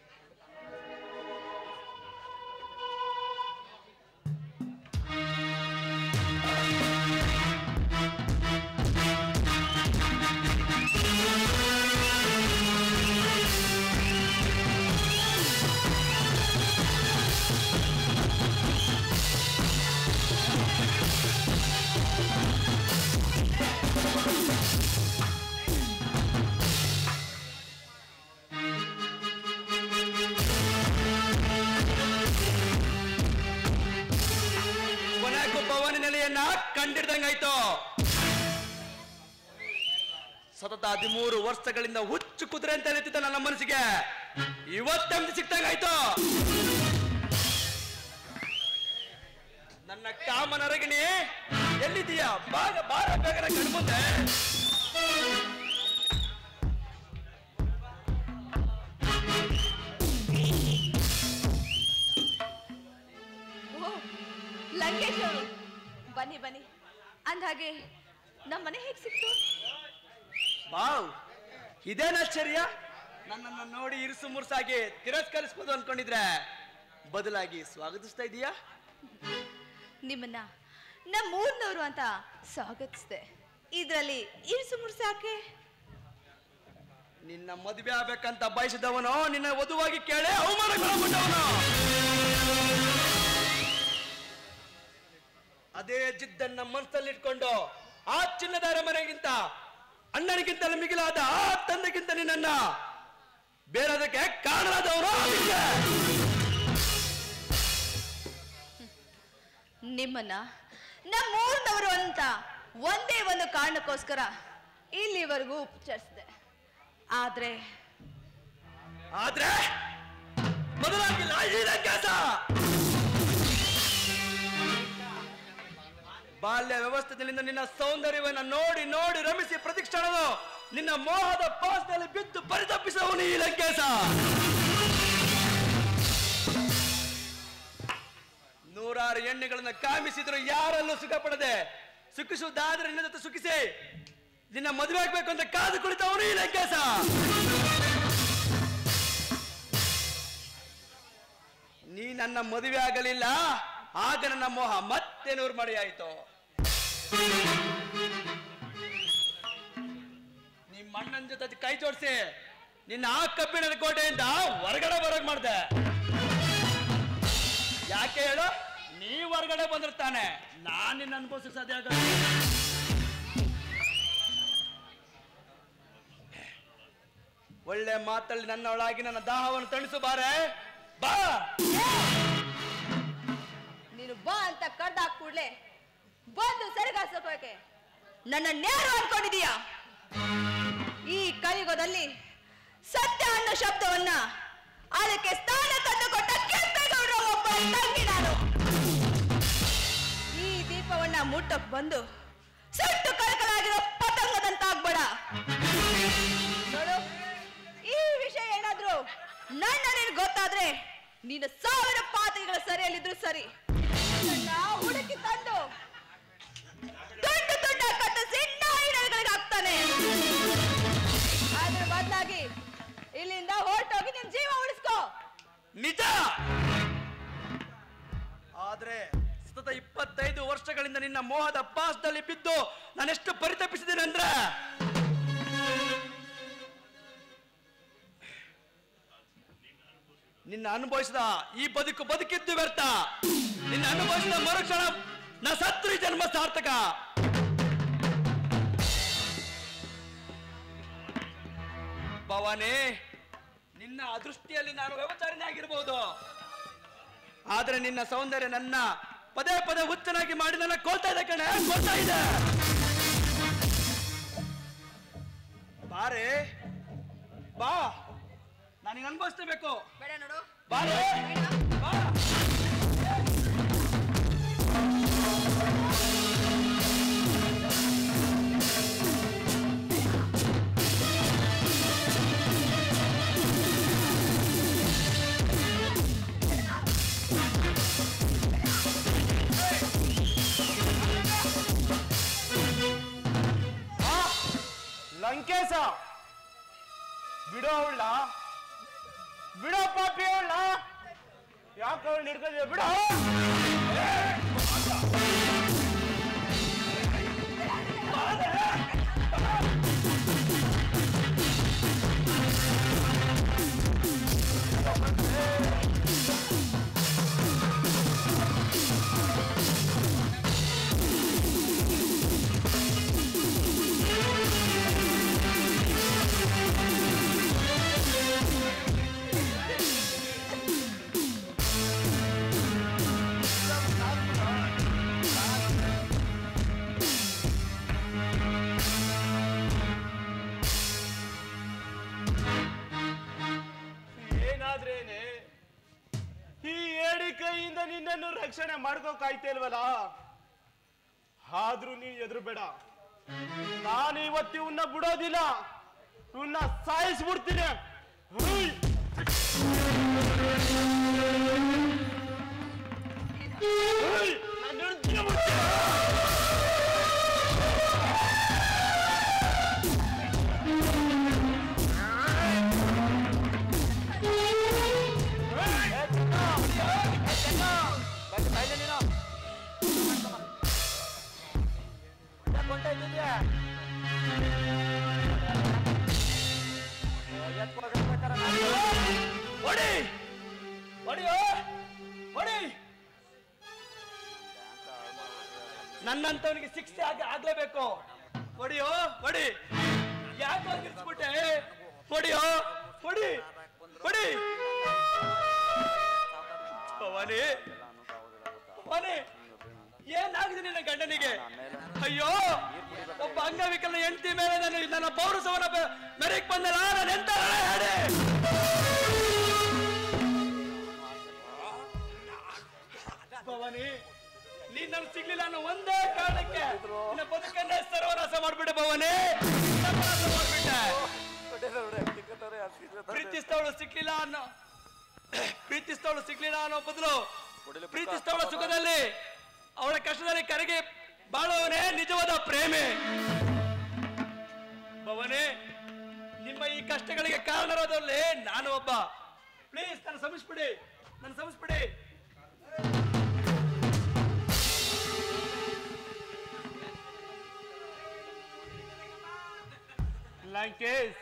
ಕೊನೆಗೂ ಭವಾನಿ ನೆಲೆಯನ್ನ ಕಂಡಿಡ್ದಂಗಾಯ್ತು ಸತತ ಹದಿಮೂರು ವರ್ಷಗಳಿಂದ ಹುಚ್ಚು ಕುದುರೆ ಅಂತ ಹೇಳ್ತಿದ್ದ ನನ್ನ ಮನಸ್ಸಿಗೆ ಇವತ್ತಂದು ಸಿಕ್ತಂಗಾಯ್ತು ನನ್ನ ಕಾಮನರಗಿಣಿ ಎಲ್ಲಿದೀಯಾ ಬಾಗ ಬಾರ ಬೇಗನೆ ಕಣ್ಮುಂದೆ ಓ ಲಂಕೇಶ್ ಅವರು ಬನ್ನಿ ಬನ್ನಿ ಅಂದ್ಹಾಗೆ ನಮ್ಮ ಮನೆ ಹೇಗೆ ಸಿಕ್ತು ಬಾವ್ ಇದೇನ ಆಶ್ಚರ್ಯ ನನ್ನನ್ನು ನೋಡಿ ಇರುಸು ಮುರ್ಸಾಗಿ ತಿರಸ್ಕರಿಸ್ಬೋದು ಅನ್ಕೊಂಡಿದ್ರೆ ಬದಲಾಗಿ ಸ್ವಾಗತಿಸ್ತಾ ಇದೀಯಾ ನಿಮ್ಮನ್ನ ನಮ್ಮ ಊರ್ನವರು ಅಂತ ಸ್ವಾಗತಿಸ್ದೆ ಇದ್ರಲ್ಲಿ ಇರಿಸು ಮುರ್ಸಾಕೆ ನಿನ್ನ ಮದುವೆ ಆಗ್ಬೇಕಂತ ಬಯಸಿದವನು ನಿನ್ನ ವಧುವಾಗಿ ಕೇಳಿ ಅವಮಾನಗೊಳಗೊಂಡವನು ಅದೇ ಜಿದ್ದನ್ನ ಮನಸ್ಸಲ್ಲಿಟ್ಕೊಂಡು ಆ ಚಿನ್ನದ ಅರಮನೆಗಿಂತ ಅಣ್ಣನಿಗಿಂತಲೂ ಮಿಗಿಲಾದ ಆ ತಂದೆಗಿಂತ ನಿನ್ನನ್ನ ಬೇರೆದಕ್ಕೆ ಕಾರಣರಾದವರು ನಿಮ್ಮನ್ನ ನಮ್ಮ ಊರ್ನವರು ಅಂತ ಒಂದೇ ಒಂದು ಕಾರಣಕ್ಕೋಸ್ಕರ ಇಲ್ಲಿವರೆಗೂ ಉಪಚರಿಸಿದೆ ಆದ್ರೆ ಆದ್ರೆ ಬದಲಾಗಿಲ್ಲ ಈ ಕೆಲಸ ಬಾಲ್ಯ ವ್ಯವಸ್ಥೆಯಿಂದ ನಿನ್ನ ಸೌಂದರ್ಯವನ್ನ ನೋಡಿ ನೋಡಿ ರಮಿಸಿ ಪ್ರತಿಕ್ಷಣನು ನಿನ್ನ ಮೋಹದ ಪಾಸದಲ್ಲಿ ಬಿದ್ದು ಪರಿತಪ್ಪಿಸವನು ಈ ಲಂಕೇಶ ನೂರಾರು ಎಣ್ಣೆಗಳನ್ನ ಕಾಮಿಸಿದ್ರು ಯಾರಲ್ಲೂ ಸುಖ ಪಡದೆ ಸುಖಿಸುವುದಾದ್ರೆ ನಿನ್ನ ಜೊತೆ ಸುಖಿಸಿ ನಿನ್ನ ಮದುವೆ ಆಗ್ಬೇಕು ಅಂತ ಕಾದು ಕುಳಿತವನು ಈ ಲಂಕೇಶ ನೀ ನನ್ನ ಮದುವೆ ಆಗಲಿಲ್ಲ ಆಗ ನನ್ನ ಮೋಹ ಮತ್ತೆ ನೂರು ಮಳೆಯಾಯಿತು ನಿಮ್ಮ ಅಣ್ಣನ ಜೊತೆ ಕೈ ಜೋಡಿಸಿ ನಿನ್ನ ಆ ಕಬ್ಬಿಣದ ಕೋಟೆಯಿಂದ ಹೊರಗಡೆ ಬರೋಕ್ ಮಾಡ್ದೆ ಯಾಕೆ ಹೇಳು ನೀ ಹೊರಗಡೆ ಬಂದಿರ್ತಾನೆ ನಾನ್ ನಿನ್ನ ಅನುಭವಿಸಕ್ ಸಾಧ್ಯ ಆಗಲ್ಲ ಒಳ್ಳೆ ಮಾತಲ್ಲಿ ನನ್ನ ಒಳಗಾಗಿ ನನ್ನ ದಾಹವನ್ನು ತಣಿಸು ಬಾರೆ ಬಾ ನೀನು ಬಾ ಅಂತ ಕರ್ದಾಕ್ ಕೂಡ್ಲೆ ಬಂದು ಸರಿಗಾಸೋಕೆ ನನ್ನ ನೇರು ಅನ್ಕೊಂಡಿದೀಯ ಈ ಕಲಿಯುಗದಲ್ಲಿ ಸತ್ಯ ಅನ್ನೋ ಶಬ್ದವನ್ನ ಅದಕ್ಕೆ ಸ್ಥಾನ ತಂದು ಕೊಟ್ಟ ಕೆಂಪೇಗೌಡರ ಒಬ್ಬ ತಂಗಿ ನಾನು ಈ ದೀಪವನ್ನ ಮುಟ್ಟಕ್ ಬಂದು ಸುಟ್ಟು ಕಳಕಲಾಗಿರೋ ಪತಂಗದಂತಾಗ್ಬೇಡ ನೋಡು ಈ ವಿಷಯ ಏನಾದ್ರು ನನ್ನ ನಿನ್ ಗೊತ್ತಾದ್ರೆ ನೀನು ಸಾವಿರ ಪಾತ್ರೆಗಳ ಸರಿಯಲ್ಲಿದ್ರು ಸರಿ ನನ್ನ ಹುಡುಕಿ ತಂದು ದೊಡ್ಡ ದೊಡ್ಡ ಕಟ್ಟಿಸಿ ನಾಯಿಗಳಿಗೆ ಹಾಕ್ತಾನೆ ಅದ್ರ ಬದಲಾಗಿ ಇಲ್ಲಿಂದ ಹೊರಟೋಗಿ ನಿನ್ ಜೀವ ಉಳಿಸ್ಕೋ ನಿಜ ಆದ್ರೆ ಸತತ ಇಪ್ಪತ್ತೈದು ವರ್ಷಗಳಿಂದ ನಿನ್ನ ಮೋಹದ ಪಾಸದಲ್ಲಿ ಬಿದ್ದು ನಾನೆಷ್ಟು ಪರಿತಪಿಸಿದ್ದೇನೆ ಅಂದ್ರೆ ನಿನ್ನ ಅನುಭವಿಸಿದ ಈ ಬದುಕು ಬದುಕಿದ್ದು ವ್ಯರ್ಥ ನಿನ್ನ ಅನುಭವಿಸಿದ ಮರುಕ್ಷಣ ನಾ ಸತ್ರು ಈ ಜನ್ಮ ಸಾರ್ಥಕ ಭವಾನಿ ನಿನ್ನ ಅದೃಷ್ಟಿಯಲ್ಲಿ ನಾನು ವ್ಯವಚಾರನೇ ಆಗಿರಬಹುದು ಆದ್ರೆ ನಿನ್ನ ಸೌಂದರ್ಯ ನನ್ನ ಪದೇ ಪದೇ ಹುಚ್ಚನಾಗಿ ಮಾಡಿ ನನ್ನ ಕೊಲ್ತಾ ಇದೆ ಕಣೆ ಕೊಲ್ತಾ ಇದೆ ಬಾರೆ ಬಾ ನಾನು ಅನುಭವಿಸ್ಲೇಬೇಕು ಬೇಡ ನೋಡು ಬಾರೆ ಬಾ ಲಂಕೇಶ ಬಿಡೋ ಅವಳ ಬಿಡೋ ಪಾಪಿ ಅವಳ ಯಾಕೆ ಅವಳು ಹಿಡ್ಕೊಂಡಿದ್ಯ ಬಿಡೋ ಏನಾದ್ರೇನೆ ಈ ಏಡಿ ಕೈಯಿಂದ ನಿನ್ನನ್ನು ರಕ್ಷಣೆ ಮಾಡ್ಕೋಕಾಯ್ತಿಲ್ವಲ್ಲ ಆದ್ರೂ ನೀನ್ ಎದುರು ಬೇಡ ನಾನು ಇವತ್ತು ಇವನ್ನ ಬಿಡೋದಿಲ್ಲ ಇವನ್ನ ಸಾಯಿಸ್ಬಿಡ್ತೀನಿ ಹುಯ್! ಹುಯ್! ನಾನ್ ಹಿಡ್ದು ಬಿಡ್ತೀನಿ. ಹೊಡಿ ಹೊಡಿಯೋ ಹೊಡಿ ನನ್ನಂತವನಿಗೆ ಶಿಕ್ಷೆ ಆಗಿ ಆಗ್ಲೇಬೇಕು ಹೊಡಿಯೋ ಹೊಡಿ ಯಾಕೆ ಗಿರ್ಸ್ಬಿಟ್ಟೆ ಹೊಡಿಯೋ ಹೊಡಿ ಹೊಡಿ ಭವಾನಿ ಭವಾನಿ ಏನಾಗಿದೆ ನಿನ್ನ ಗಂಡನಿಗೆ ಅಯ್ಯೋ ಒಬ್ಬ ಅಂಗವಿಕಲ ಹೆಂಡತಿ ಮೇಲೆ ನಾನು ನನ್ನ ಪೌರಸವನ ಮೆರೆಕ್ ಬಂದಲ್ಲ ನಾನು ಎಂತ ಹೇಳಿ ಭವಾನಿ ನೀನ್ ನನ್ಗೆ ಸಿಗ್ಲಿಲ್ಲ ಅನ್ನೋ ಒಂದೇ ಕಾರಣಕ್ಕೆ ನಿನ್ನ ಬದುಕನ್ನೇ ಸರ್ವನಾಶ ಮಾಡ್ಬಿಟ್ಟೆ ಭವಾನಿ ಸರ್ವನಾಶ ಮಾಡ್ಬಿಟ್ಟೆ ಪ್ರೀತಿಸ್ತವಳು ಸಿಕ್ಲಿಲ್ಲ ಅನ್ನೋ ಪ್ರೀತಿಸ್ತವಳು ಸಿಗ್ಲಿಲ್ಲ ಅನ್ನೋ ಬದಲು ಪ್ರೀತಿಸ್ತವಳ ಸುಖದಲ್ಲಿ ಅವಳ ಕಷ್ಟದಲ್ಲಿ ಕರಗಿ ಬಾಳುವವನೇ ನಿಜವಾದ ಪ್ರೇಮಿ ಭವನೇ ನಿಮ್ಮ ಈ ಕಷ್ಟಗಳಿಗೆ ಕಾರಣರಾದಲ್ಲಿ ನಾನು ಒಬ್ಬ ಪ್ಲೀಸ್ ನನ್ನ ಸಮಿಸ್ಬಿಡಿ ನನ್ನ ಸಮಿಸ್ಬಿಡಿ ಲಂಕೇಶ್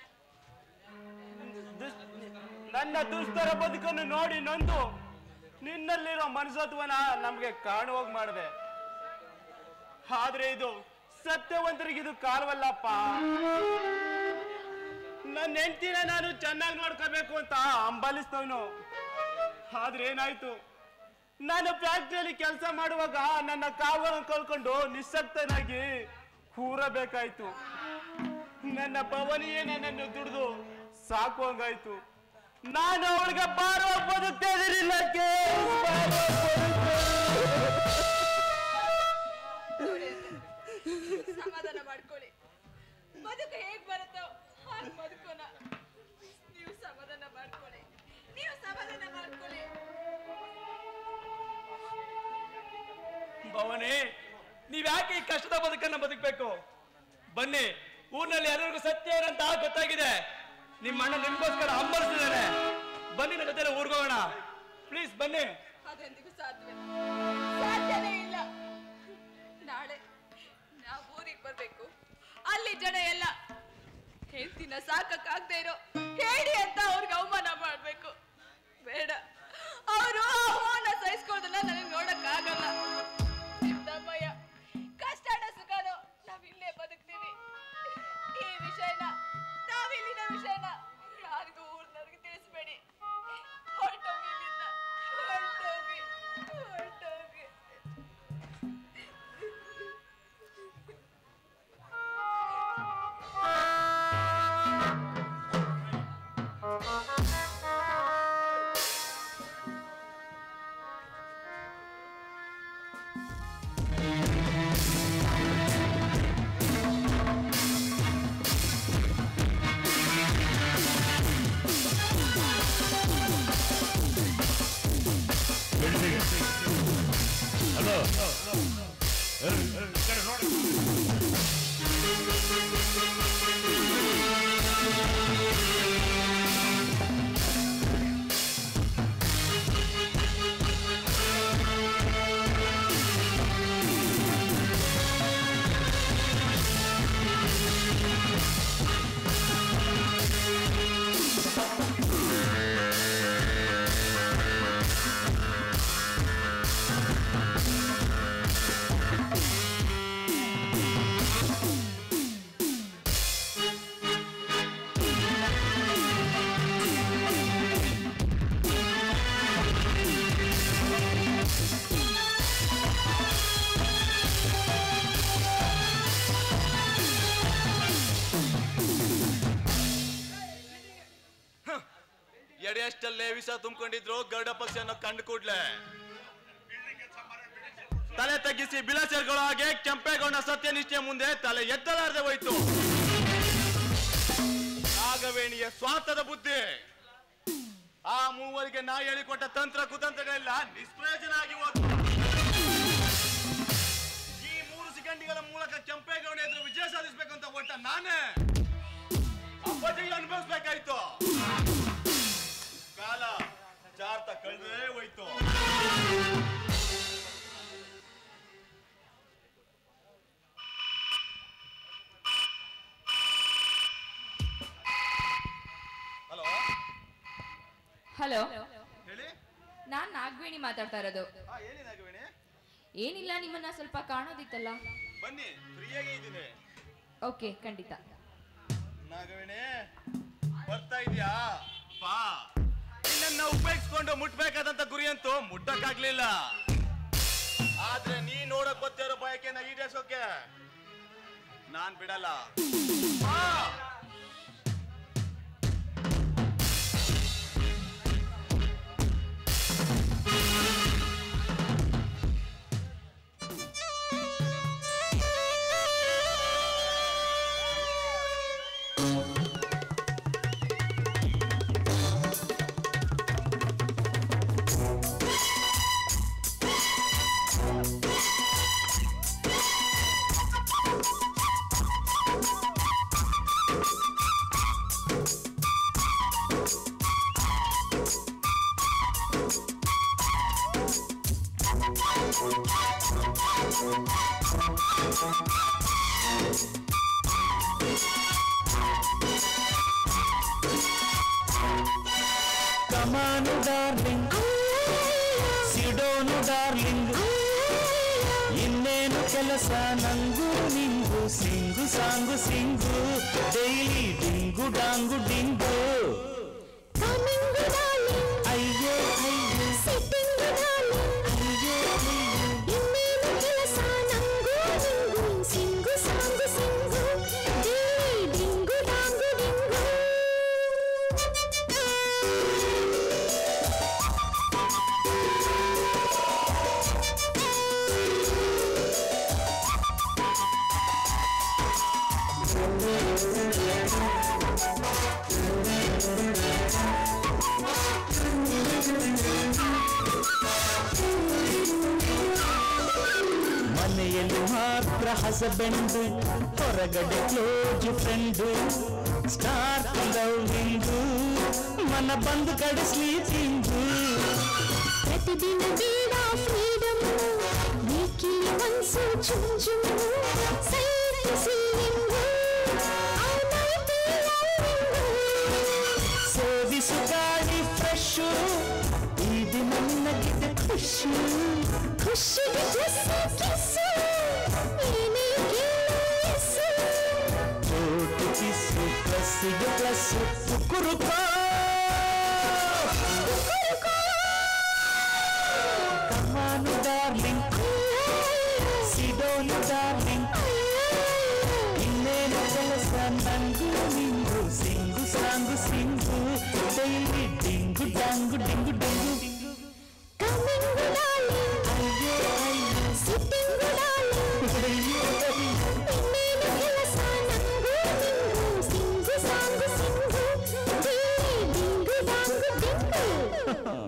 ದುಸ್- ನನ್ನ ದುಸ್ತರ ಬದುಕನ್ನು ನೋಡಿ ನೊಂದು ನಿನ್ನಲ್ಲಿರೋ ಮನಸತ್ವನ ನಮ್ಗೆ ಕಾಣುವಾಗ ಮಾಡಿದೆ ಆದ್ರೆ ಇದು ಸತ್ಯವಂತರಿಗೆ ಇದು ಕಾಲವಲ್ಲಪ್ಪ ನನ್ನ ಹೆಂಡತಿನ ನಾನು ಚೆನ್ನಾಗಿ ನೋಡ್ಕೋಬೇಕು ಅಂತ ಹಂಬಲಿಸ್ತವನು ಆದ್ರೆ ಏನಾಯ್ತು ನಾನು ಫ್ಯಾಕ್ಟ್ರಿಯಲ್ಲಿ ಕೆಲಸ ಮಾಡುವಾಗ ನನ್ನ ಕಾವನ್ನು ಕಳ್ಕೊಂಡು ನಿಸ್ಸಕ್ತನಾಗಿ ಕೂರಬೇಕಾಯ್ತು ನನ್ನ ಭವನಿಯೇ ನನ್ನನ್ನು ದುಡಿದು ಸಾಕುವಂಗಾಯ್ತು ನಾನು ಅವಳಿಗೆ ಬಾರೋ ಬದುಕ್ತಾ ಇದ್ದೀನಿಲ್ಲ ಸಮಾಧಾನ ಮಾಡ್ಕೊಳ್ಳಿ ಬದುಕು ಹೇಗ್ ಬರುತ್ತೋ ಹಾಗೆ ಬದುಕೋಣ ನೀವು ಸಮಾಧಾನ ಮಾಡ್ಕೊಳ್ಳಿ ನೀವು ಸಮಾಧಾನ ಮಾಡ್ಕೊಳ್ಳಿ ಭವನಿ ನೀವ್ ಯಾಕೆ ಈ ಕಷ್ಟದ ಬದುಕನ್ನ ಬದುಕಬೇಕು ಬನ್ನಿ ಊರಿನಲ್ಲಿ ಎಲ್ಲರಿಗೂ ಸತ್ಯ ಏನಂತ ಗೊತ್ತಾಗಿದೆ ನಿಮ್ಮ ಅಣ್ಣ ನಿಮ್ಗೋಸ್ಕರ ಹಂಬಲಿಸಿದ್ದಾನೆ ಬನ್ನಿ ನನ್ನ ಜೊತೆ ಊರ್ಗೋಗೋಣ ಪ್ಲೀಸ್ ಬನ್ನಿ ಅದೆಂದಿಗೂ ಸಾಧ್ಯವೇ ಸಾಧ್ಯನೇ ಇಲ್ಲ ನಾಳೆ ನಾವು ಊರಿಗೆ ಬರ್ಬೇಕು ಅಲ್ಲಿ ಜನ ಎಲ್ಲ ಹೆಂಡತಿನ ಸಾಕಕ್ಕಾಗದೆ ಇರೋ ಹೇಳಿ ಅಂತ ಅವ್ರಿಗೆ ಅವಮಾನ ಮಾಡ್ಬೇಕು ಬೇಡ ಅವರು ಅವಮಾನ ಸಹಿಸ್ಕೊಳ್ಳೋದನ್ನ ನನಗೆ ನೋಡಕ್ಕಾಗಲ್ಲ ಸಿದ್ದಮ್ಮಯ್ಯ ಕಷ್ಟನ ಸುಖನೋ ನಾವಿಲ್ಲೇ ಬದುಕ್ತೀವಿ ಈ ವಿಷಯನ ನಾವಿಲ್ಲಿನ ವಿಷಯನ ಯಾರಿಗೂ ಊರ್ನವ್ರಿಗೆ ತಿಳಿಸ್ಬೇಡಿ ಹೊರಟೋಗಿ ಇಲ್ಲಿಂದ ಹೊರಟೋಗಿ ಹೊರಟೋಗಿ ಹಲೋ ಎಡೆಯಷ್ಟಲ್ಲೇ ವಿಷ ತುಂಬಿಕೊಂಡಿದ್ರು ಗರುಡ ಪಕ್ಷಿ ಅನ್ನೋ ಕಂಡು ಕೂಡ್ಲೆ ತಲೆ ತಗ್ಗಿಸಿ ಬಿಲ ಸೇರ್ಕೊಳ್ಳೋ ಹಾಗೆ ಕೆಂಪೇಗೌಡ ಸತ್ಯನಿಷ್ಠೆ ಮುಂದೆ ತಲೆ ಎತ್ತಲಾರದೆ ಹೋಯ್ತು ನಾಗವೇಣಿಯ ಸ್ವಾರ್ಥದ ಬುದ್ಧಿ ಆ ಮೂವರಿಗೆ ನಾ ಹೇಳಿಕೊಟ್ಟ ತಂತ್ರ ಕುತಂತ್ರಗಳೆಲ್ಲ ನಿಷ್ಪ್ರಯೋಜನ ಆಗಿ ಹೋದ್ರು ಈ ಮೂರು ಸಿಗಂಡಿಗಳ ಮೂಲಕ ಕೆಂಪೇಗೌಡ ಎದುರು ವಿಜಯ ಸಾಧಿಸ್ಬೇಕಂತ ಒಟ್ಟ ನಾನೇ ಅಪ್ಪಟಿಗೆ ಅನುಭವಿಸ್ಬೇಕಾಯ್ತು ಕಾಲ ಜಾರ್ತ ಕಳೆದೇ ಹೋಯ್ತು ಹಲೋ ಹಲೋ ಹೇಳಿ ನಾನ್ ನಾಗವೇಣಿ ಮಾತಾಡ್ತಾ ಇರೋದು ಹಾ ಹೇಳಿ ನಾಗವೇಣಿ ಏನಿಲ್ಲ ನಿಮ್ಮನ್ನ ಸ್ವಲ್ಪ ಕಾಣೋದಿತ್ತಲ್ಲ ಬನ್ನಿ ಫ್ರೀಯಾಗಿ ಇದ್ದೀನಿ ಓಕೆ ಖಂಡಿತ ನಾಗವೇಣಿ ಬರ್ತಾ ಇದೀಯಾ ಬಾ ನಿನ್ನ ಉಪಯೋಗಿಸ್ಕೊಂಡು ಮುಟ್ಬೇಕಾದಂತ ಗುರಿ ಅಂತೂ ಮುಟ್ಟಕ್ಕಾಗ್ಲಿಲ್ಲ ಆದ್ರೆ ನೀ ನೋಡಕ್ ಗೊತ್ತಿರೋ ಬಯಕೆನ ಈಡೇರ್ಸೋಕೆ ನಾನ್ ಬಿಡಲ್ಲ ಬಾ. ಕಮಾನು ಡಾರ್ಲಿಂಗ್ ಸಿಡೋನು ಡಾರ್ಲಿಂಗ್ ಇನ್ನೇನು ಕೆಲಸ ನಂಗು ನಿಂಗು sing song sing daily ding dong ding ಅಯ್ಯೋ ಅಯ್ಯೋ ಅಯ್ಯೋ ಅಯ್ಯೋ ಮನೆಯಲ್ಲಿ ಮಾತ್ರ ಹಸಬೆಂಡು ಹೊರಗಡೆ ಕ್ಲೋಜ್ ಫ್ರೆಂಡು ಸ್ಟಾರ್ಟ್ ಲವ್ವಿಂಗು ಮನ ಬಂದು ಕಡೆ ಸ್ಲೀಪಿಂಗು ಪ್ರತಿದಿನ ಬೇಡ ಫ್ರೀಡಮ್ ವೀಕಿಲಿ ಒನ್ಸು ಚುಮ್ ಚುಮ್ ಸೈಟ್ ಸೀಯಿಂಗು ಸೇವಿಸು ಗಾಳಿ ಫ್ರೆಶು ಈ ದಿನ ನನಗಿದೆ ಖುಷಿ ಖುಷಿಗೆ ಡ್ರೆಸ್ಸು ಕಿಸ್ಸು ಏನೇ ಕೇಳಿಸು ಚೋಟು ಕಿಸ್ಸು ಪ್ಲಸ್ಸಿಗೆ ಪ್ಲಸ್ ಕುರುಕ ಕಮಾನು ಡಾರ್ಲಿಂಗ್ ಸಿಡೋನು ಡಾರ್ಲಿಂಗ್ ಇನ್ನೇನು ಕೆಲಸ ನಂಗು ನಿಂಗು sing song sing daily ding dong ding ding coming darling ಅಯ್ಯೋ ಅಯ್ಯೋ ಸಿಟ್ಟಿಂಗು ಡಾರ್ಲಿಂಗ್ ಅಯ್ಯೋ ಅಯ್ಯೋ ಇನ್ನೇನು ಕೆಲಸ ನಂಗೂ ನಿಂಗೂ sing song sing daily ding dong ding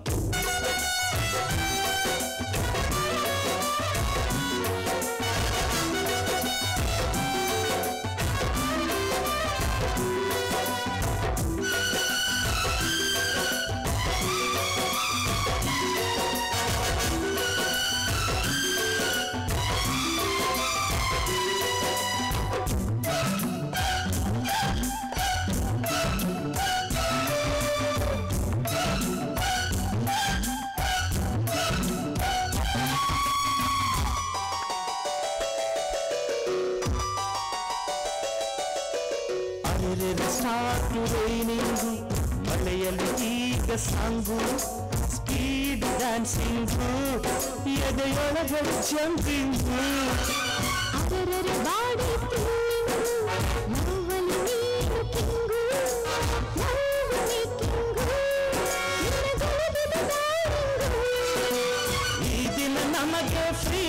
ಅರೆರೆ ಸ್ಟಾರ್ಟ್ ರೈನಿಂಗು ಮಳೆಯಲ್ಲಿ ಈಗ ಸಾಂಗು ಸ್ಪೀಡ್ ಡ್ಯಾನ್ಸಿಂಗು ಎದೆಯೊಳಗಡೆ ಜಂಪಿಂಗು ಅದರರ ಬಾಡಿ ತಿನ್ನಿಂಗು ನೋವಲು ನೀನು ಕಿಂಗು ನೋವು ಮೇಕಿಂಗು ನಿನ್ನ ಗುಣದ ದಾರಿಂಗು ಈ ದಿನ ನಮಗೆ ಫ್ರೀ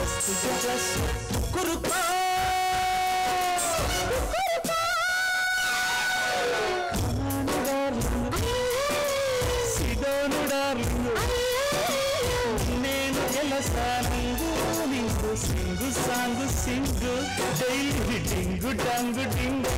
just just ಕುರುಕೋ ಸಿಗೋನು ಡಾರ್ಲಿಂಗು ಇನ್ನೇನು ಕೆಲಸ ನಿಂಗು ನಿಂಗು ಸಿಂಗು ಸಾಂಗು ಸಿಂಗು ಡೈಲಿ ಡಿಂಗು ಡಂಗು ಡಿಂಗು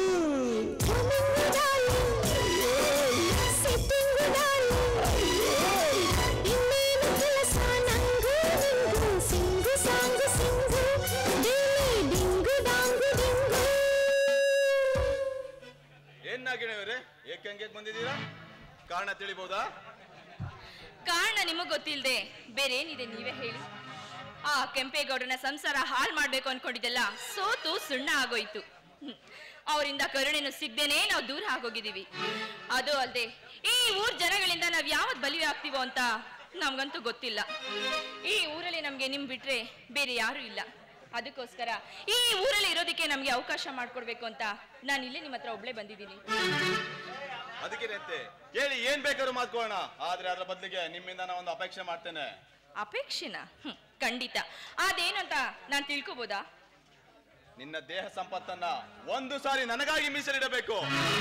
ಏನ್ ನಾಗಿಣವ್ರೆ ಏಕೆ ಹಂಗೆ ಬಂದಿದ್ದೀರಾ ಕಾರಣ ತಿಳಿಬಹುದಾ ಕಾರಣ ನಿಮಗ್ ಗೊತ್ತಿಲ್ದೆ ಬೇರೆ ಏನಿದೆ ನೀವೇ ಹೇಳಿ ಆ ಕೆಂಪೇಗೌಡನ ಸಂಸಾರ ಹಾಳು ಮಾಡ್ಬೇಕು ಅನ್ಕೊಂಡಿದ್ದೆಲ್ಲ ಸೋತು ಸುಣ್ಣ ಆಗೋಯ್ತು ಹ್ಮ್. ಅವರಿಂದ ಕರುಣೆನು ಸಿಗ್ದೇನೆ ನಾವು ದೂರ ಆಗೋಗಿದೀವಿ ಅದು ಅಲ್ದೆ ಈ ಊರ್ ಜನಗಳಿಂದ ನಾವ್ ಯಾವತ್ ಬಲಿ ಆಗ್ತೀವೋ ಅಂತ ನಮ್ಗಂತೂ ಗೊತ್ತಿಲ್ಲ ಈ ಊರಲ್ಲಿ ನಮ್ಗೆ ನಿಮ್ ಬಿಟ್ರೆ ಬೇರೆ ಯಾರು ಇಲ್ಲ ಅದಕ್ಕೋಸ್ಕರ ಈ ಊರಲ್ಲಿ ಇರೋದಕ್ಕೆ ನಮ್ಗೆ ಅವಕಾಶ ಮಾಡ್ಕೊಡ್ಬೇಕು ಅಂತ ನಾನು ಇಲ್ಲೇ ನಿಮ್ಮ ಹತ್ರ ಒಬ್ಳೆ ಬಂದಿದ್ದೀನಿ ಅದಕ್ಕೇನಂತೆ ಹೇಳಿ ಏನ್ ಬೇಕಾದ್ರೂ ಮಾತ್ಕೊಳ್ಳೋಣ ಆದ್ರೆ ಅದ್ರ ಬದಲಿಗೆ ನಿಮ್ಮಿಂದ ನಾನು ಒಂದು ಅಪೇಕ್ಷೆ ಮಾಡ್ತೇನೆ ಅಪೇಕ್ಷೆನ ಹ್ಮ್, ಖಂಡಿತ ಅದೇನಂತ ನಾನು ತಿಳ್ಕೊಬೋದಾ ನಿನ್ನ ದೇಹ ಸಂಪತ್ತನ್ನ ಒಂದು ಸಾರಿ ನನಗಾಗಿ ಮೀಸಲಿಡಬೇಕು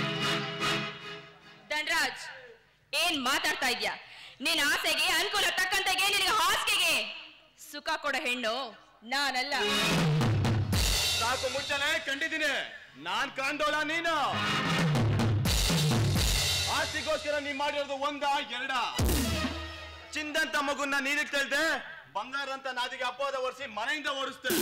ಧನ್ರಾಜ್ ಏನ್ ಮಾತಾಡ್ತಾ ಇದ್ಯಾ ನಿನ್ ಆಸೆಗೆ ಅನುಕೂಲ ತಕ್ಕಂತೆಗೆ ನಿನಗೆ ಹಾಸಿಗೆಗೆ ಸುಖ ಕೊಡೋ ಹೆಣ್ಣು ನಾನಲ್ಲ ಸಾಕು ಮುಚ್ಚನೆ ಕಂಡಿದ್ದೀನಿ ನಾನ್ ಕಾಣ್ದೋಳ ನೀನು ಆಸ್ತಿಗೋಸ್ಕರ ನೀ ಮಾಡಿರೋದು ಒಂದ ಎರಡ ಚಿಂದಂತ ಮಗುನ್ನ ನೀರಿಗೆ ತೆಳ್ದೆ ಬಂಗಾರಂತ ನಾದಿಗೆ ಅಪವಾದ ಒರೆಸಿ ಮನೆಯಿಂದ ಓಡಿಸ್ತೆ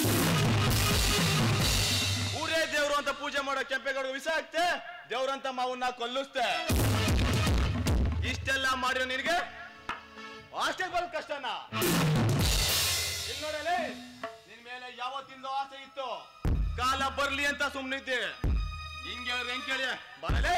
ಊರೇ ದೇವ್ರು ಅಂತ ಪೂಜೆ ಮಾಡೋ ಕೆಂಪೇಗೌಡ ವಿಷ ಹಾಕ್ತೆ ದೇವ್ರಂತ ಮಾವನ್ನ ಕೊಲ್ಲಿಸ್ತೆ ಇಷ್ಟೆಲ್ಲ ಮಾಡಿರೋ ನಿನಗೆ ಆಸ್ತಿಗೆ ಬರೋದು ಕಷ್ಟನಾ ಇಲ್ಲಿ ನೋಡಲೇ ನಿನ್ ಮೇಲೆ ಯಾವತ್ತಿಂದ ಆಸೆ ಇತ್ತು ಕಾಲ ಬರ್ಲಿ ಅಂತ ಸುಮ್ನಿದ್ದೆ ಹಿಂಗೆ ಅವ್ರು ಹೆಂಗ್ ಕೇಳಿ ಬರಲೇ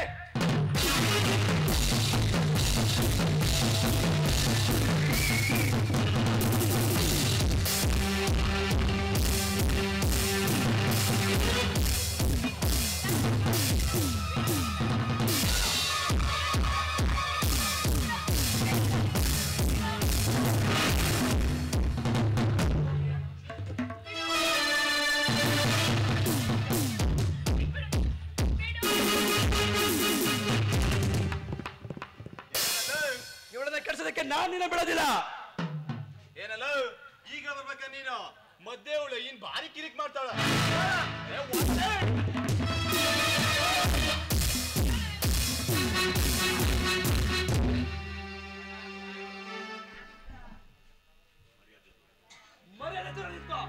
ಇವಳನ್ನ ಕೆಡ್ಸೋದಕ್ಕೆ ನಾನು ನಿನ್ನ ಬಿಡೋದಿಲ್ಲ ಏನಲ್ಲ ಈಗ ಬರ್ಬೇಕ ನೀನು ಮಧ್ಯೆ ಅವಳು ಇನ್ ಭಾರಿ ಕಿರಿಕ್ ಮಾಡ್ತಾಳ ಮರ್ಯಾದೆ ದೂರ ನಿಂತ್ಕೋ.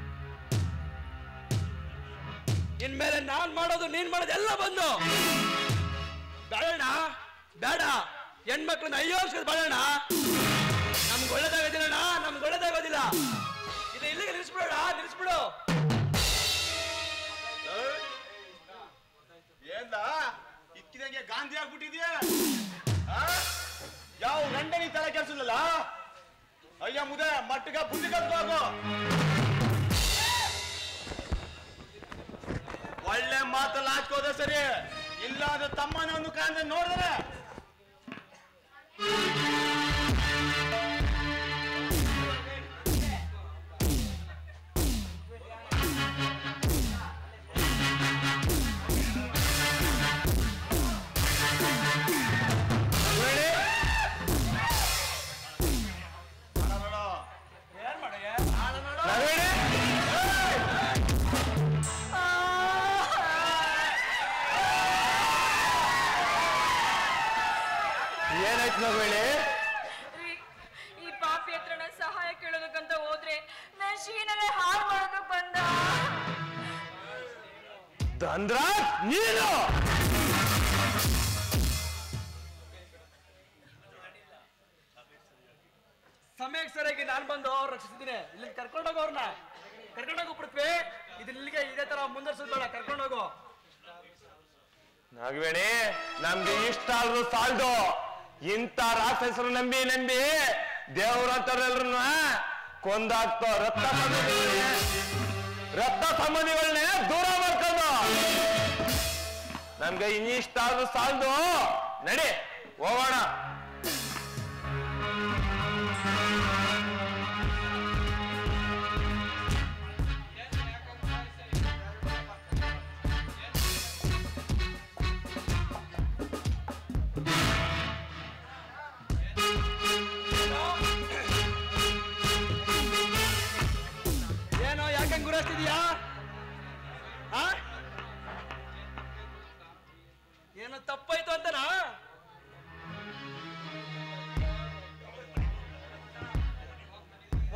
ಇನ್ಮೇಲೆ ನಾನ್ ಮಾಡೋದು ನೀನ್ ಮಾಡೋದು ಎಲ್ಲ ಬಂದು ಬೇಡಣ್ಣ ಬೇಡ ಹೆಣ್ಮಕ್ಳನ್ನ ಅಯ್ಯೋ ಅನ್ಸ್ಕೊದ್ ಬೇಡಣ್ಣ ನಮ್ಗೆ ಒಳ್ಳೇದಾಗೋದಿಲ್ಲಣ್ಣ ನಮ್ಗೆ ಒಳ್ಳೇದಾಗೋದಿಲ್ಲ ಇದು ಇಲ್ಲಿಗೆ ನಿಲ್ಸ್ಬಿಡೋಣ ನಿಲ್ಸ್ಬಿಡು ಏನ್ದ ಇಕ್ಕಿದಂಗೆ ಗಾಂಧಿ ಆಗ್ಬಿಟ್ಟಿದ್ಯಾ ಆ? ಯಾವ ಗಂಡ ನೀ ತಲೆ ಕೆಲ್ಸಲ್ಲ ಅಯ್ಯ ಮುದೆ ಮಟ್ಟಗ ಬುದ್ಧಿ ಕಲ್ತ್ಕೋಗು ಒಳ್ಳೆ ಮಾತಲ್ಲ ಹಾಕೋದ ಸರಿ ಇಲ್ಲ ಅಂದ್ರೆ ತಮ್ಮನ ಒಂದು ಕಾಂದ್ರೆ ನೋಡಿದ್ರೆ ಏನಾಯ್ತು ಮಗುಳಿ ಈ ಪಾಪಿ ಹತ್ರ ನನ್ ಸಹಾಯ ಕೇಳೋದಕ್ಕಂತ ಹೋದ್ರೆ ನನ್ ಶೀನನೇ ಹಾಳು ಮಾಡೋದಕ್ ಬಂದ ದಂದ್ರ ನೀನು ಸಮಯಕ್ಕೆ ಸರಿಯಾಗಿ ನಾನು ಬಂದು ಅವ್ರು ರಕ್ಷಿಸಿದ್ದೀನಿ ಇಲ್ಲಿ ಕರ್ಕೊಂಡೋಗು ಅವ್ರನ್ನ ಕರ್ಕೊಂಡೋಗು ಪೃಥ್ವಿ ಇದು ಇಲ್ಲಿಗೆ ಇದೇ ತರ ಮುಂದುವರ್ಸೋದ್ ಬೇಡ ಕರ್ಕೊಂಡೋಗು ನಾಗವೇಣಿ ನಮ್ಗೆ ಇಷ್ಟ ಆದ್ರೂ ಸಾಲ್ದು ಇಂಥ ರಾಕ್ಷಸರು ನಂಬಿ ನಂಬಿ ದೇವ್ರಂತವ್ರೆಲ್ರನ್ನ ಕೊಂದಾಕ್ತೋ ರಕ್ತ ಸಂಬಂಧಿಗಳನ್ನೇ ರಕ್ತ ಸಂಬಂಧಿಗಳನ್ನೇ ದೂರ ಮಾಡ್ಕೊಂಡು ನಮ್ಗೆ ಇನ್ನಿಷ್ಟ ಆದ್ರೂ ಸಾಲ್ದು ನಡಿ ಹೋಗೋಣ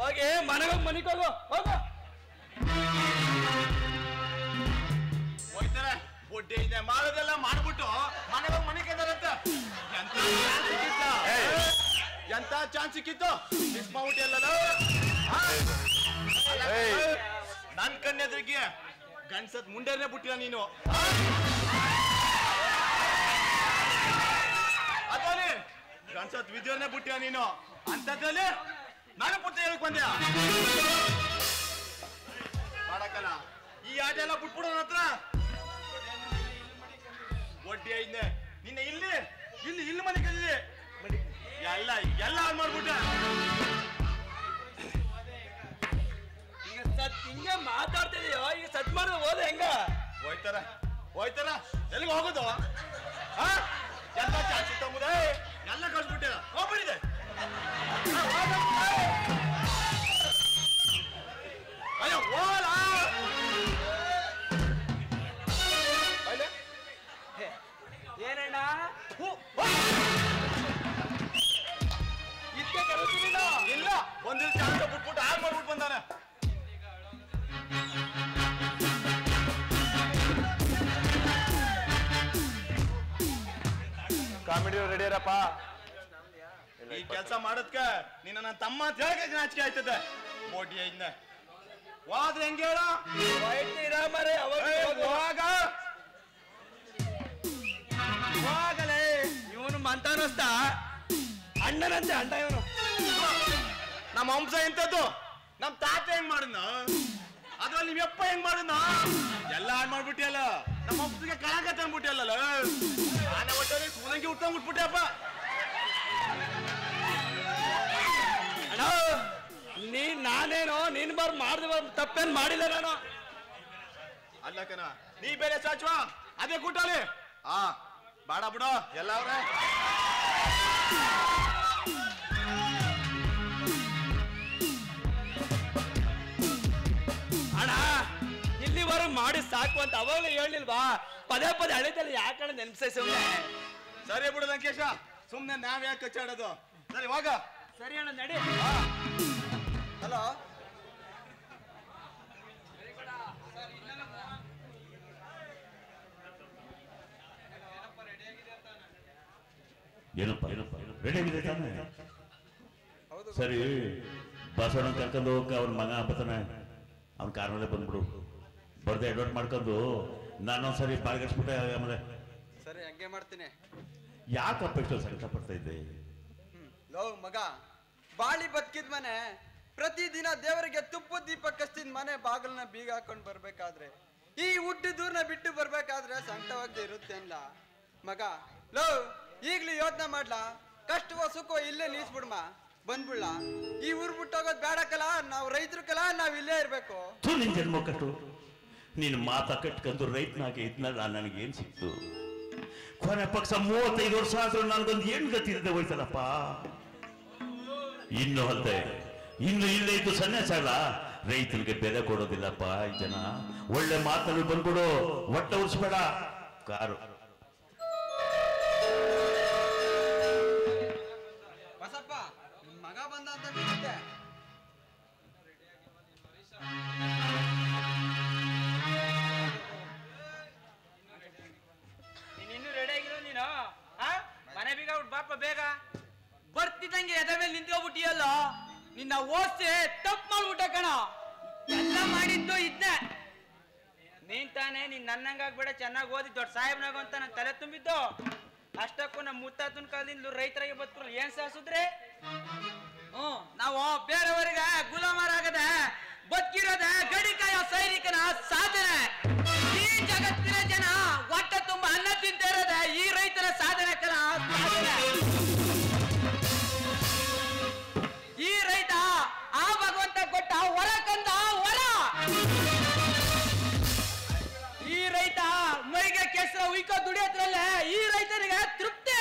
ಹೋಗಿ ಮನೆಗೆ ಮನಿಗೆ ಹೋಗು ಹೋಗು ಹೋಯ್ತಾರೆ ಒಡ್ಡೆ ಇದೆ ಮಾಡೋದೆಲ್ಲ ಮಾಡ್ಬಿಟ್ಟು ಮನೆಗೆ ಹೋಗಿ ಮನೆ ಕೆಂದಾರಂತ ಎಂತ ಚಾನ್ಸ್ ಸಿಕ್ಕಿತ್ತ ಎಂತ ಚಾನ್ಸ್ ಸಿಕ್ಕಿತ್ತು ಮಿಸ್ ಮಾಡ್ಬಿಟ್ಟು ಎಲ್ಲ ನನ್ ಕಣ್ಣೆದ್ರಿಗೆ ಗಂಡ್ಸದ್ ಮುಂಡೆನೆ ಬಿಟ್ಟಿಲ್ಲ ನೀನು ಅದಲ್ಲಿ ಗಂಡ್ಸದ್ ವಿದ್ಯೋನೆ ಬಿಟ್ಟಿಲ್ಲ ನೀನು ಅಂತದ್ರಲ್ಲಿ ನಾನು ಪುಟ್ಟ ಹೇಳಕ್ ಬಂದ್ಯಾ ಮಾಡಕ್ಕಲ್ಲ ಈ ಆಟ ಎಲ್ಲ ಬಿಟ್ಬಿಡು ನನ್ನ ಹತ್ರ ಒಡ್ಡಿ ಐದ್ನೆ ನಿನ್ನ ಇಲ್ಲಿ ಇಲ್ಲಿ ಇಲ್ಲಿ ಮನೆ ಕಲ್ಲಿ ಎಲ್ಲ ಎಲ್ಲ ಹಾಳು ಮಾಡ್ಬಿಟ್ಟೆ ಈಗ ಸತ್ ಹಿಂಗೆ ಮಾತಾಡ್ತಿದೀಯೋ ಈಗ ಸತ್ ಮಾಡಿದ್ರೆ ಹೋದ ಹೆಂಗ ಹೋಯ್ತಾರ ಹೋಯ್ತಾರ ಎಲ್ಲಿಗೆ ಹೋಗೋದು ಆ? ಎಲ್ಲ ಚಾನ್ಸ್ ತಮ್ಮದೆ ಎಲ್ಲ ಕಳ್ಸ್ಬಿಟ್ಟೆ ಹೋಗ್ಬಿಡಿದೆ ಅಯ್ಯೋ ಹೋಲ ಏನಣ್ಣ ಇದಕ್ಕೆ ಕರೆಸ್ತೀನಿ ಇಲ್ಲ ಒಂದಿನ ಚಾನ್ಸ್ ಬಿಟ್ಬಿಟ್ಟು ಹಾಳು ಮಾಡ್ಬಿಟ್ಟು ಬಂದಾನೆ ಕಾಮಿಡಿ ರೆಡಿ ಇರಪ್ಪ ಈ ಕೆಲಸ ಮಾಡದ್ಕ ನಿನ್ನ ನನ್ನ ತಮ್ಮ ಅಂತ ಹೇಳಕ್ಕೆ ನಾಚಿಕೆ ಆಯ್ತದೆ ಬೋಟಿ ಐದ್ನ ಹೋದ್ರೆ ಹೆಂಗೆ ಹೇಳ ಮರೆ ಅವಾಗ ಹೋಗ ಹೋಗಲೇ ಇವನು ಮಂತಾನಸ್ತ ಅಣ್ಣನಂತೆ ಅಣ್ಣ ಇವನು ನಮ್ಮ ವಂಶ ಎಂತದ್ದು ನಮ್ ತಾತ ಹೆಂಗ್ ಮಾಡಿದ್ನ ಅದ್ರಲ್ಲಿ ನಿಮ್ ಯಪ್ಪ ಹೆಂಗ್ ಮಾಡಿದ್ನ ಎಲ್ಲ ಹಾಳು ಮಾಡ್ಬಿಟ್ಟಿಯಲ್ಲ ನಮ್ಮ ವಂಶಕ್ಕೆ ಕಳಕ ತಂದ್ಬಿಟ್ಟಿಯಲ್ಲ ನಾನೇ ಒಟ್ಟಲ್ಲಿ ಸೂಲಂಗಿ ಉಟ್ಕೊಂಡ್ ಬಿಟ್ಬಿಟ್ಟೆಪ್ಪ ಅಣ್ಣ ನೀ ನಾನೇನೋ ನೀನ್ ಬಾರ್ ಮಾಡ್ದೆ ಬಾರ್ ತಪ್ಪೇನ್ ಮಾಡಿಲ್ಲ ನಾನು ಅಲ್ಲ ಕಣ ನೀ ಬೇರೆ ಸಾಚುವ ಅದೇ ಕೂಟಲಿ ಆ ಬಾಡ ಬಿಡು ಎಲ್ಲ ಅವ್ರೆ ಅಣ್ಣ ಇಲ್ಲಿವರೆಗೂ ಮಾಡಿ ಸಾಕು ಅಂತ ಅವಾಗಲೇ ಹೇಳಿಲ್ವಾ ಪದೇ ಪದೇ ಹಳಿದಲ್ಲಿ ಯಾಕಣ್ಣ ನೆನ್ಸೈ ಸುಮ್ಮನೆ ಸರಿ ಬಿಡು ಲಂಕೇಶ ಸುಮ್ನೆ ನಾವ್ ಯಾಕೆ ಕಚ್ಚಾಡೋದು ಸರಿ ಹೋಗ ಸರಿ ಅಣ್ಣ ನಡಿ ಹಲೋ ಏನಪ್ಪ ಏನಪ್ಪ ರೆಡಿ ಆಗಿದೆ ತಾನೆ ಸರಿ ಬಸವಣ್ಣ ಕರ್ಕೊಂಡು ಹೋಗಕ್ಕೆ ಅವ್ನ ಮಗ ಬತ್ತಾನೆ ಅವ್ನ ಕಾರ್ನಲ್ಲೇ ಬಂದ್ಬಿಡು ಬರ್ದೆ ಅಡ್ವರ್ಟ್ ಮಾಡ್ಕೊಂಡು ನಾನೊಂದ್ಸರಿ ಬಾಳ್ಗಡ್ಸ್ಬಿಟ್ಟೆ ಆಮೇಲೆ ಸರಿ ಹಂಗೆ ಮಾಡ್ತೀನಿ ಯಾಕಪ್ಪ ಇಷ್ಟೊಂದು ಸಂಕಟ ಪಡ್ತಾ ಇದ್ದೆ ಲೋ ಮಗ ಬಾಳಿ ಬದುಕಿದ ಮನೆ ಪ್ರತಿದಿನ ದೇವರಿಗೆ ತುಪ್ಪ ದೀಪ ಕಚ್ಚಿದ ಮನೆ ಬಾಗಿಲನ್ನ ಬೀಗ ಹಾಕೊಂಡು ಬರ್ಬೇಕಾದ್ರೆ ಈ ಹುಟ್ಟು ದೂರನ ಬಿಟ್ಟು ಬರ್ಬೇಕಾದ್ರೆ ಸಂಕಟವಾಗದೆ ಇರುತ್ತೆ ಅನ್ಲ ಮಗ ಲೋ ಈಗ್ಲೂ ಯೋಚನೆ ಮಾಡ್ಲಾ ಕಷ್ಟವೋ ಸುಖವೋ ಇಲ್ಲೇ ನಿಲ್ಸ್ಬಿಡ್ಮ ಬಂದ್ಬಿಡ್ಲ ಈ ಊರ್ ಬಿಟ್ಟೋಗೋದ್ ಬೇಡಕ್ಕಲ್ಲ ನಾವು ರೈತರು ಕಲ ನಾವ್ ಇಲ್ಲೇ ಇರ್ಬೇಕು ಥು, ನಿನ್ ಜನ್ಮ ಕಟ್ಟು ನೀನು ಮಾತ ಕಟ್ಕೊಂಡು ರೈತನಾಗಿ ಇದ್ನಲ್ಲ ನನಗೇನ್ ಸಿಕ್ತು ಕೊನೆ ಪಕ್ಷ ಮೂವತ್ತೈದು ವರ್ಷ ಆದ್ರೂ ನನಗೊಂದು ಏನ್ ಗತಿ ಇರದೆ ಹೋಯ್ತಲ್ಲಪ್ಪ ಇನ್ನು ಅಲ್ದೆ ಇನ್ನು ಇಲ್ಲೇ ಇದ್ದು ಸನ್ಯಾಸ ಅಲ್ಲ ರೈತನಿಗೆ ಬೆಲೆ ಕೊಡೋದಿಲ್ಲಪ್ಪ ಈ ಜನ ಒಳ್ಳೆ ಮಾತಲ್ಲಿ ಬಂದ್ಬಿಡು ಹೊಟ್ಟೆ ಉರ್ಸ್ಬೇಡ ಕಾರು ಬಸಪ್ಪ ನಿಮ್ ಮಗ ಬಂದ ಅಂತ ಬಿಟ್ಟಿದ್ದೆ ನೀನ್ ಇನ್ನೂ ರೆಡಿ ಆಗಿರೋ ನೀನು ಆ ಮನೆ ಬೀಗ ಬಿಟ್ಟು ಬಾಪ ಬೇಗ ಬರ್ತಿದ್ದಂಗೆ ಎದೆ ಮೇಲೆ ನಿಂತ್ಕೊಬಿಟ್ಟಿಯಲ್ಲ ನಿನ್ನ ಓದ್ಸಿ ತಪ್ಪು ಮಾಡ್ಬಿಟ್ಟ ಕಣ ಎಲ್ಲ ಮಾಡಿದ್ದು ಇದ್ದೆ ನೀನ್ ತಾನೇ ನೀನ್ ನನ್ನಂಗಾಗ್ಬೇಡ ಚೆನ್ನಾಗಿ ಓದಿ ದೊಡ್ಡ ಸಾಹೇಬ್ನಾಗು ಅಂತ ನನ್ನ ತಲೆ ತುಂಬಿದ್ದು ಅಷ್ಟಕ್ಕೂ ನಮ್ಮ ಮುತ್ತಾತನ ಕಾಲದಿಂದ ರೈತರಾಗಿ ಬದುಕರು ಏನ್ ಸಾಸುದ್ರೆ ಹ್ಮ್ ನಾವು ಬೇರೆಯವರಿಗೆ ಗುಲಾಮರಾಗದೆ ಬದುಕಿರೋದೆ ಗಡಿಕಾಯ ಸೈನಿಕನ ಸಾಧನೆ ಈ ಜಗತ್ತಿನ ಜನ ಹೊಟ್ಟೆ ತುಂಬ ಅನ್ನ ತಿಂತ ಇರೋದೆ ಈ ರೈತರ ಸಾಧನೆ ಕಲ ಸಾಧನೆ ಈ ರೈತ ಆ ಭಗವಂತ ಕೊಟ್ಟ ಹೊರ ಕಂದ ಹೊರ ಈ ರೈತ ಮೈಗೆ ಕೆಸರ ಉಯ್ಕೋ ದುಡಿಯೋದ್ರಲ್ಲೇ ಈ ರೈತನಿಗೆ ತೃಪ್ತಿ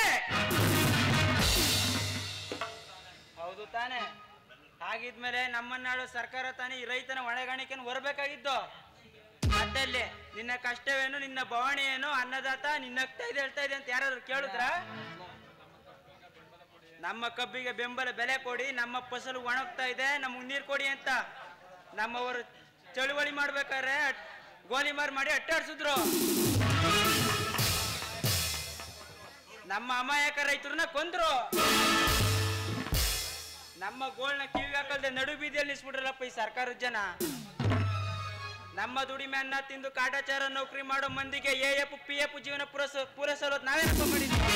ಹೌದು ತಾನೆ ಹಾಗಿದ್ಮೇಲೆ ನಮ್ಮನ್ನಾಳು ಸರ್ಕಾರ ತಾನೇ ಈ ರೈತನ ಹೊಣೆಗಾಣಿಕೆಯನ್ನು ಹೊರಬೇಕಾಗಿದ್ದು ಅದಲ್ಲಿ ನಿನ್ನ ಕಷ್ಟವೇನು ನಿನ್ನ ಭವಾಣಿ ಏನು ಅನ್ನದಾತ ನಿನ್ನ ಇದೆ ಹೇಳ್ತಾ ಇದೆ ಅಂತ ಯಾರಾದ್ರೂ ಕೇಳಿದ್ರ ನಮ್ಮ ಕಬ್ಬಿಗೆ ಬೆಂಬಲ ಬೆಲೆ ಕೊಡಿ ನಮ್ಮ ಫಸಲು ಒಣಗ್ತಾ ಇದೆ ನಮಗೆ ನೀರು ಕೊಡಿ ಅಂತ ನಮ್ಮವರು ಚಳುವಳಿ ಮಾಡ್ಬೇಕಾದ್ರೆ ಗೋಲಿ ಮಾರ್ ಮಾಡಿ ಅಟ್ಟಾಡ್ಸಿದ್ರು ನಮ್ಮ ಅಮಾಯಕ ರೈತರನ್ನ ಕೊಂದ್ರು ನಮ್ಮ ಗೋಳ್ನ ಕಿವಿಗೆ ಹಾಕಲ್ದೆ ನಡು ಬೀದಿಯಲ್ಲಿ ನಿಲ್ಸ್ಬಿಟ್ರಲ್ಲಪ್ಪ ಈ ಸರ್ಕಾರದ ಜನ ನಮ್ಮ ದುಡಿಮೆ ಅನ್ನ ತಿಂದು ಕಾಟಾಚಾರ ನೌಕರಿ ಮಾಡೋ ಮಂದಿಗೆ ಎ ಎಫ್ ಪಿ ಎಫ್ ಜೀವನ ಪುರಸ ಪೂರೈಸಲು ನಾವೇನಪ್ಪ ಮಾಡಿದ್ವಿ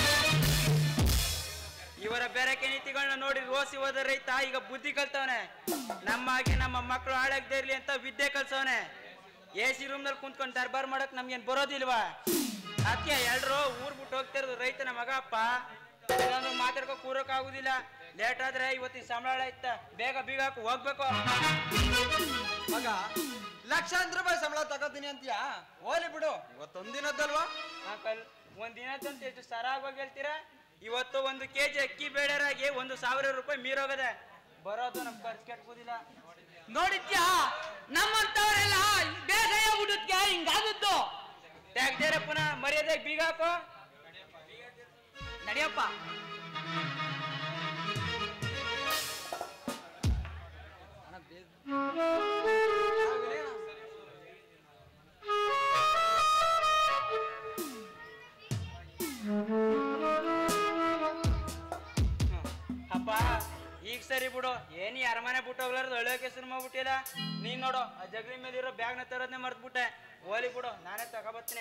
ಇವರ ಬೆರಕೆ ನೀತಿಗಳನ್ನ ನೋಡಿ ರೋಸಿ ಹೋದ ರೈತ ಈಗ ಬುದ್ಧಿ ಕಲ್ತವನೆ ನಮ್ಮ ಹಾಗೆ ನಮ್ಮ ಮಕ್ಕಳು ಹಾಳಾಗದೇ ಇರ್ಲಿ ಅಂತ ವಿದ್ಯೆ ಕಲ್ಸವನೆ ಎ ಸಿ ರೂಮ್ನಲ್ಲಿ ಕುಂತ್ಕೊಂಡು ದರ್ಬಾರ್ ಮಾಡಕ್ ನಮ್ಗೇನ್ ಬರೋದಿಲ್ವಾ ಅದಕ್ಕೆ ಎಲ್ರು ಊರ್ ಬಿಟ್ಟು ಹೋಗ್ತಿರೋದು ರೈತನ ಮಗ ಅಪ್ಪ ಇಲ್ಲಾಂದ್ರೆ ಮಾತಾಡ್ಕೊ ಕೂರಕ್ ಆಗುದಿಲ್ಲ ಲೇಟ್ ಆದ್ರೆ ಇವತ್ತಿನ ಸಂಬಳ ಇತ್ತ ಬೇಗ ಬೀಗ ಹಾಕು ಹೋಗ್ಬೇಕು ಮಗ ಲಕ್ಷಾಂತರ ರೂಪಾಯಿ ಸಂಬಳ ತಗೋತೀನಿ ಅಂತೀಯಾ ಹೋಲಿ ಬಿಡು ಇವತ್ತೊಂದಿನದ್ದಲ್ವಾ ಅಂಕಲ್ ಒಂದ್ ದಿನದಂತ ಎಷ್ಟು ಸರ ಆಗೋಗಿ ಹೇಳ್ತೀರಾ ಇವತ್ತು ಒಂದು ಕೆಜಿ ಅಕ್ಕಿ ಬೇಡರಾಗಿ ಒಂದು ಸಾವಿರ ರೂಪಾಯಿ ಮೀರೋಗದೆ ಬರೋದು ನಮ್ ಖರ್ಚು ಕೆಟ್ಕೋದಿಲ್ಲ ನೋಡಿದ್ಯಾ ನಮ್ಮಂತವರೆಲ್ಲ ಬೇಸಯ ಬಿಡುತ್ತೆ ಹಿಂಗಾದದ್ದು ತೆಗ್ದೇರೆ ಪುನಃ ಮರ್ಯಾದೆ ಬೀಗ ಹಾಕೋ ನಡಿಯಪ್ಪ ಅಪ್ಪ ಈಗ ಸರಿ ಬಿಡು ಏನಿ ಅರಮನೆ ಬಿಟ್ಟು ಹೋಗ್ಲಾರ್ದು ಒಳ್ಳೆ ಹೆಸರು ಮಾಡ್ಬಿಟ್ಟಿಲ್ಲ ನೀನ್ ನೋಡು ಆ ಜಗಲಿ ಮೇಲೆ ಇರೋ ಬ್ಯಾಗ್ನ ತರೋದ್ನೇ ಮರ್ತ್ಬಿಟ್ಟೆ ಹೋಲಿ ಬಿಡು ನಾನೇ ತಗೋಬರ್ತೀನಿ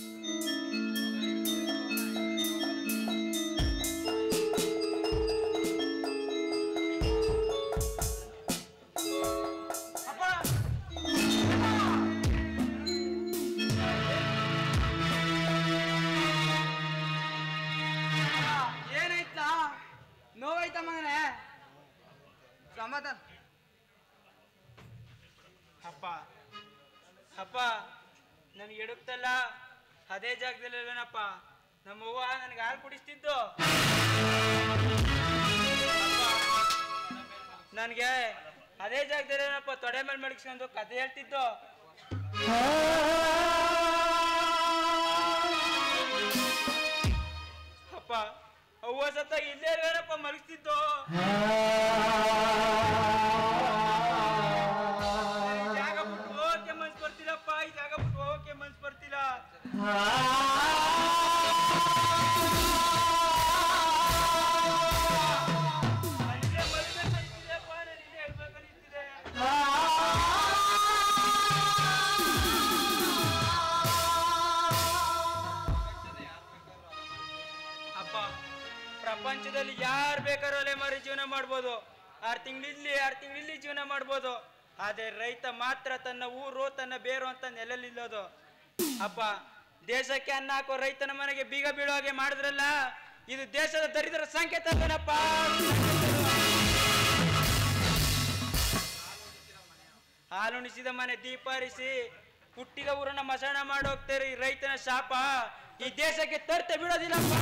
ಏನಾಯ್ತಾ ನೋವಾಯ್ತಾ ಮಗನೇ ಸಮಾಧಾನ ಅಪ್ಪ ಅಪ್ಪ ನನ್ಗೆ ಎಡುಕ್ತಲ್ಲ ಅದೇ ಜಾಗದಲ್ಲೇನಪ್ಪ ನಮ್ಮ ಅವ್ವ ನನಗೆ ಹಾಲು ಕುಡಿಸ್ತಿದ್ದು ನನಗೆ ಅದೇ ಜಾಗದಲ್ಲೇನಪ್ಪ ತೊಡೆ ಮೇಲೆ ಮಡಗಿಸ್ಕೊಂಡು ಕತೆ ಹೇಳ್ತಿದ್ದು ಅಪ್ಪ ಅವ್ವ ಸತ್ತ ಇಲ್ಲೇ ಇಲ್ವೇನಪ್ಪ ಮಲಗಿಸ್ತಿದ್ದು ಈ ಜಾಗ ಬಿಟ್ಟು ಹೋಗಕ್ಕೆ ಮನ್ಸ್ ಬರ್ತಿಲ್ಲಪ್ಪ ಈ ಜಾಗ ಬಿಟ್ಟು ಹೋಗಕ್ಕೆ ಮನ್ಸ್ ಬರ್ತಿಲ್ಲ ಅಲ್ಲೇ ಮಲಗ್ಬೇಕನ್ನಿಸ್ತಿದೆಯಪ್ಪ, ನಾನು ಇಲ್ಲೇ ಹೇಳ್ಬೇಕನ್ನಿಸ್ತಿದೆ. ಅಪ್ಪ ಪ್ರಪಂಚದಲ್ಲಿ ಯಾರು ಬೇಕಾದ್ರೂ ಅಲೆ ಮಾರಿ ಜೀವನ ಮಾಡ್ಬೋದು ಆರು ತಿಂಗಳಿಲ್ಲಿ ಆರು ತಿಂಗಳಿಲ್ಲಿ ಜೀವನ ಮಾಡ್ಬೋದು ಆದ್ರೆ ರೈತ ಮಾತ್ರ ತನ್ನ ಊರು ತನ್ನ ಬೇರು ಅಂತ ನೆಲೆಲಿಲ್ಲೋದು ಅಪ್ಪ ದೇಶಕ್ಕೆ ಅನ್ನ ಹಾಕೋ ರೈತನ ಮನೆಗೆ ಬೀಗ ಬೀಳೋ ಹಾಗೆ ಮಾಡಿದ್ರಲ್ಲ ಇದು ದೇಶದ ದರಿದ್ರ ಸಂಕೇತ ಅಲ್ವೇನಪ್ಪ ಹಾಲುಣಿಸಿದ ಮನೆ ದೀಪಾರಿಸಿ ಹುಟ್ಟಿದ ಊರನ್ನ ಮಸಾಣ ಮಾಡೋಗ್ತಾರೆ ಈ ರೈತನ ಶಾಪ ಈ ದೇಶಕ್ಕೆ ತರ್ತೆ ಬಿಡೋದಿಲ್ಲಪ್ಪ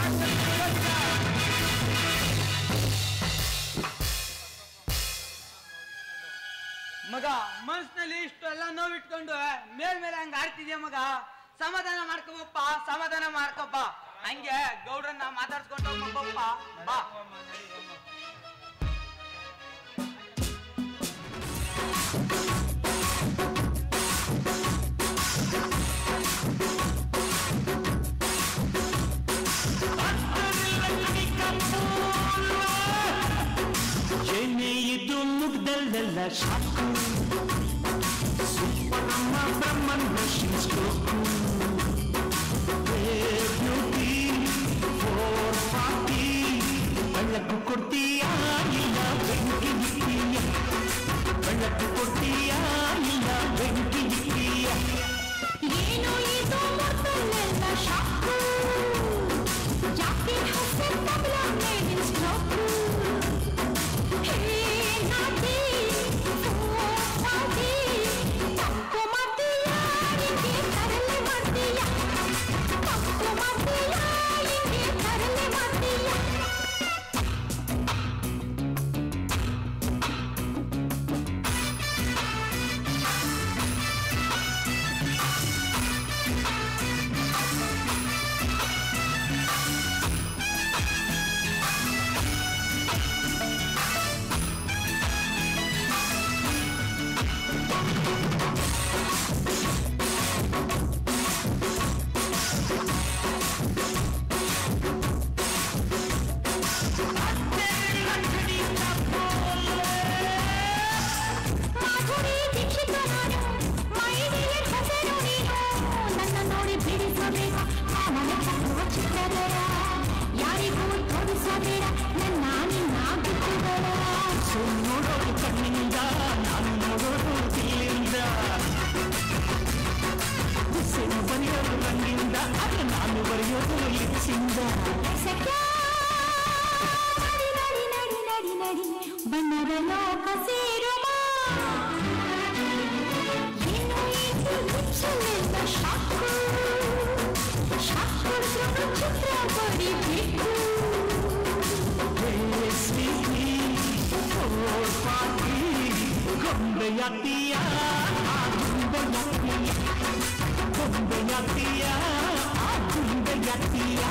ಮಗ ಮನ್ಸಿನಲ್ಲಿ ಇಷ್ಟೆಲ್ಲ ನೋವು ಇಟ್ಕೊಂಡು ಮೇಲ್ ಮೇಲೆ ಹಂಗ ಆಡ್ತಿದ್ಯಾ ಮಗ ಸಮಾಧಾನ ಮಾಡ್ಕೋಬಪ್ಪ ಸಮಾಧಾನ ಮಾಡ್ಕೊಪ್ಪ ಹಂಗೆ ಗೌಡ್ರನ್ನ ಮಾತಾಡ್ಸ್ಕೊಂಡು ಹೋಗ್ಬಪ್ಪ ಬಾ ಏನೇ ಇದು ಮುಗ್ದಲ್ಲೆಲ್ಲ ಶಾಕು ಸುಬ್ಬರಮ್ಮ ಬ್ರಹ್ಮನ್ brushing stroke beauty four forty ಬೆಳಕು ಕೊಡ್ತೀಯಾ ಇಲ್ಲ ಬೆಂಕಿ ಬಿಡ್ತೀಯ ಬೆಳಕು ಕೊಡ್ತೀಯಾ ಇಲ್ಲ ಬೆಂಕಿ ಬಿಡ್ತೀಯ ಏನೋ ಇದು ಮೊದಲೆಲ್ಲ ಶಾಕು ಯಾಕೆ ಹಸೆ ತಬಲ ಮೇಲಿನ ಸ್ಟ್ರೋಕು ಹೇ ನಾಟಿ ಫೋರ್ ನೋಡೋದು ಕಣ್ಣಿಂದ ನಾನು ನೋಡೋದು ಇಲ್ಲಿಂದ ಉಸಿರು ಬರೆಯೋದು ಕಣ್ಣಿಂದ ಅದು ನಾನು ಬರೆಯೋದು ಲಿಪ್ಸಿಂದ ನಡಿ ನಡಿ ನಡಿ ನಡಿ ಬಣ್ಣದ ಲೋಕ ಸೇರುವ ಏನು ಇದು ಲಿಪ್ಸಲೆಲ್ಲ ಶಾಕು ಶಾಕು ಚಿತ್ರ ಬಡಿಬೇಕು ಗೊಂಬೆಯಾಗ್ತೀಯ ಗೊಂಬೆಯಾಗ್ತೀಯ ಗೊಂಬೆಯಾಗ್ತೀಯ ಗೊಂಬೆಯಾಗ್ತೀಯ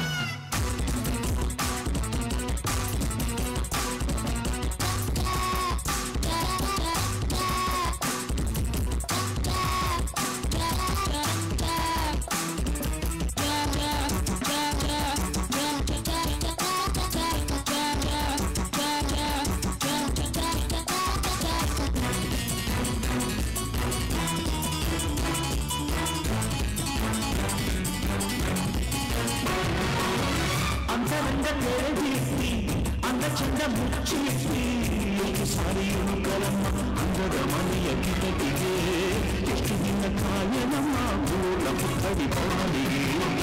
ಅಂತರಂಗ ತೆರೆದಿರ್ತಿ ಅಂದ ಚಂದ ಮುಚ್ಚಿರ್ತಿ ಏಕೆ ಸಾರಿಯನು ಕಲಮ್ಮ ಅಂದದ ಮನೆಯ ಕಿಟಕಿಗೆ ಎಷ್ಟು ದಿನ ಕಾಯ ನಮ್ಮ ಪೂರ್ಣ ಪುತ್ತಡಿ ಬಾಳಿಗೆ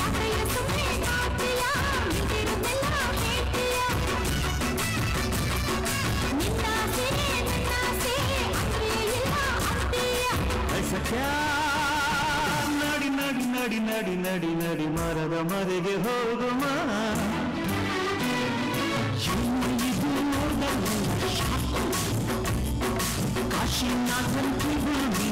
ಸಖ್ಯ ನಡಿ ನಡಿ ನಡಿ ನಡಿ ನಡಿ ನಡಿ ಮರದ ಮರೆಗೆ ಹೋಗುಮ ಇದು ನೋಡಲ್ಲ ಶಾಕು ಕಾಶಿನಾಥನ್ ತ್ರಿಭುವಿ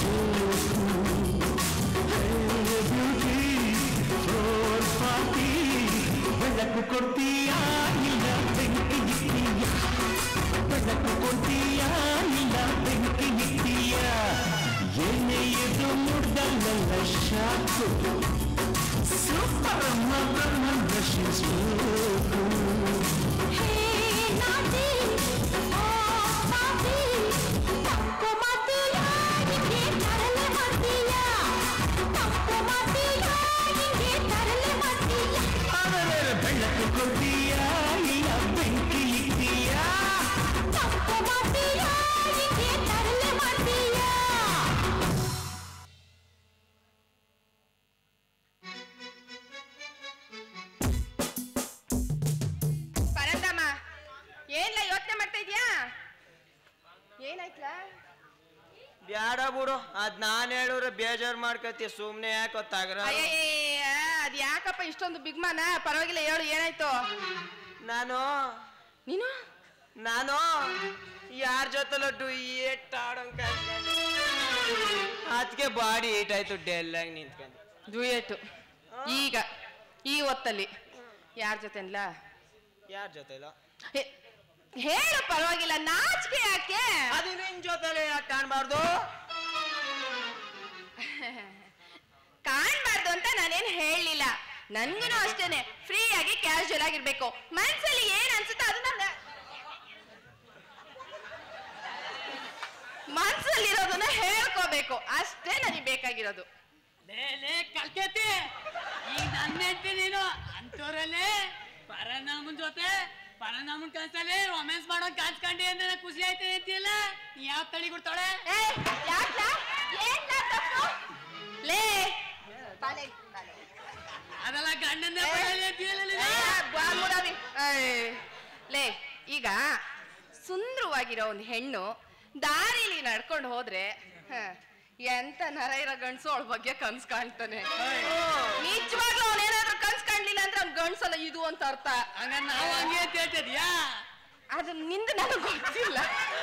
ಬ್ಯೂಟಿ ಫ್ಲೋರ್ ಪಾರ್ಟಿ ಬೆಳಕು ಕೊಡ್ತೀಯಾ ಇಲ್ಲ ಬೆಂಕಿ ಇದ್ದೀಯ ಬೆಳಕು ಕೊಡ್ತೀಯಾ ಇಲ್ಲ ಬೆಂಕಿ ಇದ್ದೀಯ ಏನೇ ಇದು ಮುಡ್ದಲ್ಲ ಶಾಕು ಸೂಪರ್ ಮಗನ ಬೆಳಕು ಕೊಡ್ತೀಯಾ ಇಲ್ಲ ಬೆಂಕಿ ಇದ್ದೀಯಾ ಪರಂದಮ್ಮ ಏನ್ಲ ಯೋಚನೆ ಮಾಡ್ತಾ ಇದ್ಯಾ ಏನಾಯ್ತ್ಲಾ ಬ್ಯಾಡ ಬಿಡು ಅದ್ ನಾನ್ ಹೇಳಿದ್ರೆ ಬೇಜಾರ್ ಮಾಡ್ಕತಿ ಸುಮ್ನೆ ಯಾಕೋ ತಗ್ರ ಅಯ್ಯಯ್ಯ ಅದ್ ಯಾಕಪ್ಪ ಇಷ್ಟೊಂದು ಬಿಗ್ಮಾನ ಪರವಾಗಿಲ್ಲ ಹೇಳು ಏನಾಯ್ತು ನಾನು ನೀನು ನಾನು ಯಾರ ಜೊತೆಲೋ ಡು ಏಟ್ ಆಡೋಂಕ ಅದಕ್ಕೆ ಬಾಡಿ ಏಟ್ ಆಯ್ತು ಡೆಲ್ ಆಗಿ ನಿಂತ್ಕೊಂಡು ದುಯೇಟು ಈಗ ಈ ಹೊತ್ತಲ್ಲಿ ಯಾರ ಜೊತೆನ್ಲ ಯಾರ ಜೊತೆ ಇಲ್ಲ ಹೇಳು ಪರವಾಗಿಲ್ಲ ನಾಚಿಕೆ ಯಾಕೆ ಅದು ನಿನ್ ಜೊತೆಲೆ ಯಾಕೆ ಕಾಣ್ಬಾರ್ದು ಕಾಣ್ಬಾರ್ದು ಅಂತ ನಾನೇನ್ ಹೇಳಲಿಲ್ಲ ನನ್ಗೂ ಅಷ್ಟೇನೆ ಫ್ರೀ ಆಗಿ ಕ್ಯಾಶುಯಲ್ ಆಗಿರ್ಬೇಕು ಮನ್ಸಲ್ಲಿ ಏನ್ ಅನ್ಸುತ್ತೋ ಅದನ್ನ ಮನ್ಸಲ್ಲಿರೋದನ್ನ ಹೇಳ್ಕೋಬೇಕು ಅಷ್ಟೇ ನನಗೆ ಬೇಕಾಗಿರೋದು ಲೇ ಲೇ ಕಲ್ಕೇತಿ ಈಗ ನನ್ನ ಹೆಂಡ್ತಿ ನೀನು ಅಂತವ್ರಲ್ಲೇ ಪರನಾಮನ್ ಜೊತೆ ಪರನಾಮನ್ ಕನ್ಸಲ್ಲಿ ರೊಮ್ಯಾನ್ಸ್ ಮಾಡೋ ಕಾನ್ಸ್ಕೊಂಡಿ ಅಂದ್ರೆ ನಂಗ್ ಖುಷಿ ಆಯ್ತು ಅಂತೀಯಲ್ಲ ನೀ ಯಾವ ತಳಿ ಕೊಡ್ತಾಳೆ ಲೇ ಅದೆಲ್ಲ ಗಂಡನ ಲೇ ಈಗ ಸುಂದರವಾಗಿರೋ ಒಂದು ಹೆಣ್ಣು ದಾರಿಲಿ ನಡ್ಕೊಂಡು ಹೋದ್ರೆ ಹ, ಎಂತ ನರ ಇರೋ ಗಂಡ್ಸು ಅವಳ ಬಗ್ಗೆ ಕನ್ಸ್ ಕಾಣ್ತಾನೆ ನಿಜವಾಗ್ಲೂ ಅವನೇನಾದ್ರೂ ಕನ್ಸ್ ಕಾಣ್ಲಿಲ್ಲ ಅಂದ್ರೆ ಅವ್ನ್ ಗಂಡ್ಸಲ್ಲ ಇದು ಅಂತ ಅರ್ಥ ನಾವು ಹಂಗೆ ಅಂತ ಹೇಳ್ತಿದ್ಯಾ ಅದು ನಿಂದ ನನಗೆ ಗೊತ್ತಿಲ್ಲ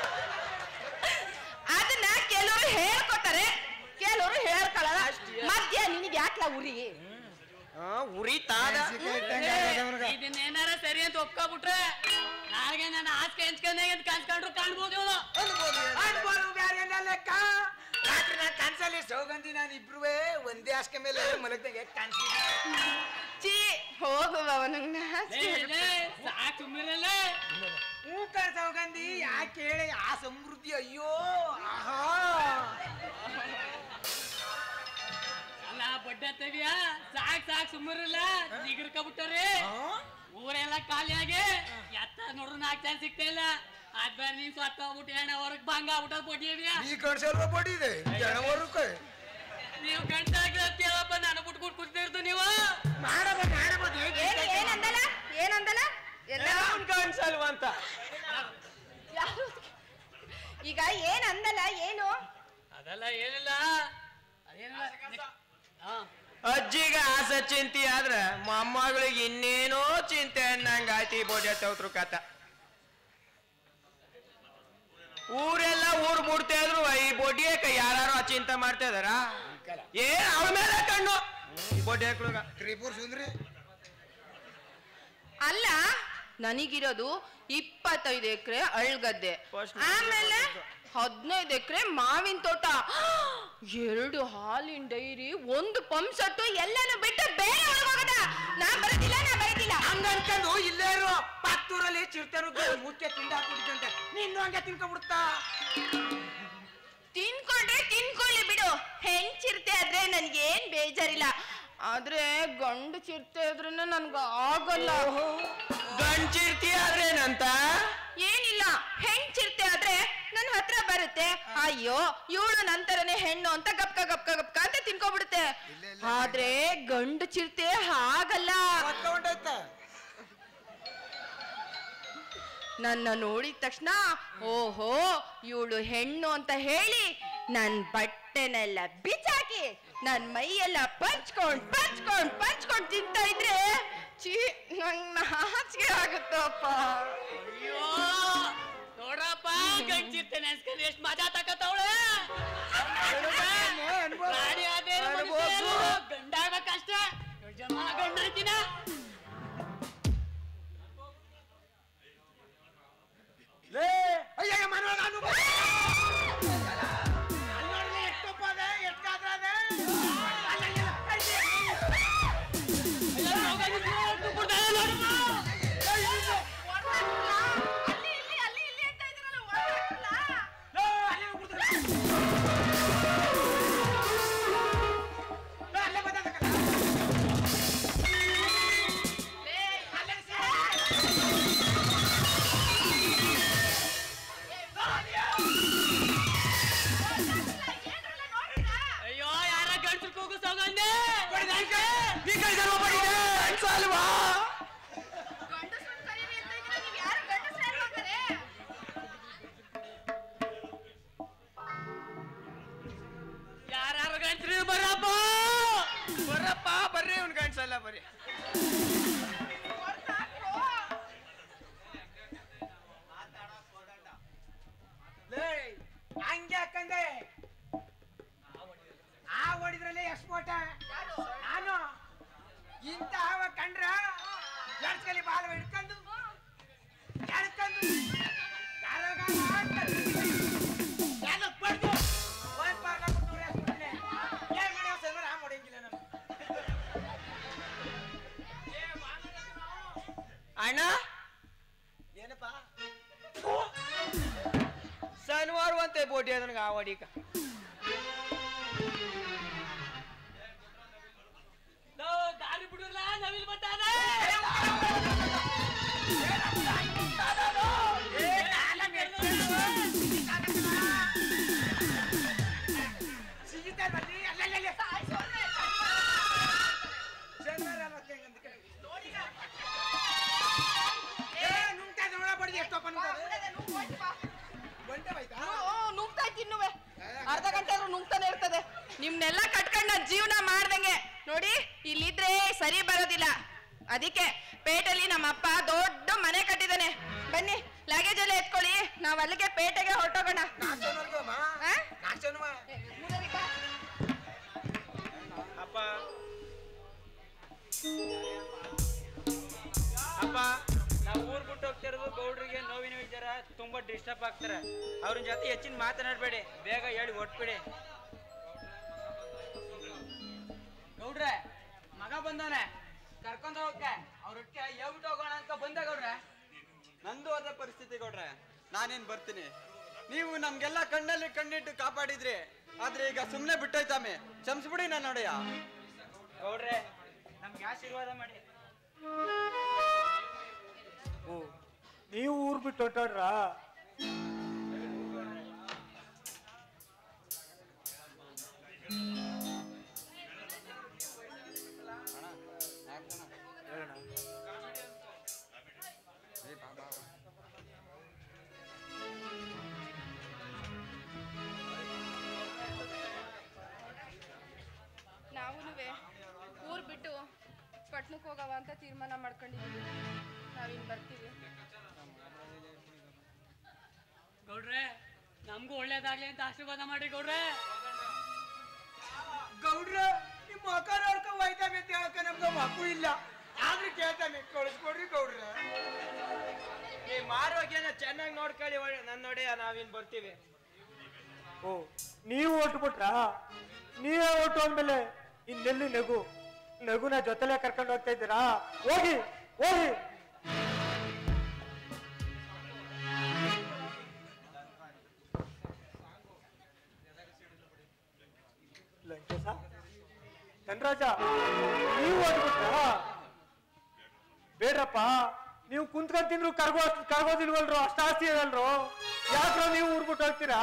ಅದನ್ನ ಕೆಲವರು ಹೇಳ್ಕೊತಾರೆ ಕೆಲವರು ಹೇಳ್ಕೊಳಲ್ಲ ಮಧ್ಯ ನಿನಗೆ ಯಾಕ್ಲ ಉರಿ ಉರಿತಾದ ಇದನ್ನೇನಾರ ಸರಿ ಅಂತ ಒಪ್ಕೊಬಿಟ್ರೆ ನಾಳೆಗೆ ನನ್ನ ಆಸ್ಕೆ ಹಂಚ್ಕೊಂಡೆ ಅಂತ ಕನ್ಸ್ಕೊಂಡ್ರು ಕಾಣ್ಬೋದು ಇವನು ಅನ್ಬೋದು ಬ್ಯಾರೇನ ಲೆಕ್ಕ ರಾತ್ರಿ ನಾನು ಕನ್ಸಲ್ಲಿ ಸೌಗಂಧಿ ನಾನು ಇಬ್ರು ಒಂದೇ ಹಾಸಿಗೆ ಮೇಲೆ ಮಲಗ್ದಂಗೆ ಕಾಣಿಸ್ತಿದ್ದೆ ಚೀ ಹೋಗುವ ಅವನಂಗ ಸಾಕು ಸುಮ್ಮನಿರಲ್ಲ ಮೂಕ ಸೌಗಂಧಿ ಯಾಕೆ ಹೇಳಿ ಆ ಸಮೃದ್ಧಿ ಅಯ್ಯೋ ಆಹಾ ಅಲ್ಲ ಬಡ್ಡೆ ತೆಗಿಯ ಸಾಕ್ ಸಾಕ್ ಸುಮ್ಮನಿರಲ್ಲ ನಿಗರ್ಕ ಬಿಟ್ಟಾರೆ ಊರೆಲ್ಲ ಖಾಲಿಯಾಗಿ ಎತ್ತ ನೋಡ್ರು ನಾಲ್ಕು ಜನ ಸಿಗ್ತಾ ಇಲ್ಲ ಅದ್ ಬೇರೆ ನೀನ್ ಸ್ವತ್ತ ಹೋಗ್ಬಿಟ್ಟು ಹೆಣ ಹೊರಗ್ ಭಂಗ ಆಗ್ಬಿಟ್ಟದ್ ಕೊಟ್ಟಿದ್ಯಾ ನೀ ಕಣ್ಸಲ್ವ ಬಡಿದೆ ಜನವರಕ್ಕೆ ನೀವು ಗಂಟ ಕೇಳಪ್ಪ ನಾನು ಬಿಟ್ಬಿಟ್ಟು ಕೂತಿರ್ದು ನೀವು ಏನ್- ಏನಂದಲ್ಲ ಏನಂದಲ್ಲ ಎಲ್ಲ ಕಾಣಿಸಲ್ವ ಅಂತ ಯಾರು ಈಗ ಏನ್ ಅಂದಲ್ಲ ಏನು ಅದೆಲ್ಲ ಏನಿಲ್ಲ ಅದೇನಿಲ್ಲ ಹಾ ಅಜ್ಜಿಗೆ ಆಸೆ ಚಿಂತೆ ಆದ್ರೆ ಮೊಮ್ಮಗಳಿಗೆ ಇನ್ನೇನೋ ಚಿಂತೆ ಅನ್ನಂಗ ಆಯ್ತು ಈ ಬೋಜ ತೌತ್ರ ಕಥ ಊರೆಲ್ಲ ಊರ್ ಮುಡ್ತಾ ಇದ್ರು ಈ ಬೊಡಿಯಕ್ಕೆ ಯಾರು ಚಿಂತೆ ಮಾಡ್ತಾ ಇದಾರ ಏನ್ ಅವಳ ಮೇಲೆ ಕಣ್ಣು ಈ ಬೊಡಿಯಕ್ಳುಗ ತ್ರಿಪುರ ಸುಂದ್ರಿ ಅಲ್ಲ ನನಗಿರೋದು ಇಪ್ಪತ್ತೈದು ಎಕರೆ ಅಳ್ಗದ್ದೆ ಆಮೇಲೆ ಹದಿನೈದು ಎಕರೆ ಮಾವಿನ ತೋಟ ಎರಡು ಹಾಲಿನ ಡೈರಿ ಒಂದು ಪಂಪ್ ಸೆಟ್ಟು ಎಲ್ಲಾನು ಬಿಟ್ಟು ಬೇರೆ ಹೋಗದ ನಾ ಬರೋದಿಲ್ಲ ನಾ ಬರೋದಿಲ್ಲ ಹಂಗ ಅನ್ಕೊಂಡು ಇಲ್ಲೇ ಇರೋ ಪತ್ತೂರಲ್ಲಿ ಚಿರ್ತರು ಮುಚ್ಚೆ ತಿಂದ ಹಾಕ್ಬಿಟ್ಟಿದ್ದಂತೆ ನೀನು ಹಂಗೆ ತಿನ್ಕೊಂಡ್ಬಿಡ್ತಾ ತಿನ್ಕೊಂಡ್ರೆ ತಿನ್ಕೊಳ್ಳಿ ಬಿಡು ಹೆಣ್ ಚಿರತೆ ಆದ್ರೆ ನನ್ಗೇನ್ ಬೇಜಾರಿಲ್ಲ ಆದ್ರೆ ಗಂಡು ಚಿರತೆ ಆದ್ರೆ ನನ್ಗ ಆಗಲ್ಲ ಗಂಚಿರ್ತಿ ಆದ್ರೇನಂತ ಏನಿಲ್ಲ ಹೆಣ್ ಚಿರತೆ ಆದ್ರೆ ನನ್ ಹತ್ರ ಬರುತ್ತೆ ಅಯ್ಯೋ ಇವಳು ನಂತರನೇ ಹೆಣ್ಣು ಅಂತ ಗಪ್ಕ ಗಪ್ಕ ಗಪ್ಕ ಅಂತ ತಿನ್ಕೊಬಿಡುತ್ತೆ ಆದ್ರೆ ಗಂಡು ಚಿರತೆ ಹಾಗಲ್ಲ ನನ್ನ ನೋಡಿದ ತಕ್ಷಣ ಓಹೋ ಇವಳು ಹೆಣ್ಣು ಅಂತ ಹೇಳಿ ನನ್ ಬಟ್ಟೆನೆಲ್ಲ ಬಿಚ್ಚಾಕಿ ನನ್ ಮೈಯೆಲ್ಲ ಪಂಚ್ಕೊಂಡ್ ಪಂಚ್ಕೊಂಡ್ ಪಂಚ್ಕೊಂಡ್ ತಿಂತಾ ಇದ್ರೆ ಚೀ ನಂಗ್ ನಾಚಿಕೆ ಆಗುತ್ತಪ್ಪ ಅಯ್ಯೋ ನೋಡ್ರಪ್ಪ ಗಂಚಿರ್ತೇನೆ ಅನ್ಸ್ಕೊಂಡು ಎಷ್ಟು ಮಜಾ ತಕತ್ತವಳೆ ಗಾಡಿ ಅದೇನು ಮನುಷ್ಯ ಅಲ್ಲ, ಗಂಡ ಆಗ್ಬೇಕಷ್ಟೇ ಎರಡ್ ಜನ ಗಂಡ ಅಂತೀನ ಲೇ ಅಯ್ಯ ಮನೊಳಗ ಅನು ಅಲ್ಲೋಡ್ಲಿ ಎಷ್ಟಪ್ಪ ಅದ ಎಷ್ಟಾದ್ರೆ ಅಯ್ಯೋ ಯಾರ ಗಂಟ್ಲು ಕೂಗು ಸೌಗಂಧೆ ಈ ಕೈ ಜನ ಬಡಿದೆ ಅನ್ಸಲ್ವಾ ಯಾರು ಗಂಟ್ರಿ ಬರಪ್ಪ ಬರ್ರಪ್ಪ ಬರ್ರಿ ಅವ್ನ್ ಗಂಡ್ಸಲ್ಲ ಬರ್ರಿ ಲೇ ಹಂಗೆ ಹಾಕಂದೆ ಆ ಹೊಡಿದ್ರಲ್ಲಿ ಎಕ್ಸ್ಪೋರ್ಟ ನಾನು ಇಂತ ಹಾವ ಕಂಡ್ರ ಜಡ್ಸ್ಕಲಿ ಬಾಲ ಹಿಡ್ಕೊಂಡು ಎಳ್ಕೊಂಡು ಗಾರ ಗಾರ ಅಂತ ಎದಕ್ ಬಡ್ದು ಒಂದ್ ಪಾರ್ಕ ಕೊಟ್ಟು ಉರಿಯಾಸ್ಬಿಟ್ಲೆ. ಏನ್ ಮಾಡ್ಯಾವ ಸಲ್ವರ್ ಆ ಮಾಡಂಗಿಲ್ಲ ನಾನು ಅಣ್ಣ ಏನಪ್ಪ ಶನಿವಾರ ಅಂತೆ ಬೋಟಿ ಅದನ್ಗ ಆ ಹೊಡಿಕ ಲೋ, ದಾರಿ ಬಿಡಿಲ್ಲ ನವಿಲ್ ಬತ್ತಾದ ಸಿಗಿತಾ ಬರ್ರಿ ಅಲ್ಲಲ್ಲ ಶನಿವಾರ ಮತ್ತೆ ಹೆಂಗಂತ ಕೇಳಿ. ಏ ನುಂಗ್ತಾ ಇದೆ ನೋಡ ಬಡ್ದು ಎಷ್ಟಪ್ಪ ನುಗ್ತಾ ತಿನ್ನುವೆ ಅರ್ಧ ಗಂಟೆ ಆದ್ರೂ ನುಗ್ತಾನೆ ಇರ್ತದೆ ನಿಮ್ನೆಲ್ಲ ಕಟ್ಕೊಂಡ್ ನಾನ್ ಜೀವನ ಮಾಡ್ದಂಗೆ ನೋಡಿ ಇಲ್ಲಿದ್ರೆ ಸರಿ ಬರೋದಿಲ್ಲ ಅದಕ್ಕೆ ಪೇಟೆಲಿ ನಮ್ಮ ಅಪ್ಪ ದೊಡ್ಡ ಮನೆ ಕಟ್ಟಿದಾನೆ ಬನ್ನಿ ಲಗೇಜ್ ಎಲ್ಲ ಎತ್ಕೊಳ್ಳಿ ನಾವ್ ಅಲ್ಲಿಗೆ ಪೇಟೆಗೆ ಹೊರಟೋಗೋಣ ಆ? ಅಪ್ಪ ಅಪ್ಪ ನಾವು ಊರ್ ಬಿಟ್ಟು ಹೋಗ್ತಿರೋದು ಗೌಡ್ರಿಗೆ ನೋವಿನ ವಿಚಾರ ತುಂಬಾ ಡಿಸ್ಟರ್ಬ್ ಆಗ್ತಾರೆ ಅವ್ರ ಜೊತೆ ಹೆಚ್ಚಿನ ಮಾತನಾಡಬೇಡಿ ಬೇಗ ಹೇಳಿ ಒಟ್ಬಿಡಿ ಗೌಡ್ರೆ ಮಗ ಬಂದವನೆ ಕರ್ಕೊಂಡ್ ಹೋಗಕ್ಕೆ ಅವ್ರೊಟ್ಟಿಗೆ ಹೇಳ್ಬಿಟ್ಟು ಹೋಗೋಣ ಅಂತ ಬಂದೆ ಗೌಡ್ರೆ ನಂದು ಅದೇ ಪರಿಸ್ಥಿತಿ ಕೊಡ್ರೆ ನಾನೇನ್ ಬರ್ತೀನಿ ನೀವು ನಮ್ಗೆಲ್ಲ ಕಣ್ಣಲ್ಲಿ ಕಣ್ಣಿಟ್ಟು ಕಾಪಾಡಿದ್ರಿ ಆದ್ರೆ ಈಗ ಸುಮ್ನೆ ಬಿಟ್ಟೋಯ್ತಾಮೆ ಕ್ಷಮಿಸ್ಬಿಡಿ ನನ್ನ ನೋಡೆಯ ಗೌಡ್ರೆ ನಮ್ಗೆ ಆಶೀರ್ವಾದ ಮಾಡಿ ಓ ನೀವು ಊರ್ ಬಿಟ್ಟು ಹೊಟ್ಟೋಡ್ರಾ ನಾವು ಊರ್ ಬಿಟ್ಟು ಪಟ್ನಕ್ಕೆ ಹೋಗವ ಅಂತ ತೀರ್ಮಾನ ಮಾಡ್ಕೊಂಡಿದ್ದೀವಿ ನಾವಿನ್ ಬರ್ತೀವಿ ಗೌಡ್ರೆ ನಮಗೂ ಒಳ್ಳೇದಾಗ್ಲಿ ಅಂತ ಆಶೀರ್ವಾದ ಮಾಡಿ ಗೌಡ್ರೆ ಗೌಡ್ರ ನಿಮ್ಮ ಮಕ ನೋಡ್ಕೊಂಡ್ ಹೋಯ್ತಾನೆ ಅಂತ ಹೇಳಕ ನಮ್ಗೆ ಮಕ್ಕಳು ಇಲ್ಲ ಆದ್ರೂ ಕೇಳ್ತಾನೆ ಕಳಿಸ್ಕೊಡ್ರಿ ಗೌಡ್ರ ಈ ಮಾರೋಗ್ಯನ ಚೆನ್ನಾಗಿ ನೋಡ್ಕೊಳ್ಳಿ ಒಳ್ಳೆ ನನ್ನ ನೋಡಿ ನಾವಿನ್ ಬರ್ತೀವಿ ಓ ನೀವು ಓಟ್ ಬಿಟ್ರಾ ನೀವೇ ಓಟು ಅಂದ್ಮೇಲೆ ಇನ್ನೆಲ್ಲಿ ನಗು ನಗುನ ಜೊತೆಲೆ ಕರ್ಕೊಂಡು ಹೋಗ್ತಾ ಇದ್ದೀರಾ ಹೋಗಿ ಹೋಗಿ ಲಂಕೇಶ ಧನರಾಜ ನೀವು ಓದ್ಬಿಟ್ರಾ ಬೇಡ್ರಪ್ಪ ನೀವು ಕುಂತ್ಕೊಂಡ್ ತಿಂದ್ರು ಕರ್ಗೋ ಕರ್ಗೋದಿಲ್ವಲ್ರು ಅಷ್ಟು ಆಸ್ತಿ ಇದಲ್ರು ಯಾಕ್ರೋ ನೀವು ಊರ್ಬಿಟ್ಟು ಹೋಗ್ತೀರಾ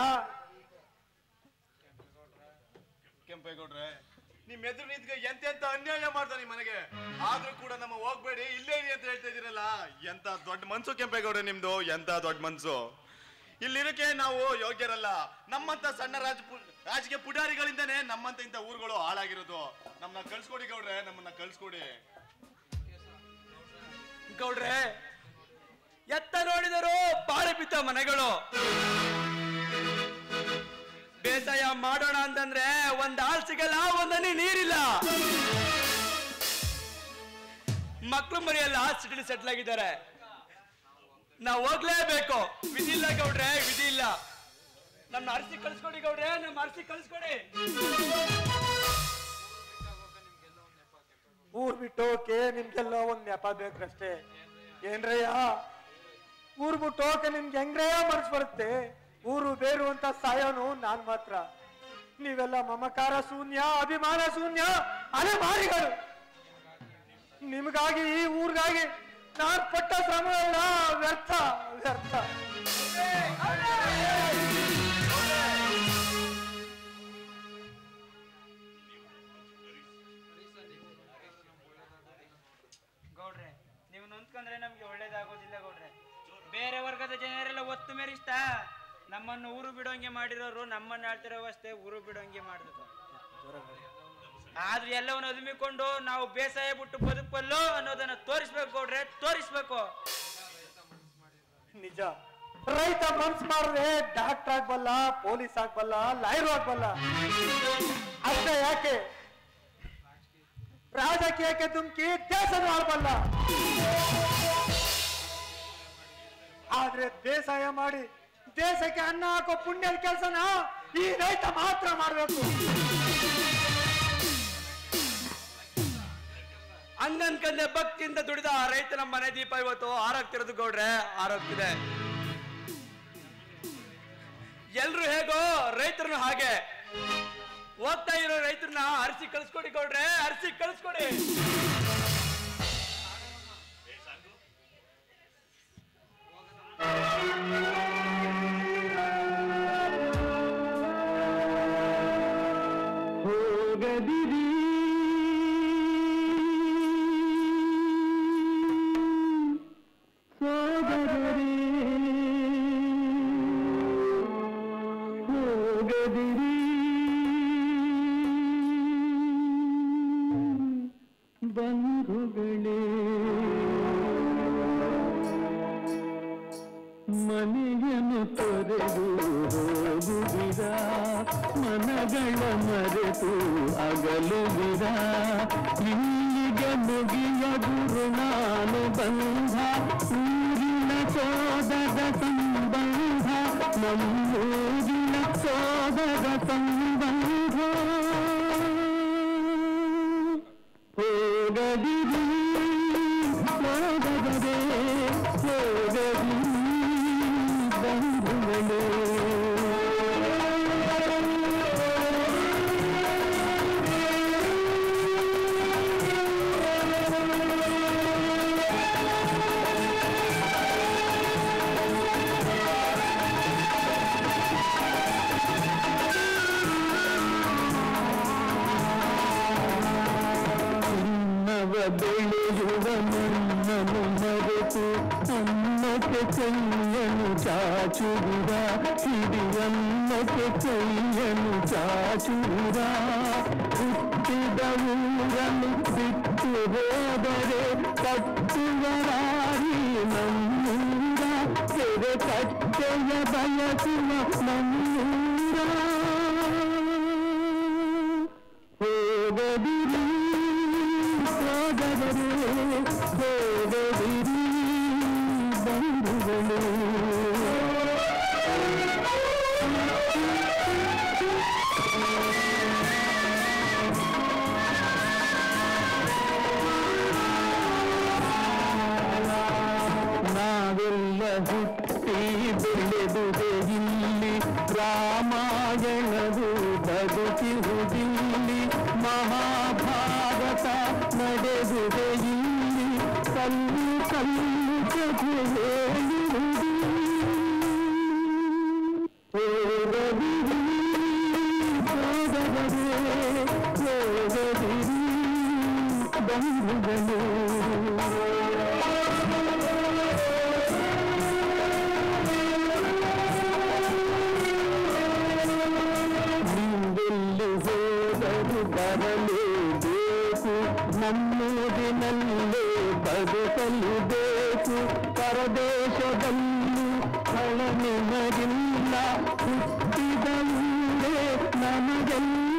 ಕೆಂಪೇಗೌಡ್ರೆ ನಿಮ್ ಎದುರು ನಿಂತ್ಕ ಎಂತೆಂತ ಅನ್ಯಾಯ ಮಾಡ್ತಾನೆ ಈ ಮನೆಗೆ ಆದ್ರೂ ಕೂಡ ನಮ್ಮ ಹೋಗ್ಬೇಡಿ ಇಲ್ಲೇ ಇರಿ ಅಂತ ಹೇಳ್ತಾ ಇದೀರಲ್ಲ ಎಂತ ದೊಡ್ಡ ಮನ್ಸು ಕೆಂಪೇಗೌಡ್ರೆ ನಿಮ್ದು ಎಂತ ದೊಡ್ಡ ಮನ್ಸು ಇಲ್ಲಿರಕ್ಕೆ ನಾವು ಯೋಗ್ಯರಲ್ಲ ನಮ್ಮಂತ ಸಣ್ಣ ರಾಜ ರಾಜಕೀಯ ಪುಡಾರಿಗಳಿಂದನೇ ನಮ್ಮಂತ ಇಂಥ ಊರುಗಳು ಹಾಳಾಗಿರೋದು ನಮ್ಮನ್ನ ಕಳ್ಸ್ಕೊಡಿ ಗೌಡ್ರೆ ನಮ್ಮನ್ನ ಕಳ್ಸ್ಕೊಡಿ ಗೌಡ್ರೆ ಎತ್ತ ನೋಡಿದರು ಬಾಳೆ ಬಿದ್ದ ಮನೆಗಳು ಬೇಸಾಯ ಮಾಡೋಣ ಅಂತಂದ್ರೆ ಒಂದ್ ಹಾಲ್ ಸಿಗಲ್ಲ ಒಂದನಿ ನೀರಿಲ್ಲ ಮಕ್ಳು ಮರಿಯೆಲ್ಲ ಸಿಟಿ ಸೆಟ್ಲ್ ಆಗಿದ್ದಾರೆ ನಾವ್ ಹೋಗ್ಲೇಬೇಕು ವಿಧಿ ಇಲ್ಲ ಗೌಡ್ರೆ ವಿಧಿ ಇಲ್ಲ ನಮ್ಮ ಅರ್ಸಿ ಕಳ್ಸ್ಕೊಡಿ ಗೌಡ್ರೆ ನಮ್ಮ ಅರ್ಸಿ ಕಳ್ಸ್ಕೊಡಿ ಊರ್ ಬಿಟ್ಟು ಹೋಗಕ್ಕೆ ನಿಮ್ಗೆಲ್ಲ ಒಂದ್ ನೆಪ ಬೇಕ್ರಷ್ಟೇ ಏನ್ರಯ್ಯ ಊರ್ ಬಿಟ್ಟು ಹೋಗಕ್ಕೆ ನಿಮ್ಗೆ ಹೆಂಗ್ರಯ್ಯ ಮನಸ್ ಬರುತ್ತೆ ಊರು ಬೇರು ಅಂತ ಸಾಯೋನು ನಾನ್ ಮಾತ್ರ ನೀವೆಲ್ಲ ಮಮಕಾರ ಶೂನ್ಯ ಅಭಿಮಾನ ಶೂನ್ಯ ಅಲೆಮಾರಿಗಳು ನಿಮ್ಗಾಗಿ ಈ ಊರ್ಗಾಗಿ ನಾನ್ ಪಟ್ಟ ಶ್ರಮ ಎಲ್ಲ ವ್ಯರ್ಥ ವ್ಯರ್ಥ ಗೌಡ್ರೆ ನೀವು ನೊಂದ್ಕೊಂಡ್ರೆ ನಮ್ಗೆ ಒಳ್ಳೇದಾಗೋದಿಲ್ಲ ಗೌಡ್ರೆ ಬೇರೆ ವರ್ಗದ ಜನರೆಲ್ಲ ಒತ್ತು ಮೇರಿಸ್ತಾ ನಮ್ಮನ್ನು ಊರು ಬಿಡೋಂಗೆ ಮಾಡಿರೋರು ನಮ್ಮನ್ನ ಆಳ್ತಿರೋ ಅಷ್ಟೇ ಊರು ಬಿಡೋಂಗೆ ಮಾಡಿದ್ರು ಆದ್ರೆ ಎಲ್ಲವನ್ನು ಅದುಮಿಕೊಂಡು ನಾವು ಬೇಸಾಯ ಬಿಟ್ಟು ಬದುಕಲ್ಲೋ ಅನ್ನೋದನ್ನ ತೋರಿಸ್ಬೇಕು ಗೌಡ್ರೆ ತೋರಿಸ್ಬೇಕು ನಿಜ ರೈತ ಮನ್ಸ್ ಮಾಡಿದ್ರೆ ಡಾಕ್ಟರ್ ಆಗ್ಬಲ್ಲ ಪೊಲೀಸ್ ಆಗ್ಬಲ್ಲ ಲಾಯರ್ ಆಗ್ಬಲ್ಲ ಅಷ್ಟೇ ಯಾಕೆ ರಾಜಕೀಯಕ್ಕೆ ಧುಮ್ಕಿ ದೇಶನ ಆಳ್ಬಲ್ಲ ಆದ್ರೆ ಬೇಸಾಯ ಮಾಡಿ ದೇಶಕ್ಕೆ ಅನ್ನ ಹಾಕೋ ಪುಣ್ಯದ ಕೆಲಸನ ಈ ರೈತ ಮಾತ್ರ ಮಾಡ್ಬೇಕು ಹಂಗನ್ಕಂದೆ ಭಕ್ತಿಯಿಂದ ದುಡಿದ ಆ ರೈತನ ಮನೆ ದೀಪ ಇವತ್ತು ಆರೋಗ್ತಿರೋದು ಗೌಡ್ರೆ ಆರೋಗ್ತಿದೆ ಎಲ್ರು ಹೇಗೋ ರೈತರನ್ನು ಹಾಗೆ ಹೋಗ್ತಾ ಇರೋ ರೈತರನ್ನ ಅರಸಿ ಕಳ್ಸ್ಕೊಡಿ ಗೌಡ್ರೆ ಅರಸಿ ಕಳ್ಸ್ಕೊಡಿ ಹೋಗದಿರಿ ಸೋದರರೇ ಹೋಗದಿರಿ ಬಂಧುಗಳೇ ಮನೆಯನ್ನು ತೊರೆದು ಹೋಗುವಿರ ಮನಗಳ ಮರೆತು ಅಗಲುವಿರ ಇಲ್ಲಿಗೆ ಮುಗಿಯ ಗುರು ನಾನು ಬಂಧ ಊರಿನ ಸೋದರ ಸಂಬಂಧ ನಮ್ಮೂರಿನ ಸೋದರ ಸಂಬಂಧ ಹೋಗದಿರಿ ಹೋಗದರೆ ಹೋಗದಿರಿ ಬಂಧುಗಳೇ ಿ ಬೆಳೆಯುವ ಮಣ್ಣನ್ನು ಮರೆತು ಅನ್ನಕ್ಕೆ ಕೈಯನ್ನು ಚಾಚುವುದ ಹಿಡಿಯನ್ನಕ್ಕೆ ಕೈಯನ್ನು ಚಾಚುವುದ ಹುಟ್ಟಿದ ಊರನ್ನು ಬಿಟ್ಟು ಹೋದರೆ ಕಟ್ಟುವರಾರಿ ನಮ್ಮೂರ ಕೆರೆ ಕಟ್ಟೆಯ ಬಯಸುವ ನಮ್ಮೂರ ಹೋಗದಿರಿ ಸೋದರರೇ ಹೋಗದಿರಿ ಬಂಧುಗಳು ನಾವೆಲ್ಲ ಹುಟ್ಟಿ ಬೆಳೆದುದೆ ಇಲ್ಲಿ ರಾಮಾಯಣವು ಬದುಕಿರುವುದಿಲ್ಲಿ ಮಹಾಭಾರತ ನಡೆದುದೆ ಇಲ್ಲಿ ಕಲ್ಲು ಕಲ್ಲು ಕಥೆ ಹೇಳುವುದು ಹೋಗದಿರಿ ಸೋದರರೇ ಹೋಗದಿರಿ ಬಂಧುಗಳು ನಿಂದೆಲ್ಲಿ ಹೋದರು ಬರಲೇಬೇಕು ನಮ್ಮೂರಿನಲ್ಲೇ ಬದುಕಲು ಬೇಕು ಪರದೇಶದಲ್ಲೂ ಕಳನಿಮರಿಲ್ಲ ಹುಟ್ಟಿದ ಊರೇ ನಮಗೆಲ್ಲ